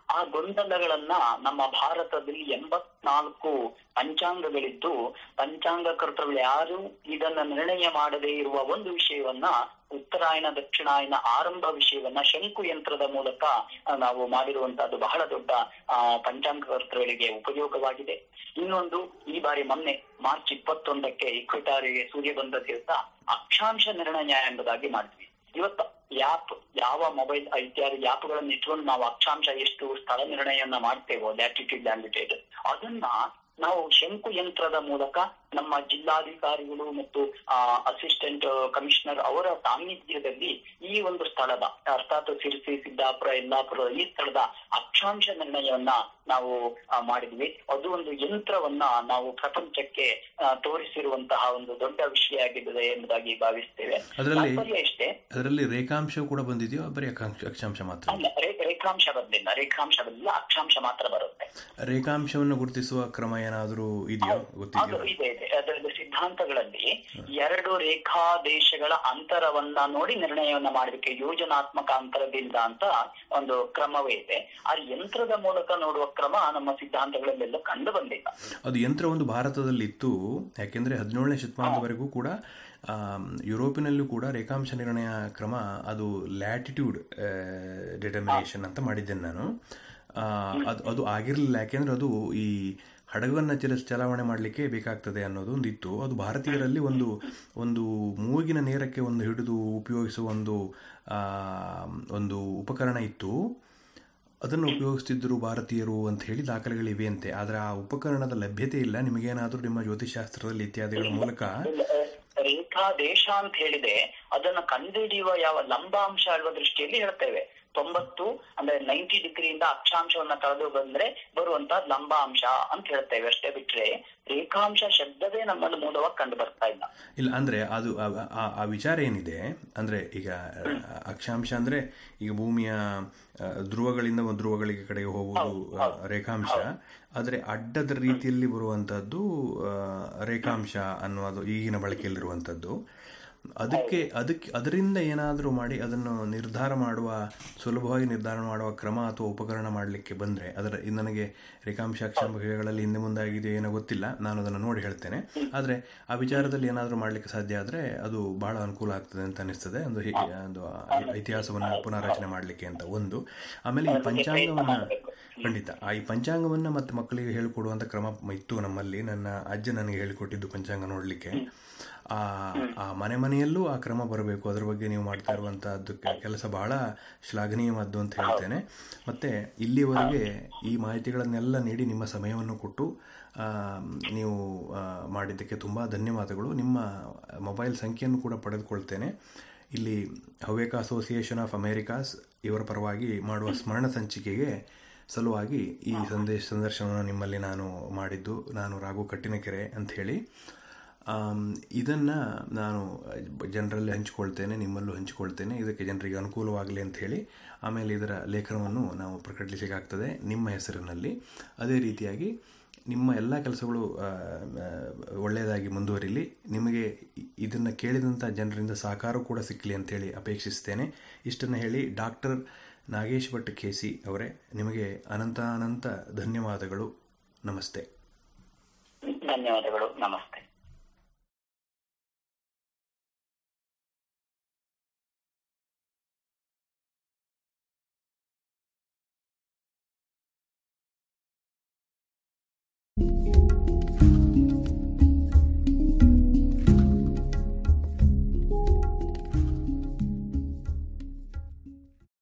ಆ ಗೊಂದಲಗಳನ್ನ ನಮ್ಮ ಭಾರತದಲ್ಲಿ ಎಂಬತ್ನಾಲ್ಕು ಪಂಚಾಂಗಗಳಿದ್ದು ಪಂಚಾಂಗ ಕರ್ತೃಗಳು ಯಾರು ಇದನ್ನ ನಿರ್ಣಯ ಮಾಡದೇ ಇರುವ ಒಂದು ವಿಷಯವನ್ನ ಉತ್ತರಾಯಣ ದಕ್ಷಿಣಾಯನ ಆರಂಭ ವಿಷಯವನ್ನ ಶಂಕು ಯಂತ್ರದ ಮೂಲಕ ಆ, ನಾವು ಮಾಡಿರುವಂತಹದ್ದು ಬಹಳ ದೊಡ್ಡ ಆ ಪಂಚಾಂಗ ಕರ್ತೃಗಳಿಗೆ ಉಪಯೋಗವಾಗಿದೆ ಇನ್ನೊಂದು ಈ ಬಾರಿ ಮೊನ್ನೆ ಮಾರ್ಚ್ ಇಪ್ಪತ್ತೊಂದಕ್ಕೆ ಇಕ್ವಿಟಾರಿಗೆ ಸೂರ್ಯ ಬಂದ ದಿವಸ ಅಕ್ಷಾಂಶ ನಿರ್ಣಯ ಎಂಬುದಾಗಿ ಮಾಡಿದ್ವಿ ಇವತ್ತು ಯಾಪ್ ಯಾವ ಮೊಬೈಲ್ ಇತ್ಯಾದಿ ಯಾಪ್ಗಳನ್ನು ಇಟ್ಕೊಂಡು ನಾವು ಅಕ್ಷಾಂಶ ಎಷ್ಟು ಸ್ಥಳ ನಿರ್ಣಯವನ್ನ ಮಾಡ್ತೇವೋ ಲ್ಯಾಟಿಟ್ಯೂಡ್ ಲ್ಯಾಂಡಿಟೇಡ್ ಅದನ್ನ ನಾವು ಶಂಕು ಯಂತ್ರದ ಮೂಲಕ ನಮ್ಮ ಜಿಲ್ಲಾಧಿಕಾರಿಗಳು ಮತ್ತು ಅಸಿಸ್ಟೆಂಟ್ ಕಮಿಷನರ್ ಅವರ ಸಾನ್ನಿಧ್ಯದಲ್ಲಿ ಈ ಒಂದು ಸ್ಥಳದ ಅರ್ಥಾತ್ ಸಿರಿಸಿ ಸಿದ್ದಾಪುರ ಯಲ್ಲಾಪುರ ಈ ಸ್ಥಳದ ಅಕ್ಷಾಂಶ ನಿರ್ಣಯವನ್ನ ನಾವು ಆ, ಮಾಡಿದ್ವಿ ಅದು ಒಂದು ಯಂತ್ರವನ್ನ ನಾವು ಪ್ರಪಂಚಕ್ಕೆ ಆ, ತೋರಿಸಿರುವಂತಹ ಒಂದು ದೊಡ್ಡ ವಿಷಯ ಆಗಿದೆ ಎಂಬುದಾಗಿ ಭಾವಿಸ್ತೇವೆ ಅದರಲ್ಲಿ ತಾತ್ಪರ್ಯ ಇಷ್ಟೇ ಅದರಲ್ಲಿ ರೇಖಾಂಶ ಕೂಡ ಬಂದಿದೆಯೋ ಬರೀ ಅಕ್ಷಾಂಶ ಅಕ್ಷಾಂಶ ಮಾತ್ರ ಅಲ್ಲ ರೇ- ರೇಖಾಂಶ ಬಂದಿಲ್ಲ ರೇಖಾಂಶ ಬಂದಿಲ್ಲ ಅಕ್ಷಾಂಶ ಮಾತ್ರ ಬರುತ್ತೆ ರೇಖಾಂಶವನ್ನು ಗುರುತಿಸುವ ಕ್ರಮ ಏನಾದರೂ ಇದೆಯೋ ಅದು ಗೊತ್ತಿದೆಯೋ ಇದೆ ಇದೆ ಅದರಲ್ಲಿ ಸಿದ್ಧಾಂತಗಳಲ್ಲಿ ಎರಡು ರೇಖಾ ದೇಶಗಳ ಅಂತರವನ್ನ ನೋಡಿ ನಿರ್ಣಯವನ್ನ ಮಾಡಲಿಕ್ಕೆ ಯೋಜನಾತ್ಮಕ ಅಂತರದಿಂದ ಅಂತ ಒಂದು ಕ್ರಮವೇ ಇದೆ ಆ ಯಂತ್ರದ ಮೂಲಕ ನೋಡುವ ಕ್ರಮ ನಮ್ಮ ಸಿದ್ಧಾಂತಗಳಲ್ಲೆಲ್ಲ ಕಂಡು ಬಂದಿಲ್ಲ ಅದು ಯಂತ್ರ ಒಂದು ಭಾರತದಲ್ಲಿ ಇತ್ತು ಯಾಕೆಂದರೆ ಹದಿನೇಳನೇ ಶತಮಾನದವರೆಗೂ ಕೂಡ ಆಮ್, ಯುರೋಪಿನಲ್ಲೂ ಕೂಡ ರೇಖಾಂಶ ನಿರ್ಣಯ ಕ್ರಮ ಅದು ಲ್ಯಾಟಿಟ್ಯೂಡ್ ಡಿಟರ್ಮಿನೇಷನ್ ಅಂತ ಮಾಡಿದ್ದೇನೆ ನಾನು ಆ, ಅದು ಅದು ಆಗಿರಲಿಲ್ಲ ಯಾಕೆಂದರೆ ಅದು ಈ ಹಡಗನ್ನು ಚಲ ಚಲಾವಣೆ ಮಾಡಲಿಕ್ಕೆ ಬೇಕಾಗ್ತದೆ ಅನ್ನೋದು ಒಂದು ಇತ್ತು ಅದು ಭಾರತೀಯರಲ್ಲಿ ಒಂದು ಒಂದು ಮೂಗಿನ ನೇರಕ್ಕೆ ಒಂದು ಹಿಡಿದು ಉಪಯೋಗಿಸುವ ಒಂದು ಆ, ಒಂದು ಉಪಕರಣ ಇತ್ತು ಅದನ್ನು ಉಪಯೋಗಿಸ್ತಿದ್ದರು ಭಾರತೀಯರು ಅಂತ ಹೇಳಿ ದಾಖಲೆಗಳಿವೆ ಅಂತೆ ಆದರೆ ಆ ಉಪಕರಣದ ಲಭ್ಯತೆ ಇಲ್ಲ ನಿಮಗೇನಾದರೂ ನಿಮ್ಮ ಜ್ಯೋತಿಷಾಸ್ತ್ರದಲ್ಲಿ ಇತ್ಯಾದಿಗಳ ಮೂಲಕ ರೇಖಾ ದೇಶ ಅಂತ ಹೇಳಿದೆ ಅದನ್ನ ಕಂಡುಹಿಡಿಯುವ ಯಾವ ಲಂಬಾಂಶ ಹೇಳುವ ದೃಷ್ಟಿಯಲ್ಲಿ ಹೇಳ್ತೇವೆ ತೊಂಬತ್ತು ಅಂದ್ರೆ ನೈಂಟಿ ಡಿಗ್ರಿಯಿಂದ ಅಕ್ಷಾಂಶವನ್ನ ಕಳೆದು ಬಂದ್ರೆ ಬರುವಂತ ಲಂಬಾಂಶ ಅಂತ ಹೇಳ್ತೇವೆ ಅಷ್ಟೇ ಬಿಟ್ರೆ ರೇಖಾಂಶ ಶಬ್ದವೇ ನಮ್ಮಲ್ಲಿ ಮೂಲವಾಗಿ ಕಂಡು ಬರ್ತಾ ಇಲ್ಲ ಇಲ್ಲ ಅಂದರೆ ಅದು ಆ- ಆ- ಆ ವಿಚಾರ ಏನಿದೆ ಅಂದರೆ ಈಗ ಅಕ್ಷಾಂಶ ಅಂದರೆ ಈಗ ಭೂಮಿಯ ಆ, ಧ್ರುವಗಳಿಂದ ಒಂದು ಧ್ರುವಗಳಿಗೆ ಕಡೆಗೆ ಹೋಗುವುದು ಆ, ರೇಖಾಂಶ ಆದರೆ ಅಡ್ಡದ ರೀತಿಯಲ್ಲಿ ಬರುವಂಥದ್ದು ಆ, ರೇಖಾಂಶ ಅನ್ನೋದು ಈಗಿನ ಬಳಕೆಯಲ್ಲಿರುವಂಥದ್ದು ಅದಕ್ಕೆ ಅದಕ್ಕೆ ಅದರಿಂದ ಏನಾದರೂ ಮಾಡಿ ಅದನ್ನು ನಿರ್ಧಾರ ಮಾಡುವ ಸುಲಭವಾಗಿ ನಿರ್ಧಾರ ಮಾಡುವ ಕ್ರಮ ಅಥವಾ ಉಪಕರಣ ಮಾಡಲಿಕ್ಕೆ ಬಂದರೆ ಅದರ ಇನ್ನು ನನಗೆ ರೇಖಾಂಶ ಅಕ್ಷಾಂಶಗಳಲ್ಲಿ ಹಿಂದೆ ಮುಂದಾಗಿದೆ ಏನೋ ಗೊತ್ತಿಲ್ಲ ನಾನು ಅದನ್ನು ನೋಡಿ ಹೇಳ್ತೇನೆ ಆದರೆ ಆ ವಿಚಾರದಲ್ಲಿ ಏನಾದರೂ ಮಾಡಲಿಕ್ಕೆ ಸಾಧ್ಯ ಆದರೆ ಅದು ಬಹಳ ಅನುಕೂಲ ಆಗ್ತದೆ ಅಂತ ಅನಿಸ್ತದೆ ಒಂದು ಹಿ- ಒಂದು ಇತಿಹಾಸವನ್ನು ಪುನರ್ರಚನೆ ಮಾಡಲಿಕ್ಕೆ ಅಂತ ಒಂದು ಆಮೇಲೆ ಈ ಪಂಚಾಂಗವನ್ನು ಖಂಡಿತ ಆ ಈ ಪಂಚಾಂಗವನ್ನು ಮತ್ತು ಮಕ್ಕಳಿಗೆ ಹೇಳಿಕೊಡುವಂಥ ಕ್ರಮ ಇತ್ತು ನಮ್ಮಲ್ಲಿ ನನ್ನ ಅಜ್ಜ ನನಗೆ ಹೇಳಿಕೊಟ್ಟಿದ್ದು ಪಂಚಾಂಗ ನೋಡಲಿಕ್ಕೆ ಆ ಆ ಮನೆ ಮನೆಯಲ್ಲೂ ಆ ಕ್ರಮ ಬರಬೇಕು ಅದರ ಬಗ್ಗೆ ನೀವು ಮಾಡ್ತಾ ಇರುವಂತಹದ್ದು ಕೆ- ಕೆಲಸ ಬಹಳ ಶ್ಲಾಘನೀಯವಾದ್ದು ಅಂತ ಹೇಳ್ತೇನೆ ಮತ್ತೆ ಇಲ್ಲಿಯವರೆಗೆ ಈ ಮಾಹಿತಿಗಳನ್ನೆಲ್ಲ ನೀಡಿ ನಿಮ್ಮ ಸಮಯವನ್ನು ಕೊಟ್ಟು ಆ, ನೀವು ಆ, ಮಾಡಿದ್ದಕ್ಕೆ ತುಂಬ ಧನ್ಯವಾದಗಳು ನಿಮ್ಮ ಮೊಬೈಲ್ ಸಂಖ್ಯೆಯನ್ನು ಕೂಡ ಪಡೆದುಕೊಳ್ತೇನೆ ಇಲ್ಲಿ ಹವ್ಯಕ ಅಸೋಸಿಯೇಷನ್ ಆಫ್ ಅಮೇರಿಕಾಸ್ ಇವರ ಪರವಾಗಿ ಮಾಡುವ ಸ್ಮರಣ ಸಂಚಿಕೆಗೆ ಸಲುವಾಗಿ ಈ ಸಂದೇಶ ಸಂದರ್ಶನವನ್ನು ನಿಮ್ಮಲ್ಲಿ ನಾನು ಮಾಡಿದ್ದು ನಾನು ರಾಘು ಕಟ್ಟಿನಕೆರೆ ಅಂತ ಹೇಳಿ ಇದನ್ನು ನಾನು ಜನರಲ್ಲಿ ಹಂಚಿಕೊಳ್ತೇನೆ ನಿಮ್ಮಲ್ಲೂ ಹಂಚಿಕೊಳ್ತೇನೆ ಇದಕ್ಕೆ ಜನರಿಗೆ ಅನುಕೂಲವಾಗಲಿ ಅಂತ ಹೇಳಿ ಆಮೇಲೆ ಇದರ ಲೇಖನವನ್ನು ನಾವು ಪ್ರಕಟಿಸಲಿಕ್ಕಾಗ್ತದೆ ನಿಮ್ಮ ಹೆಸರಿನಲ್ಲಿ ಅದೇ ರೀತಿಯಾಗಿ ನಿಮ್ಮ ಎಲ್ಲ ಕೆಲಸಗಳು ಆ, ಆ, ಒಳ್ಳೆಯದಾಗಿ ಮುಂದುವರಿಲಿ ನಿಮಗೆ ಇದನ್ನು ಕೇಳಿದಂಥ ಜನರಿಂದ ಸಹಕಾರ ಕೂಡ ಸಿಕ್ಕಲಿ ಅಂತೇಳಿ ಅಪೇಕ್ಷಿಸ್ತೇನೆ ಇಷ್ಟನ್ನು ಹೇಳಿ ಡಾಕ್ಟರ್ ನಾಗೇಶ್ ಭಟ್ ಖೇಸಿ ಅವರೇ ನಿಮಗೆ ಅನಂತ ಅನಂತ ಧನ್ಯವಾದಗಳು ನಮಸ್ತೆ ಧನ್ಯವಾದಗಳು ನಮಸ್ತೆ